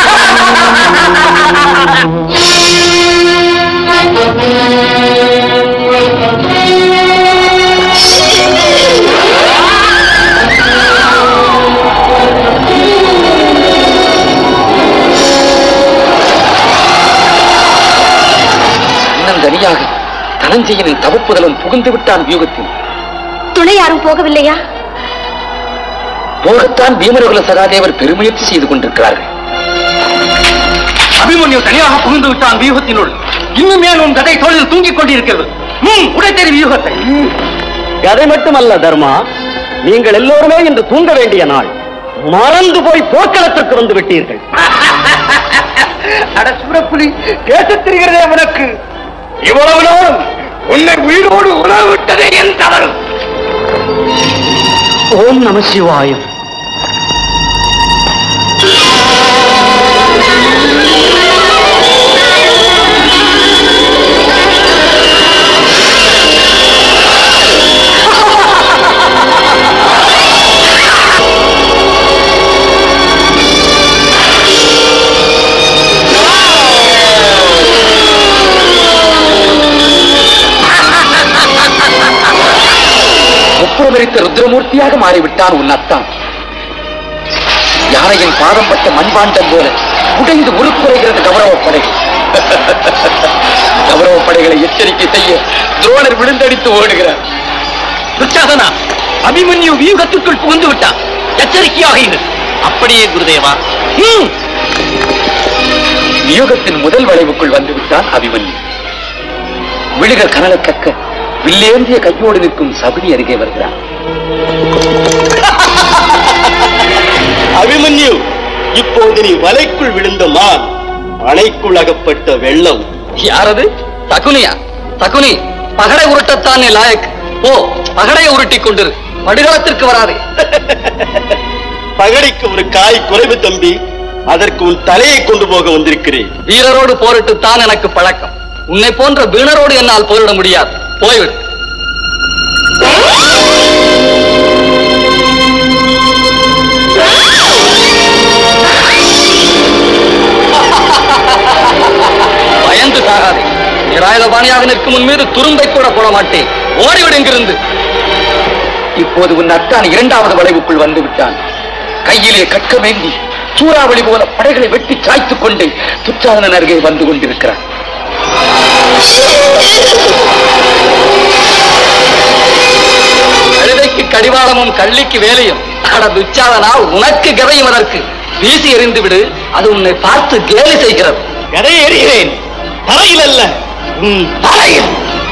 அண்ணன் தனியாக தனஞ்சயனின் தவப்புதலும் புகுந்து விட்டான் வியூகத்தில் துணை யாரும் போகவில்லையா போகத்தான் பீமரகுல சகாதேவர் பெருமுயற்சி செய்து கொண்டிருக்கிறார்கள் அபிமன்யு தனியாக புகுந்து விட்டான் வியூகத்தினுள் இன்னும் ஏன் உன் கதை தோளில் தூங்கிக் கொண்டிருக்கிறது ம், உடைத்தெறி வியூகத்தை கதை மட்டுமல்ல தர்மா நீங்கள் எல்லோருமே இன்று தூங்க வேண்டிய நாள் மறந்து போய் போர்க்களத்திற்கு வந்து விட்டீர்கள் அட சுரப்புலி பேசத் தெரிகிறதே உனக்கு இவ்வளவு நாள் உன்னை உயிரோடு உணவு விட்டதே என் தவறு ஓம் நம சிவாயம் ஒப்புரமரித்த ருத்ரமூர்த்தியாக மாறிவிட்டான் உன் அத்தான் யானையின் பாதம் பட்ட மண்பாண்டம் போல உடைந்து உருக்குறைகிறது கௌரவப்படை கௌரவப்படைகளை எச்சரிக்கை செய்ய துரோணர் விழுந்தடித்து ஓடுகிறார் துச்சாதனா அபிமன்யு வியூகத்திற்குள் புகுந்து விட்டான் எச்சரிக்கையாக இரு அப்படியே குருதேவா ம், வியூகத்தின் முதல் வளைவுக்குள் வந்து விட்டான் அபிமன்யு விழிகள் கனலை கக்க வில்லேந்திய கையோடு நிற்கும் சபரி அருகே வருகிறார் அபிமன்யு இப்போது நீ வலைக்குள் விழுந்த மான் அணைக்குள் அகப்பட்ட வெள்ளம் யாரது சகுனியா சகுனி பகடை உருட்டத்தானே லாயக் போ பகடையை உருட்டிக் கொண்டிரு படுகளத்திற்கு வராதே பகடைக்கு ஒரு காய் குறைவு தம்பி அதற்கு உன் தலையை கொண்டு போக வந்திருக்கிறேன் வீரரோடு போரிட்டுத்தான் எனக்கு பழக்கம் உன்னை போன்ற வீணரோடு என்னால் போரிட முடியாது போய்விடு பயந்து சாகாதே நிராயுதபாணியாக நிற்கும் உன் மீது துரும்பை கூட போட மாட்டேன் ஓடிவிடு இங்கிருந்து இப்போது உன் அத்தான் இரண்டாவது வளைவுக்குள் வந்து விட்டான் கையிலே கட்கமேந்தி சூறாவளி போல படைகளை வெட்டி சாய்த்துக் கொண்டு துச்சாதனன் அருகே வந்து கொண்டிருக்கிறான் கழுதைக்கு கடிவாளமும் கள்ளிக்கு வேலையும் அட துச்சாதனா உனக்கு கதையும் அதற்கு வீசி எறிந்து விடு அது உன்னை பார்த்து கேலி செய்கிறது கதை எறிகிறேன் தரையில் அல்ல உன் தலையில்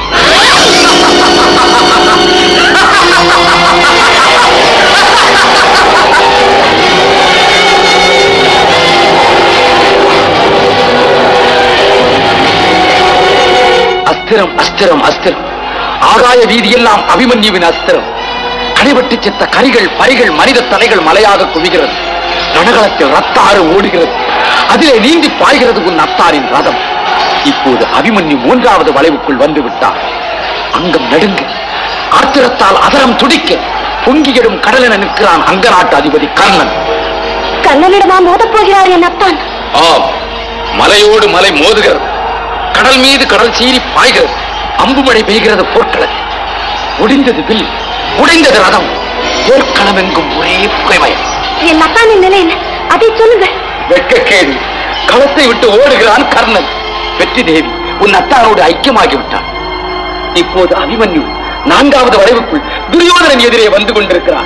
அஸ்திரம் அஸ்திரம் அஸ்திரம் ஆகாய வீதியெல்லாம் அபிமன்யுவின் அஸ்திரம் கடிபட்டு செத்த கரிகள் பரிகள் மனித தலைகள் மலையாக குவிகிறது ரணகளத்தில் ரத்தாறு ஓடுகிறது அதிலே நீந்தி பாய்கிறது உன் அத்தாரின் ரதம் இப்போது அபிமன்யு மூன்றாவது வளைவுக்குள் வந்து விட்டார் அங்கம் நடுங்க ஆத்திரத்தால் அதரம் துடிக்க பொங்கியிடும் கடலென நிற்கிறான் அங்க நாட்டு அதிபதி கர்ணன் கண்ணனிடமா மோதப் போகிறார் என் அத்தான் ஆம் மலையோடு மலை மோதுகிறது கடல் மீது கடல் சீறி பாய்கிறது அம்புமழை பெய்கிறது போர்க்களத்தில் ஒடிந்தது வில் உடைந்தது ரதம் போர்க்களம் எங்கும் ஒரே புகைமயம் என் அத்தானின் நிலை என்ன அதை சொல்லுங்க வெட்கக்கேடு களத்தை விட்டு ஓடுகிறான் கர்ணன் வெற்றி தேவி உன் அத்தாரோடு ஐக்கியமாகி விட்டான் இப்போது அபிமன்யு நான்காவது வளைவுக்குள் துரியோதனன் எதிரே வந்து கொண்டிருக்கிறான்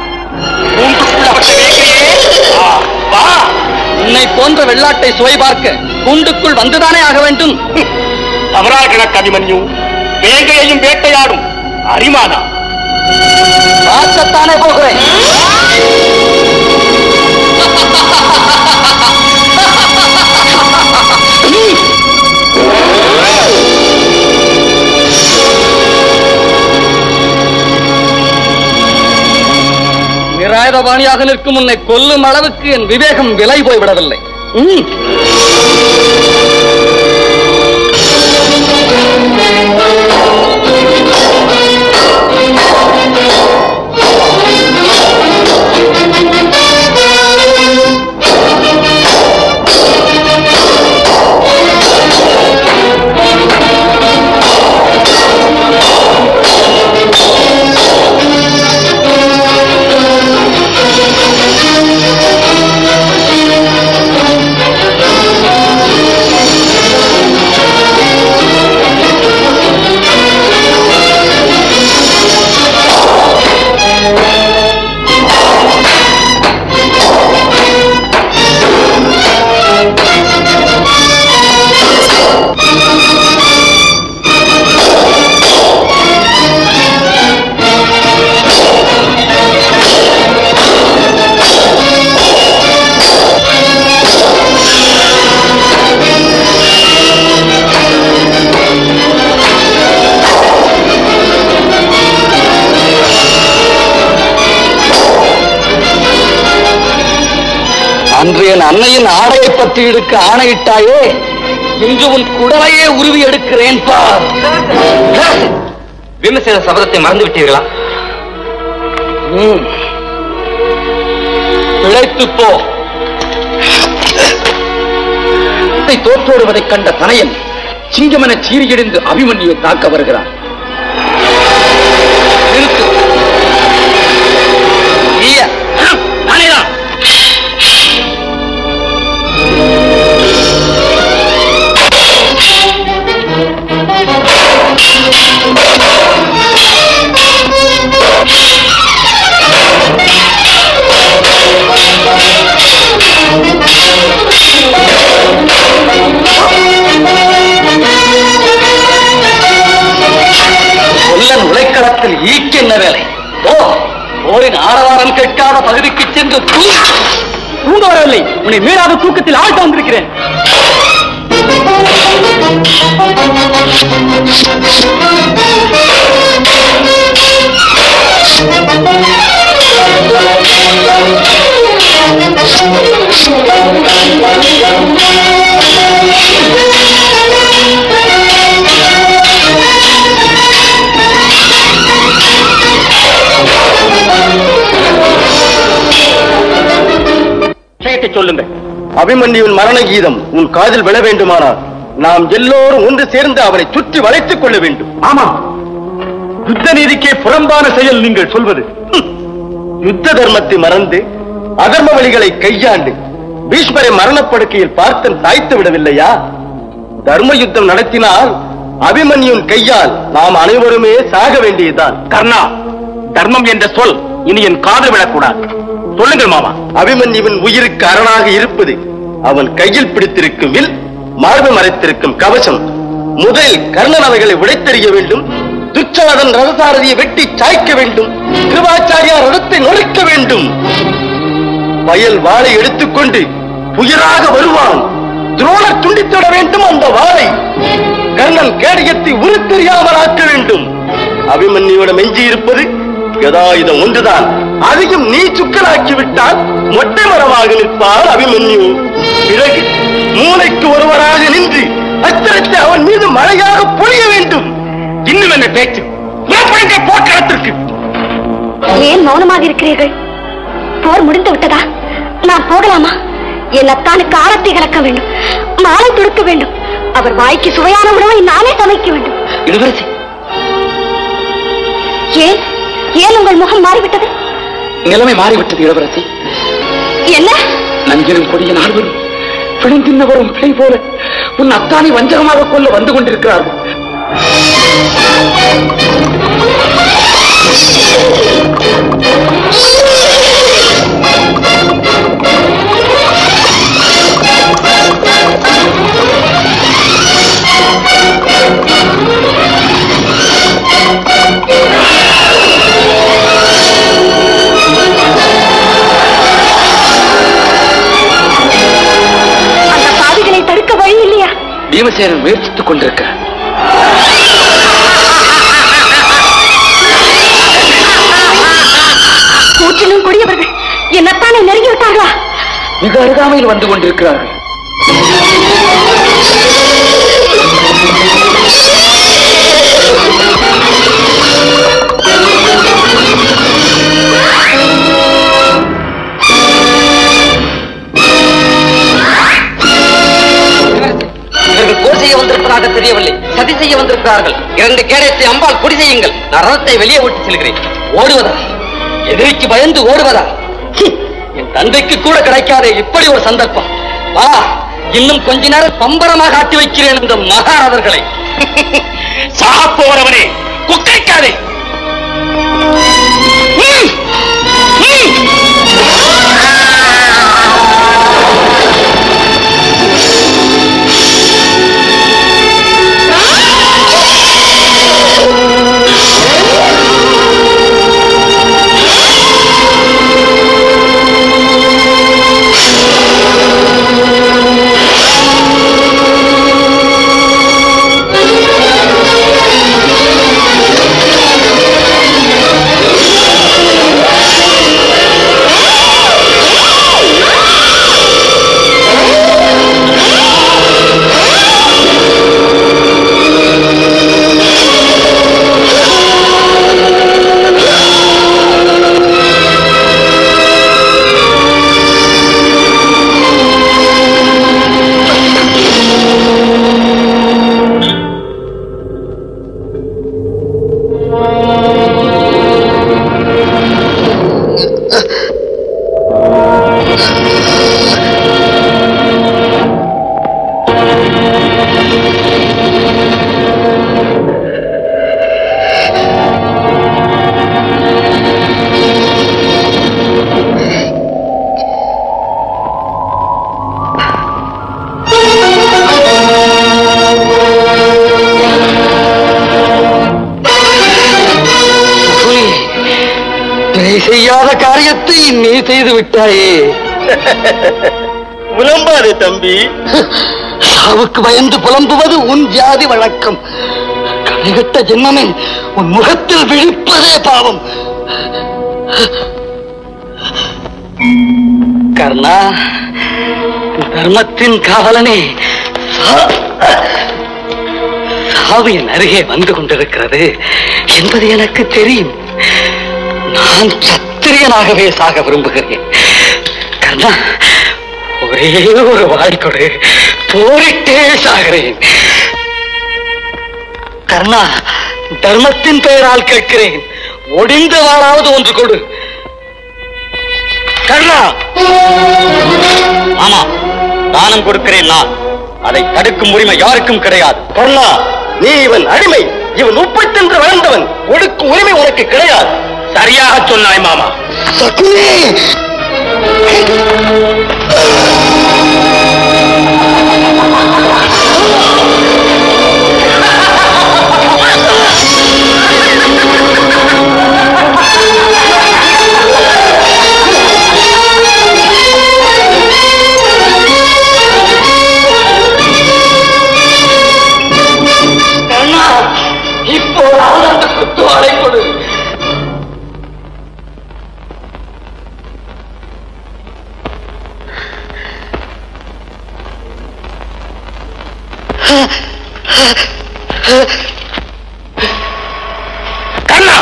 உன்னை போன்ற வெள்ளாட்டை சுவை பார்க்க கூண்டுக்குள் வந்துதானே ஆக வேண்டும் தவறாக கணக்கு அபிமன்யு வேங்கையையும் வேட்டையாடும் அரிமானா பார்க்கத்தானே போகிறேன் நிராயுதபாணியாக நிற்கும் உன்னை கொல்லும் அளவுக்கு என் விவேகம் விலை போய்விடவில்லை ம். அன்று என் அன்னையின் ஆடையை பற்றி எடுக்க ஆணையிட்டாயே இன்று உன் குடலையே உருவி எடுக்கிறேன் பார் விமர்சன சபதத்தை மறந்து விட்டீர்களா ம். பிழைத்துப் போ தத்தை தோற்றோடுவதைக் கண்ட தனையன் சிங்கமென சீறியெழுந்து அபிமன்யுவை தாக்க வருகிறான் நிறுத்து நீயா? நானேதான் கொல்லன் உலைக்களத்தில் ஈக்கு என்ன வேலை ஓ போரின் ஆரவாரம் கேட்காத பகுதிக்கு சென்று தூ தூங்க வரவில்லை உன்னை மீறாத தூக்கத்தில் ஆழ்த்த வந்திருக்கிறேன் விஷயத்தை சொல்லுங்கள் அபிமன்யுவின் மரண கீதம் உன் காதில் விழ வேண்டுமானால் நாம் எல்லோரும் ஒன்று சேர்ந்து அவனை சுற்றி வளைத்துக் கொள்ள வேண்டும் ஆமா யுத்த நீதிக்கே புறம்பான செயல் நீங்கள் சொல்வது யுத்த தர்மத்தை மறந்து அதர்ம வழிகளை கையாண்டு பீஷ்மரை மரணப்படுக்கையில் பார்த்தன் சாய்த்து விடவில்லையா தர்ம யுத்தம் நடத்தினால் அபிமன்யுவின் கையால் நாம் அனைவருமே சாக வேண்டியதுதான் கர்ணா தர்மம் என்ற சொல் இனி என் காது விழக்கூடாது சொல்லுங்கள் மாமா அபிமன்யுவின் உயிருக்கு அரணாக இருப்பது அவன் கையில் பிடித்திருக்கும் வில் மார்பு மறைத்திருக்கும் கவசம் முதலில் கர்ணன் அவைகளை உடைத்தெறிய வேண்டும் துச்சாதன் ரதசாரதியை வெட்டி சாய்க்க வேண்டும் கிருபாச்சாரியார் ரதத்தை நொறுக்க வேண்டும் வயல் வாளை எடுத்துக்கொண்டு புயலாக வருவான் துரோணர் துண்டித்துவிட வேண்டும் அந்த வாளை கர்ணன் கேடயத்தை உருத்தெறியாமல் ஆக்க வேண்டும் அபிமன்யுவிடம் எஞ்சி இருப்பது கதாயுதம் ஒன்றுதான் அதையும் நீ சுக்கலாக்கி விட்டால் மொட்டை மரமாக நிற்பார் அபிமன்யு பிறகு மூளைக்கு ஒருவராக நின்று அத்திரத்தை அவன் மீது மழையாக பொழிய வேண்டும் இன்னும் என்ன பேச்சு புறப்படுங்க போர்க்களத்திற்கு ஏன் மௌனமாக இருக்கிறீர்கள் போர் முடிந்து விட்டதா நான் போகலாமா என் அத்தானுக்கு ஆரத்தை கலக்க வேண்டும் மாலை தொடுக்க வேண்டும் அவர் வாய்க்கு சுவையான உணவை நானே சமைக்க வேண்டும் இளவரசி ஏன் ஏன் உங்கள் முகம் மாறிவிட்டது நிலைமை மாறிவிட்டது இளவரசி என்ன நஞ்சிலும் கொடிய நால்வரும் பிழைந்தின்ன வரும் பிழை போல உன் அத்தானை வஞ்சகமாக கொள்ள வந்து கொண்டிருக்கிறார்கள் அந்த பாவிகளை தடுக்க வழி இல்லையா பீமசேனன் முயற்சித்துக் கொண்டிருக்கிறார் கூற்றிலும் கொடியவர்கள் என்னத்தானே நெருங்கி விட்டார்களா மிக அருகாமையில் வந்து கொண்டிருக்கிறார்கள் இவர்கள் போர் செய்ய வந்திருப்பதாக தெரியவில்லை சதி செய்ய வந்திருக்கிறார்கள் இரண்டு கேடயத்தை அம்பால் பொடி செய்யுங்கள் நான் ரதத்தை வெளியே ஓட்டி செல்கிறேன் ஓடுவதா எதிரிக்கு பயந்து ஓடுவதா ஹி, என் தந்தைக்கு கூட கிடைக்காத இப்படி ஒரு சந்தர்ப்பம் வா இன்னும் கொஞ்ச நேரம் பம்பரமாக ஆட்டி வைக்கிறேன் இந்த மகாரதர்களை சாப்போரவனே குக்கைக்காதே பிழை செய்யாத காரியத்தை நீ செய்து விட்டாயே புலம்பாரு தம்பி சாவுக்கு பயந்து புலம்புவது உன் ஜாதி வழக்கம் கடைகட்ட ஜென்மமே உன் முகத்தில் விழிப்பதே பாவம் கர்ணா தர்மத்தின் காவலனே சா- சாவு என் அருகே வந்து கொண்டிருக்கிறது என்பது எனக்கு தெரியும் நான் சத்திரியனாகவே சாக விரும்புகிறேன் கர்ணா ஒரே ஒரு வாய் கொடு போரிட்டே சாகிறேன் கர்ணா தர்மத்தின் பெயரால் கேட்கிறேன் ஒடிந்த வாழாவது ஒன்று கொடு கர்ணா ஆமா தானம் கொடுக்கிறேன் நான் அதை தடுக்கும் உரிமை யாருக்கும் கிடையாது கர்ணா நீ இவன் அடிமை இவன் உப்பை தின்று வளர்ந்தவன் ஒடுக்கும் உரிமை உனக்கு கிடையாது சரியாக சொன்னாய் மாமா சகுனி கர்ணா இப்போதாவது அந்த குத்துவாளை கொடு கண்ணா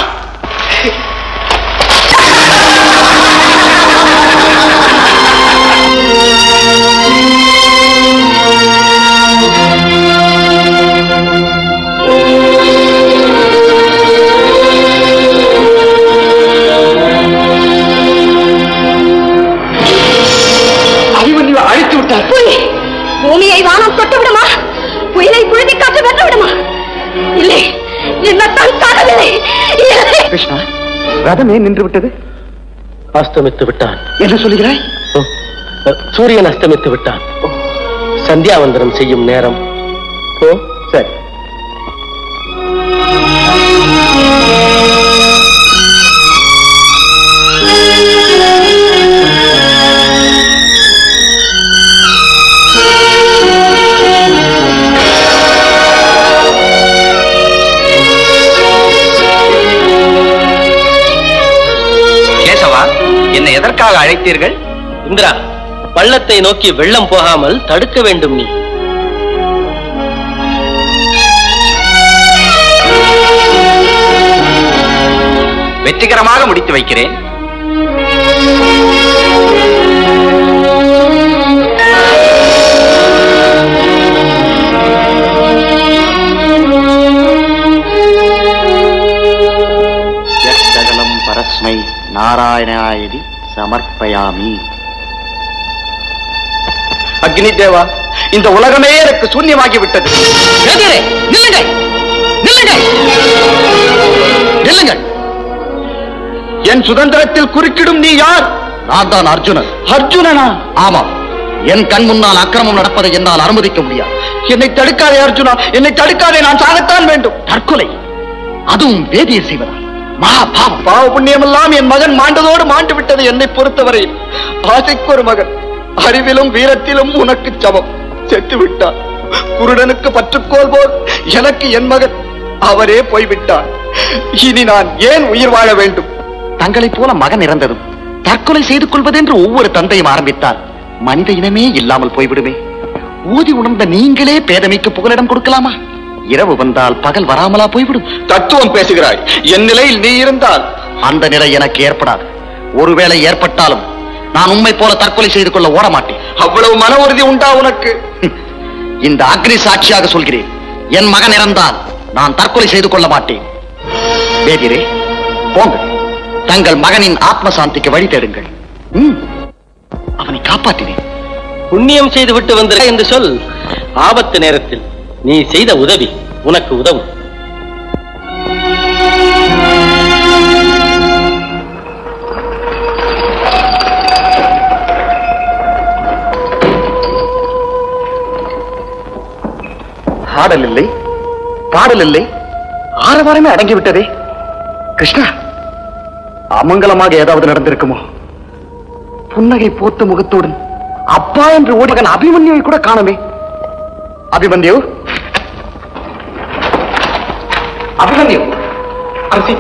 அபிமன்யு அழித்து விட்டார் புலி பூமியை வானம் தொட்டு விடுமா புயலை புழுதி காற்று வென்று விடுமா ரதமே நின்று விட்டது அஸ்தமித்து விட்டான் என்ன சொல்லுகிறாய் சூரியன் அஸ்தமித்து விட்டான் சந்தியாவந்தனம் செய்யும் நேரம் போ சரி கேசவா என்னை எதற்காக அழைத்தீர்கள் இந்திரா பள்ளத்தை நோக்கி வெள்ளம் போகாமல் தடுக்க வேண்டும் நீ வெற்றிகரமாக முடித்து வைக்கிறேன் சகலம் பரஸ்மை நாராயணாயதி சமர்ப்பயாமி அக்னி தேவா இந்த உலகமே எனக்கு சூன்யமாகி விட்டது நில்லுங்கள் நில்லுங்கள் நில்லுங்கள் என் சுதந்திரத்தில் குறுக்கிடும் நீ யார் நான் தான் அர்ஜுனன் அர்ஜுனனா ஆமாம் என் கண் முன்னால் அக்கிரமம் நடப்பதை என்னால் அனுமதிக்க முடியாது என்னை தடுக்காதே அர்ஜுனா என்னை தடுக்காதே நான் சாகத்தான் வேண்டும் தற்கொலை அதுவும் வேதியர் செய்வதா மகா பாவம் பாவ புண்ணியமெல்லாம் என் மகன் மாண்டதோடு மாண்டு விட்டது என்னை பொறுத்தவரையில் ஆசைக்கு ஒரு மகன் அறிவிலும் வீரத்திலும் உனக்கு சமம் செத்து விட்டான் குருடனுக்கு பற்றுக்கோள் போல் எனக்கு என் மகன் அவரே போய்விட்டார் இனி நான் ஏன் உயிர் வாழ வேண்டும் தங்களைப் போல மகன் இறந்ததும் தற்கொலை செய்து கொள்வதென்று ஒவ்வொரு தந்தையும் ஆரம்பித்தால் மனித இனமே இல்லாமல் போய்விடுமே ஊதி உணர்ந்த நீங்களே பேதமைக்கு புகலிடம் கொடுக்கலாமா இரவு வந்தால் பகல் வராமலா போய்விடும் தத்துவம் பேசுகிறாய் என் நிலையில் நீ இருந்தால் அந்த நிலை எனக்கு ஏற்படாது ஒருவேளை ஏற்பட்டாலும் நான் உண்மை போல தற்கொலை செய்து கொள்ள ஓட மாட்டேன் அவ்வளவு மன உறுதி உண்டா உனக்கு இந்த அக்னி சாட்சியாக சொல்கிறேன் என் மகன் இறந்தால் நான் தற்கொலை செய்து கொள்ள மாட்டேன் வேதிரே போங்கள் தங்கள் மகனின் ஆத்ம சாந்திக்கு வழி தேடுங்கள் ம், அவனை காப்பாற்றினேன் புண்ணியம் செய்து விட்டு வந்த என்று சொல் ஆபத்து நேரத்தில் நீ செய்த உதவி உனக்கு உதவும் ஆடல் இல்லை பாடல் இல்லை ஆரவாரமே அடங்கி விட்டதே கிருஷ்ணா அமங்கலமாக ஏதாவது நடந்திருக்குமோ புன்னகை போத்த முகத்துடன் அப்பா என்று ஓடிகன் அபிமன்யுவை கூட காணமே அபிமன்யு அபிமன்யு அரசி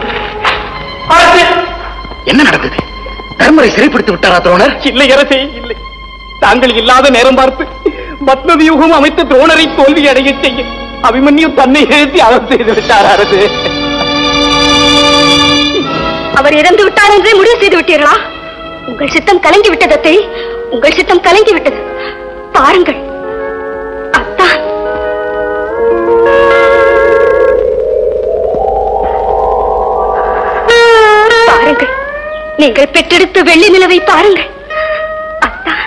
என்ன நடந்தது தர்மரை சிறைப்பிடித்து விட்டாரா துரோணர் இல்லை அரசே இல்லை தாங்கள் இல்லாத நேரம் பார்த்து பத்மவியூகம் அமைத்த துரோணரை தோல்வி அடைய செய்ய அபிமன்யு தன்னை எழுத்தி அகம் செய்து விட்டார் அரசு அவர் இறந்து விட்டார் என்றே முடிவு செய்து விட்டீர்களா உங்கள் சித்தம் கலங்கி விட்டது அத்தை உங்கள் சித்தம் கலங்கி விட்டது பாருங்கள் அத்தான் பாருங்கள் நீங்கள் பெற்றெடுத்த வெள்ளி நிலவை பாருங்கள் அத்தான்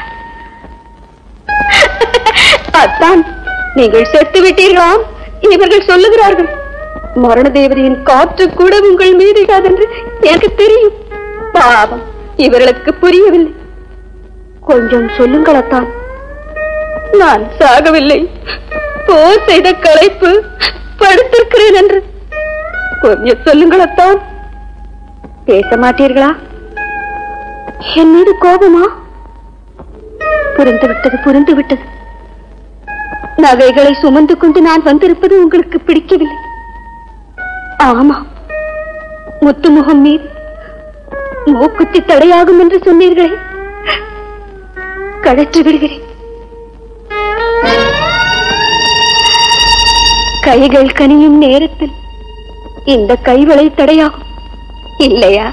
அத்தான் நீங்கள் செத்து விட்டீர்களாம் இவர்கள் சொல்லுகிறார்கள் மரண தேவதையின் காற்று கூட உங்கள் மீது என்று எனக்கு தெரியும் பாவம் இவர்களுக்கு புரியவில்லை கொஞ்சம் சொல்லுங்கள் அத்தான் நான் சாகவில்லை போர் செய்த களைப்பு படுத்திருக்கிறேன் என்று கொஞ்சம் சொல்லுங்கள் அத்தான் பேச மாட்டீர்களா என் மீது கோபமா புரிந்து விட்டது புரிந்து விட்டது நகைகளை சுமந்து கொண்டு நான் வந்திருப்பது உங்களுக்கு பிடிக்கவில்லை ஆமா முத்துமுகம் மீது மூக்குத்தி தடையாகும் என்று சொன்னீர்களே கழற்றி விடுகிறேன் கைகள் கனியும் நேரத்தில் இந்த கைவளை தடையாகும் இல்லையா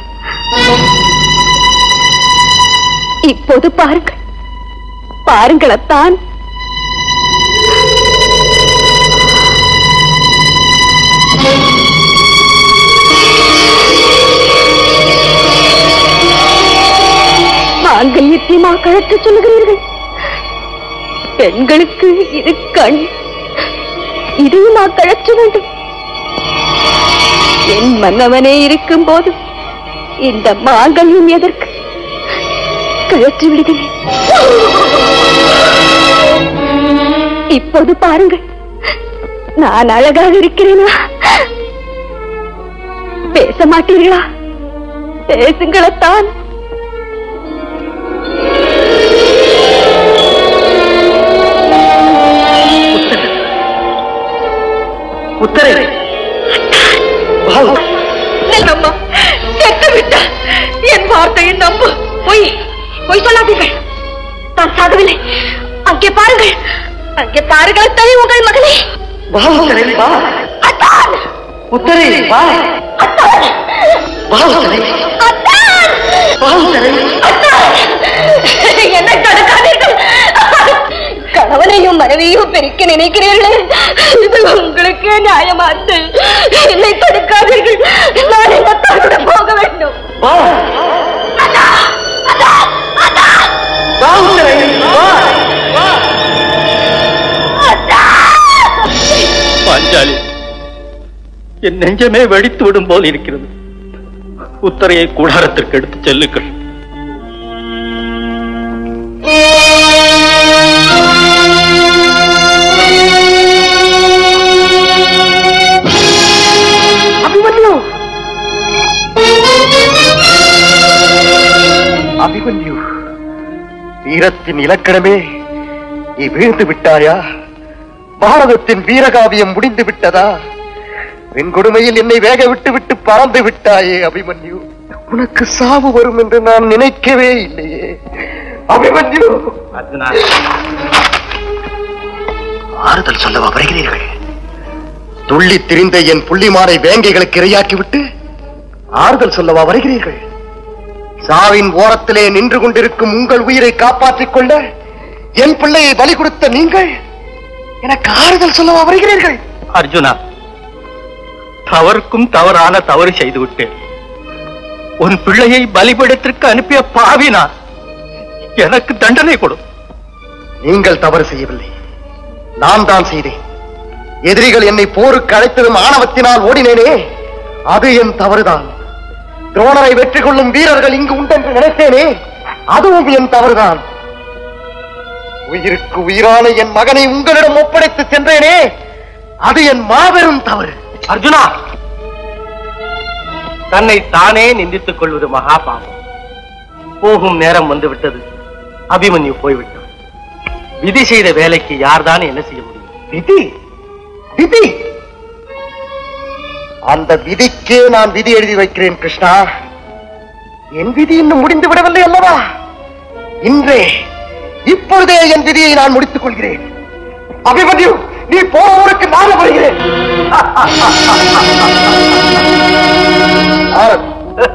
இப்போது பாருங்கள் பாருங்கள் அத்தான் மாங்கல்யத்தையுமா கழற்ற சொல்லுகிறீர்கள் பெண்களுக்கு இது கண் இதையுமா கழற்ற வேண்டும் என் மன்னவனே இருக்கும் போது இந்த மாங்கல்யம் எதற்கு கழற்றி விடுகிறேன் இப்போது பாருங்கள் நான் அழகாக இருக்கிறேனா பேச மாட்டீர்களா பேசுங்களத்தான் உத்தரவு அம்மா செத்து விட்ட என் வார்த்தையை நம்பு பொய் பொய் சொல்லாதீர்கள் நான் சாகவில்லை அங்கே பாருங்கள் அங்கே பாருங்கள் தனி உங்கள் மகளே அத்தான்! அத்தான்! அத்தான்! என்னை தடுக்காதீர்கள் கணவனையும் மனைவியும் பிரிக்க நினைக்கிறீர்களே இது உங்களுக்கே நியாயமாத்து என்னை தடுக்காதீர்கள் நான் என் அத்தானுடன் போக வேண்டும் அத்தா! அத்தா! அத்தா! அத்தா! பாஞ்சாலி என் நெஞ்சமே வெடித்து விடும் போல் இருக்கிறது உத்தரையை கூடாரத்திற்கு எடுத்துச் செல்லுங்கள் அபிமன்யு வீரத்தின் இலக்கணமே நீ வீழ்ந்து விட்டாயா பாரதத்தின் வீரகாவியம் முடிந்து விட்டதா வெண்கொடுமையில் என்னை வேக விட்டு விட்டு பறந்து விட்டாயே அபிமன்யு உனக்கு சாவு வரும் என்று நான் நினைக்கவே இல்லையே அபிமன்யு ஆறுதல் சொல்லவா வருகிறீர்கள் துள்ளி திரிந்த என் புள்ளிமாரை வேங்கைகளுக்கு இரையாக்கி விட்டு ஆறுதல் சொல்லவா வருகிறீர்கள் சாவின் ஓரத்திலே நின்று கொண்டிருக்கும் உங்கள் உயிரை காப்பாற்றிக் கொள்ள என் பிள்ளையை பலி கொடுத்த நீங்கள் எனக்கு ஆறுதல் சொல்லவா வருகிறீர்கள் அர்ஜுனா தவறுக்கும் தவறான தவறு செய்து விட்டேன் உன் பிள்ளையை பலிபீடத்திற்கு அனுப்பிய பாவினா எனக்கு தண்டனை கொடு நீங்கள் தவறு செய்யவில்லை நான் தான் செய்தேன் எதிரிகள் என்னை போருக்கு அழைத்ததும் ஆணவத்தினால் ஓடினேனே அது என் தவறுதான் துரோணரை வெற்றி கொள்ளும் வீரர்கள் இங்கு உண்டென்று நினைத்தேனே அதுவும் என் தவறுதான் உயிருக்கு உயிரான என் மகனை உங்களிடம் ஒப்படைத்து சென்றேனே அது என் மாபெரும் தவறு அர்ஜுனா தன்னை தானே நிந்தித்துக் கொள்வது மகா பாவம் போகும் நேரம் வந்து விட்டது அபிமன்யு போய்விட்டான் விதி செய்த வேலைக்கு யார்தான் என்ன செய்ய முடியும் விதி விதி அந்த விதிக்கே நான் விதி எழுதி வைக்கிறேன் கிருஷ்ணா என் விதி இன்னும் முடிந்து விடவில்லை அல்லவா இன்றே இப்பொழுதே என் விதியை நான் முடித்துக் கொள்கிறேன் அபிமன்யு நீ போற ஊருக்கு நான் வருகிறேன் ஆரத்.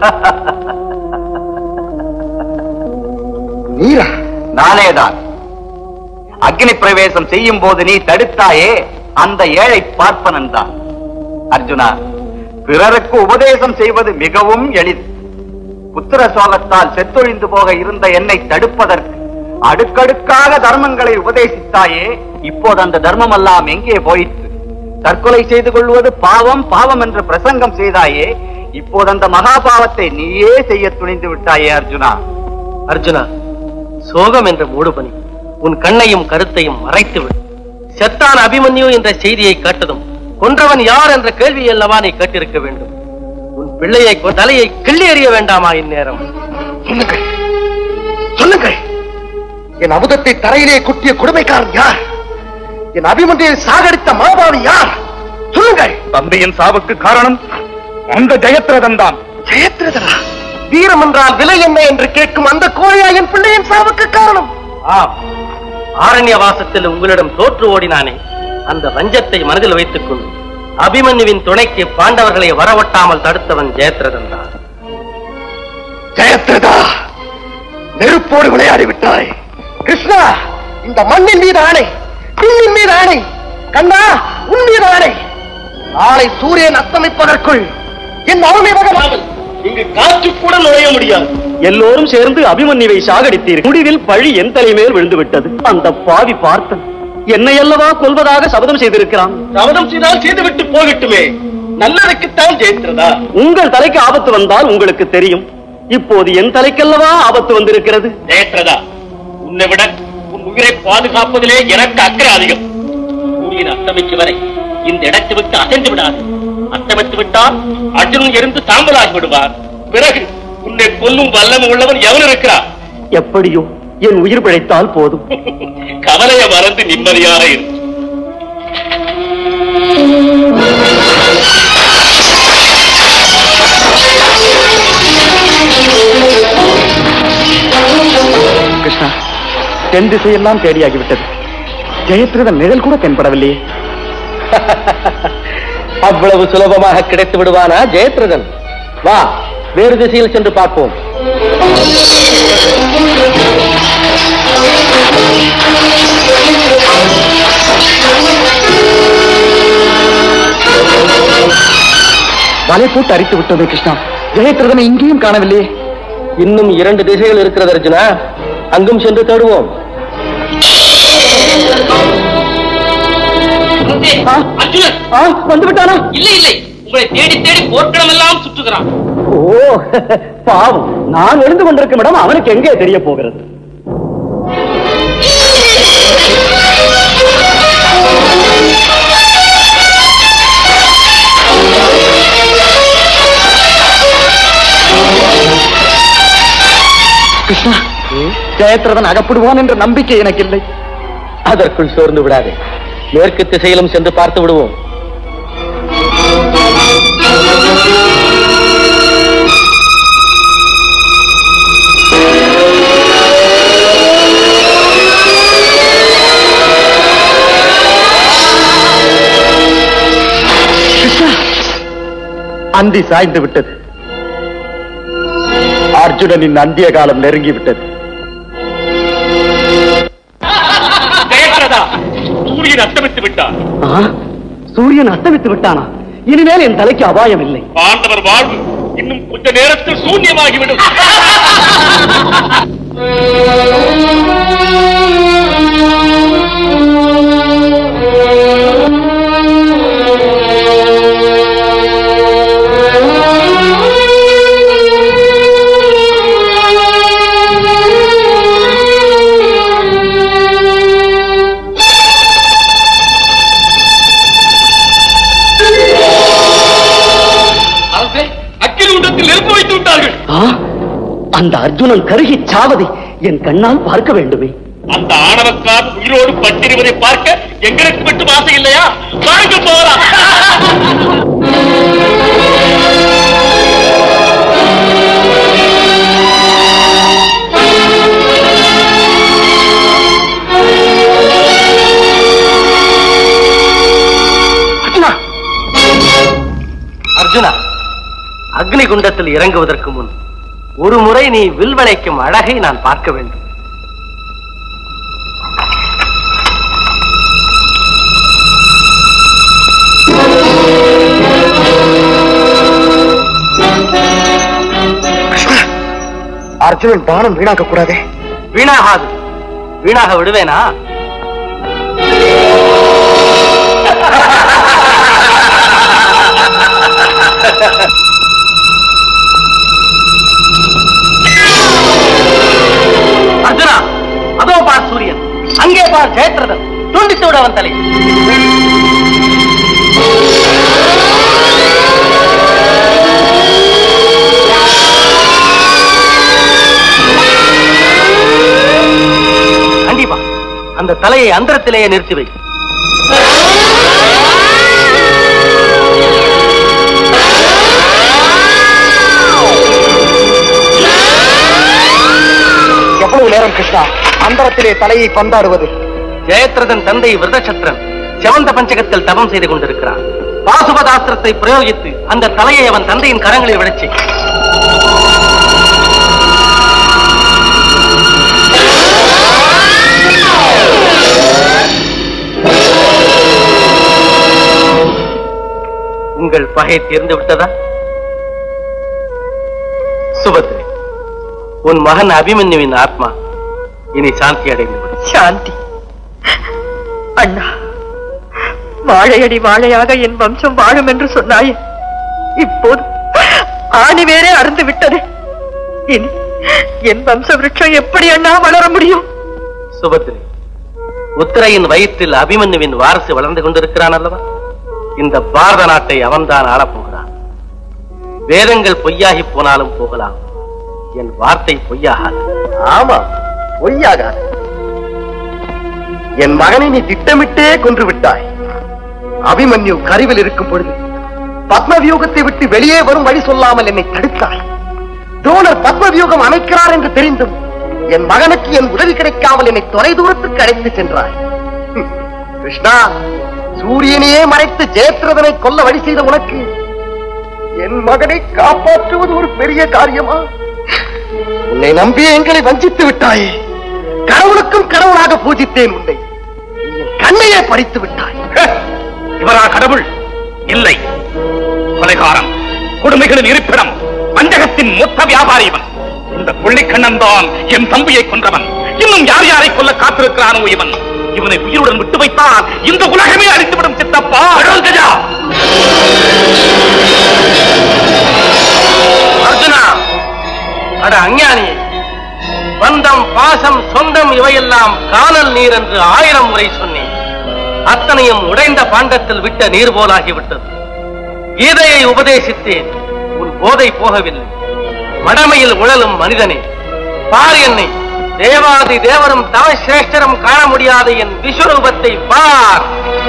நீரா நானேதான் அக்னி பிரவேசம் செய்யும் போது நீ தடுத்தாயே அந்த ஏழை பார்ப்பனன் தான் அர்ஜுனா பிறருக்கு உபதேசம் செய்வது மிகவும் எளிது புத்திர சோகத்தால் செத்தொழிந்து போக இருந்த என்னை தடுப்பதற்கு அடுக்கடுக்காக தர்மங்களை உபதேசித்தாயே இப்போது அந்த தர்மம் எல்லாம் எங்கே போயிற்று தற்கொலை செய்து கொள்வது பாவம் பாவம் என்று பிரசங்கம் செய்தாயே இப்போது அந்த மகா பாவத்தை நீயே செய்ய துணிந்து விட்டாயே அர்ஜுனா அர்ஜுனா சோகம் என்ற மூடுபனி உன் கண்ணையும் கருத்தையும் மறைத்துவிடு செத்தான் அபிமன்யு என்ற செய்தியை கேட்டதும் கொன்றவன் யார் என்ற கேள்வி அல்லவா நீ கேட்டிருக்க வேண்டும் உன் பிள்ளையை கொ- தலையை கிள்ளி எறிய வேண்டாமா இந்நேரம் சொல்லுங்கள் சொல்லுங்கள் என் அமுதத்தை தரையிலே குட்டிய கொடுமைக்காரன் யார் என் அபிமன்யை சாகடித்த மாபாவி யார் சொல்லுங்கள் தந்தையின் சாவுக்கு காரணம் அந்த ஜெயத்ரதன் தான் ஜெயத்ரதனா வீரம் என்றால் விலை என்ன என்று கேட்கும் அந்த கோழையா என் பிள்ளையின் சாவுக்கு காரணம் ஆம் ஆரண்ய வாசத்தில் உங்களிடம் தோற்று ஓடினானே அந்த வஞ்சத்தை மனதில் வைத்துக் கொண்டு அபிமன்யுவின் துணைக்கு பாண்டவர்களை வரவட்டாமல் தடுத்தவன் ஜெயத்ரதன் தான் ஜெயத்ரதா நெருப்போடு விளையாடி விட்டாய் கிருஷ்ணா இந்த மண்ணின் மீது ஆணை விண்ணின் மீது ஆணை கண்ணா உன் மீது ஆணை நாளை சூரியன் அஸ்தமிப்பதற்குள் என் அருமை மகன் இங்கு காற்று கூட நுழைய முடியாது எல்லோரும் சேர்ந்து அபிமன்யுவை சாகடித்தீர் முடிவில் பழி என் தலைமேல் விழுந்து விட்டது அந்த பாவி பார்த்தன் என்னை அல்லவா கொல்வதாக சபதம் செய்திருக்கிறான் சபதம் செய்தால் செய்துவிட்டு போகட்டுமே நல்லதுக்குத்தான் ஜெயிக்கிறதா உங்கள் தலைக்கு ஆபத்து வந்தால் உங்களுக்கு தெரியும் இப்போது என் தலைக்கல்லவா ஆபத்து வந்திருக்கிறது ஜெயத்ரதா உன்னை விட உன் உயிரை பாதுகாப்பதிலே எனக்கு அக்கறை அதிகம் சூரியன் அஸ்தமிக்கு வரை இந்த இடத்தை விட்டு அசைந்து விடாது அஸ்தமித்து விட்டால் அர்ஜுனன் எரிந்து சாம்பலாகி விடுவார் பிறகு உன்னை கொல்லும் வல்லமை உள்ளவன் எவன் இருக்கிறார் எப்படியோ என் உயிர் பிழைத்தால் போதும் கவலையை மறந்து நிம்மதியாக இரு கிருஷ்ணா தென் திசையெல்லாம் தேடியாகிவிட்டது ஜெயத்ரதன் நிழல் கூட தென்படவில்லையே அவ்வளவு சுலபமாக கிடைத்து விடுவானா ஜெயத்ரதன் வா வேறு திசையில் சென்று பார்ப்போம் வலை போட்டு அரித்து விட்டோமே கிருஷ்ணா ஜெயத்ரதனை இங்கேயும் காணவில்லையே இன்னும் இரண்டு திசைகள் இருக்கிறது அர்ஜுனா அங்கும் சென்று தேடுவோம் வந்து விட்டானா இல்லை இல்லை உங்களை தேடி தேடி போர்க்களம் எல்லாம் சுற்றுகிறான் ஓ பாவம் நான் எழுந்து கொண்டிருக்கும் இடம் அவனுக்கு எங்கே தெரிய போகிறது கிருஷ்ணா ஜெயத்ரதன் அகப்படுவான் என்ற நம்பிக்கை எனக்கு இல்லை அதற்குள் சோர்ந்து விடாதே மேற்கு திசையிலும் சென்று பார்த்து விடுவோம் அந்தி சாய்ந்து விட்டது அர்ஜுனனின் அந்திய காலம் நெருங்கி விட்டது ஜெயத்ரதா சூரியன் அஸ்தமித்து விட்டார் ஆ, சூரியன் அஸ்தமித்து விட்டானா இனிமேல் என் தலைக்கு அபாயம் இல்லை பாண்டவர் வாழ்வு இன்னும் கொஞ்ச நேரத்தில் சூன்யமாகிவிடும் அரசே அக்கினி உண்டத்தில் நெருப்பு வைத்து விட்டார்கள் ஆ, அந்த அர்ஜுனன் கருகி சாவதை என் கண்ணால் பார்க்க வேண்டுமே அந்த ஆணவக்கார் உயிரோடு பட்டிருவதை பார்க்க எங்களுக்கு மட்டும் ஆசை இல்லையா வாங்க போகலாம் அர்ஜுனா அர்ஜுனா அக்னி குண்டத்தில் இறங்குவதற்கு முன் ஒரு முறை நீ வில்வளைக்கும் அழகை நான் பார்க்க வேண்டும் அர்ஜுனன் பானம் வீணாக்க கூடாதே வீணாகாது வீணாக விடுவேனா அர்ஜுனா அதோ பார் சூரியன் அங்கே பார் ஜெயத்ரதன் துண்டித்து விட அவன் தலை கண்டிப்பா அந்த தலையை அந்தரத்திலேயே நிறுத்தி வை எவ்வளவு நேரம் கிருஷ்ணா அந்தரத்திலே தலையை பந்தாடுவது ஜெயத்ரதன் தந்தை விரதசத்ரன் செவந்த பஞ்சகத்தில் தவம் செய்து கொண்டிருக்கிறான் பாசுபதாஸ்திரத்தை பிரயோகித்து அந்த தலையை அவன் தந்தையின் கரங்களில் விடச்சி உங்கள் பகை தீர்ந்து விட்டதா சுபத்ரே உன் மகன் அபிமன்யுவின் ஆத்மா இனி சாந்தி அடைந்து விடும் சாந்தி அண்ணா வாழையடி வாழையாக என் வம்சம் வாழும் என்று சொன்னாயே இப்போது ஆணி வேறே அறுந்து விட்டது இனி என் வம்ச விருட்சம் எப்படி அண்ணா வளர முடியும் சுபத்ரி உத்திரையின் வயிற்றில் அபிமன்யுவின் வாரிசு வளர்ந்து கொண்டிருக்கிறான் அல்லவா இந்த பாரத நாட்டை அவன்தான் ஆளப் போகிறான் வேதங்கள் பொய்யாகி போனாலும் போகலாம் என் வார்த்தை பொய்யாகாது ஆமா பொய்யாகாது என் மகனை நீ திட்டமிட்டே கொன்று விட்டாய் அபிமன்யு கருவில் இருக்கும் பொழுது பத்ம வியூகத்தை விட்டு வெளியே வரும் வழி சொல்லாமல் என்னை தடுத்தாய் துரோணர் பத்ம வியூகம் அமைக்கிறார் என்று தெரிந்தும் என் மகனுக்கு என் உதவி கிடைக்காமல் என்னை தொலை தூரத்துக்கு அழைத்து சென்றாய் ஹம், கிருஷ்ணா சூரியனையே மறைத்து ஜெயத்ரதனை கொல்ல வழி செய்த உனக்கு என் மகனை காப்பாற்றுவது ஒரு பெரிய காரியமா உன்னை நம்பி எங்களை வஞ்சித்து விட்டாயே கடவுளுக்கும் கடவுளாக பூஜித்தேன் உன்னை நீ என் கண்ணையே பறித்து விட்டாய் இவரா கடவுள் இல்லை கொலைகாரம் கொடுமைகளின் இருப்பிடம் வஞ்சகத்தின் மொத்த வியாபாரி இவன் இந்த புள்ளிக்கண்ணன் தான் என் தம்பியை கொன்றவன் இன்னும் யார் யாரை கொல்ல காத்திருக்கிறானோ இவன் இவனை உயிருடன் விட்டு வைத்தால் இந்த உலகமே அழித்துவிடும் சித்தப்பா கஜா அர்ஜுனா அட அஞ்ஞானியே பந்தம் பாசம் சொந்தம் இவையெல்லாம் காணல் நீர் என்று ஆயிரம் முறை சொன்னேன் அத்தனையும் உடைந்த பாண்டத்தில் விட்ட நீர் போலாகிவிட்டது கீதையை உபதேசித்தேன் உன் போதை போகவில்லை மடமையில் உழலும் மனிதனே பார் என்னை தேவாதி தேவரும் தவசிரேஷ்டரும் காண முடியாத என் விஸ்வரூபத்தை பார்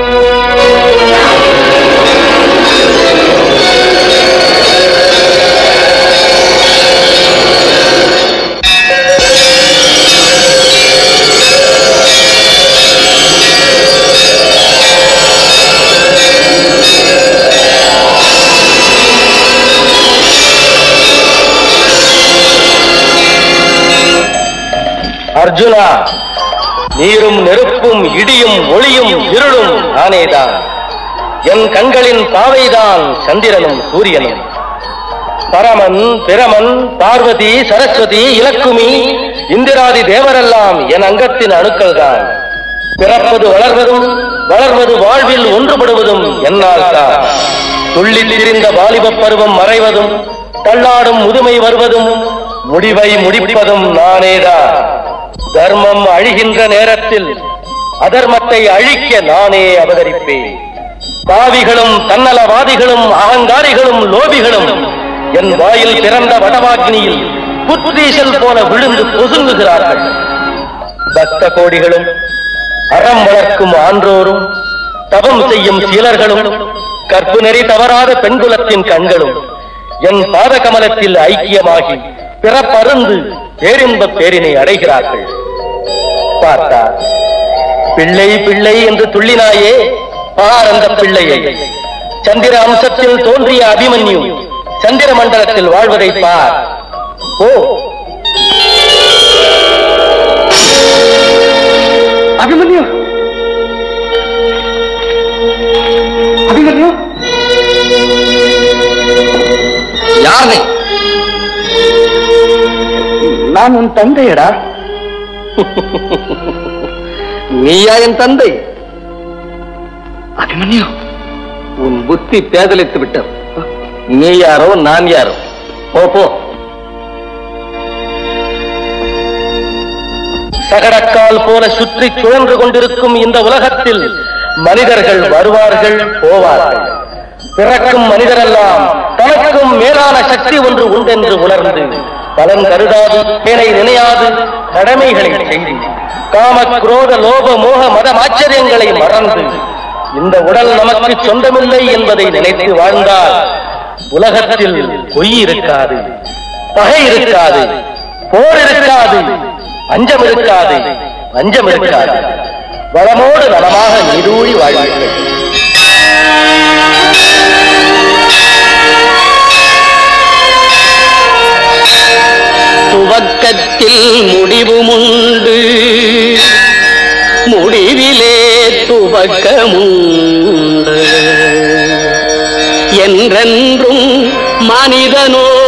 அர்ஜுனா நீரும் நெருப்பும் இடியும் ஒளியும் இருளும் நானேதான் என் கண்களின் பாவைதான் சந்திரனும் சூரியனும் பரமன் பிரமன் பார்வதி சரஸ்வதி இலக்குமி இந்திராதி தேவரெல்லாம் என் அங்கத்தின் அணுக்கள் தான் பிறப்பது வளர்வதும் வளர்வது வாழ்வில் ஒன்றுபடுவதும் என்னால் தான் துள்ளி திரிந்த வாலிபப் பருவம் மறைவதும் தள்ளாடும் முதுமை வருவதும் முடிவை முடிப்பதும் நானேதான் தர்மம் அழிகின்ற நேரத்தில் அதர்மத்தை அழிக்க நானே அவதரிப்பேன் பாவிகளும் தன்னலவாதிகளும் அகங்காரிகளும் லோபிகளும் என் வாயில் பிறந்த வடவாக்னியில் புத்தீசல் போல விழுந்து பொசுங்குகிறார்கள் பக்த கோடிகளும் அறம் வளர்க்கும் ஆன்றோரும் தவம் செய்யும் சீலர்களும் கற்பு நெறி தவறாத பெண்குலத்தின் கண்களும் என் பாத கமலத்தில் ஐக்கியமாகி பிறப்பருந்து பேரின்பப் பேரினை அடைகிறார்கள் பார்த்தார் பிள்ளை பிள்ளை என்று துள்ளினாயே பார் அந்த பிள்ளையை சந்திர அம்சத்தில் தோன்றிய அபிமன்யு சந்திர மண்டலத்தில் வாழ்வதை பார் ஓ அபிமன்யு அபிமன்யு யார் நீ நான் உன் தந்தையடா நீயா என் தந்தை அபிமன்யு உன் புத்தி பேதலித்து விட்டது நீ யாரோ நான் யாரோ போ போ சகடக்கால் போல சுற்றி சுழன்று கொண்டிருக்கும் இந்த உலகத்தில் மனிதர்கள் வருவார்கள் போவார்கள் பிறக்கும் மனிதரெல்லாம் தனக்கும் மேலான சக்தி ஒன்று உண்டென்று உணர்ந்து பலன் கருதாது பேனை நினையாது கடமைகளை செய்து காம குரோத லோப மோக மத ஆச்சரியங்களை மறந்து இந்த உடல் நமக்கு சொந்தமில்லை என்பதை நினைத்து வாழ்ந்தால் உலகத்தில் பொய் இருக்காது பகை இருக்காது போர் இருக்காது அஞ்சம் இருக்காது அஞ்சம் இருக்காது வளமோடு நலமாக நீடூழி வாழ்வீர்கள் துவக்கத்தில் முடிவுமுண்டு முடிவிலே துவக்கமுண்டு என்றென்றும் மனிதனோ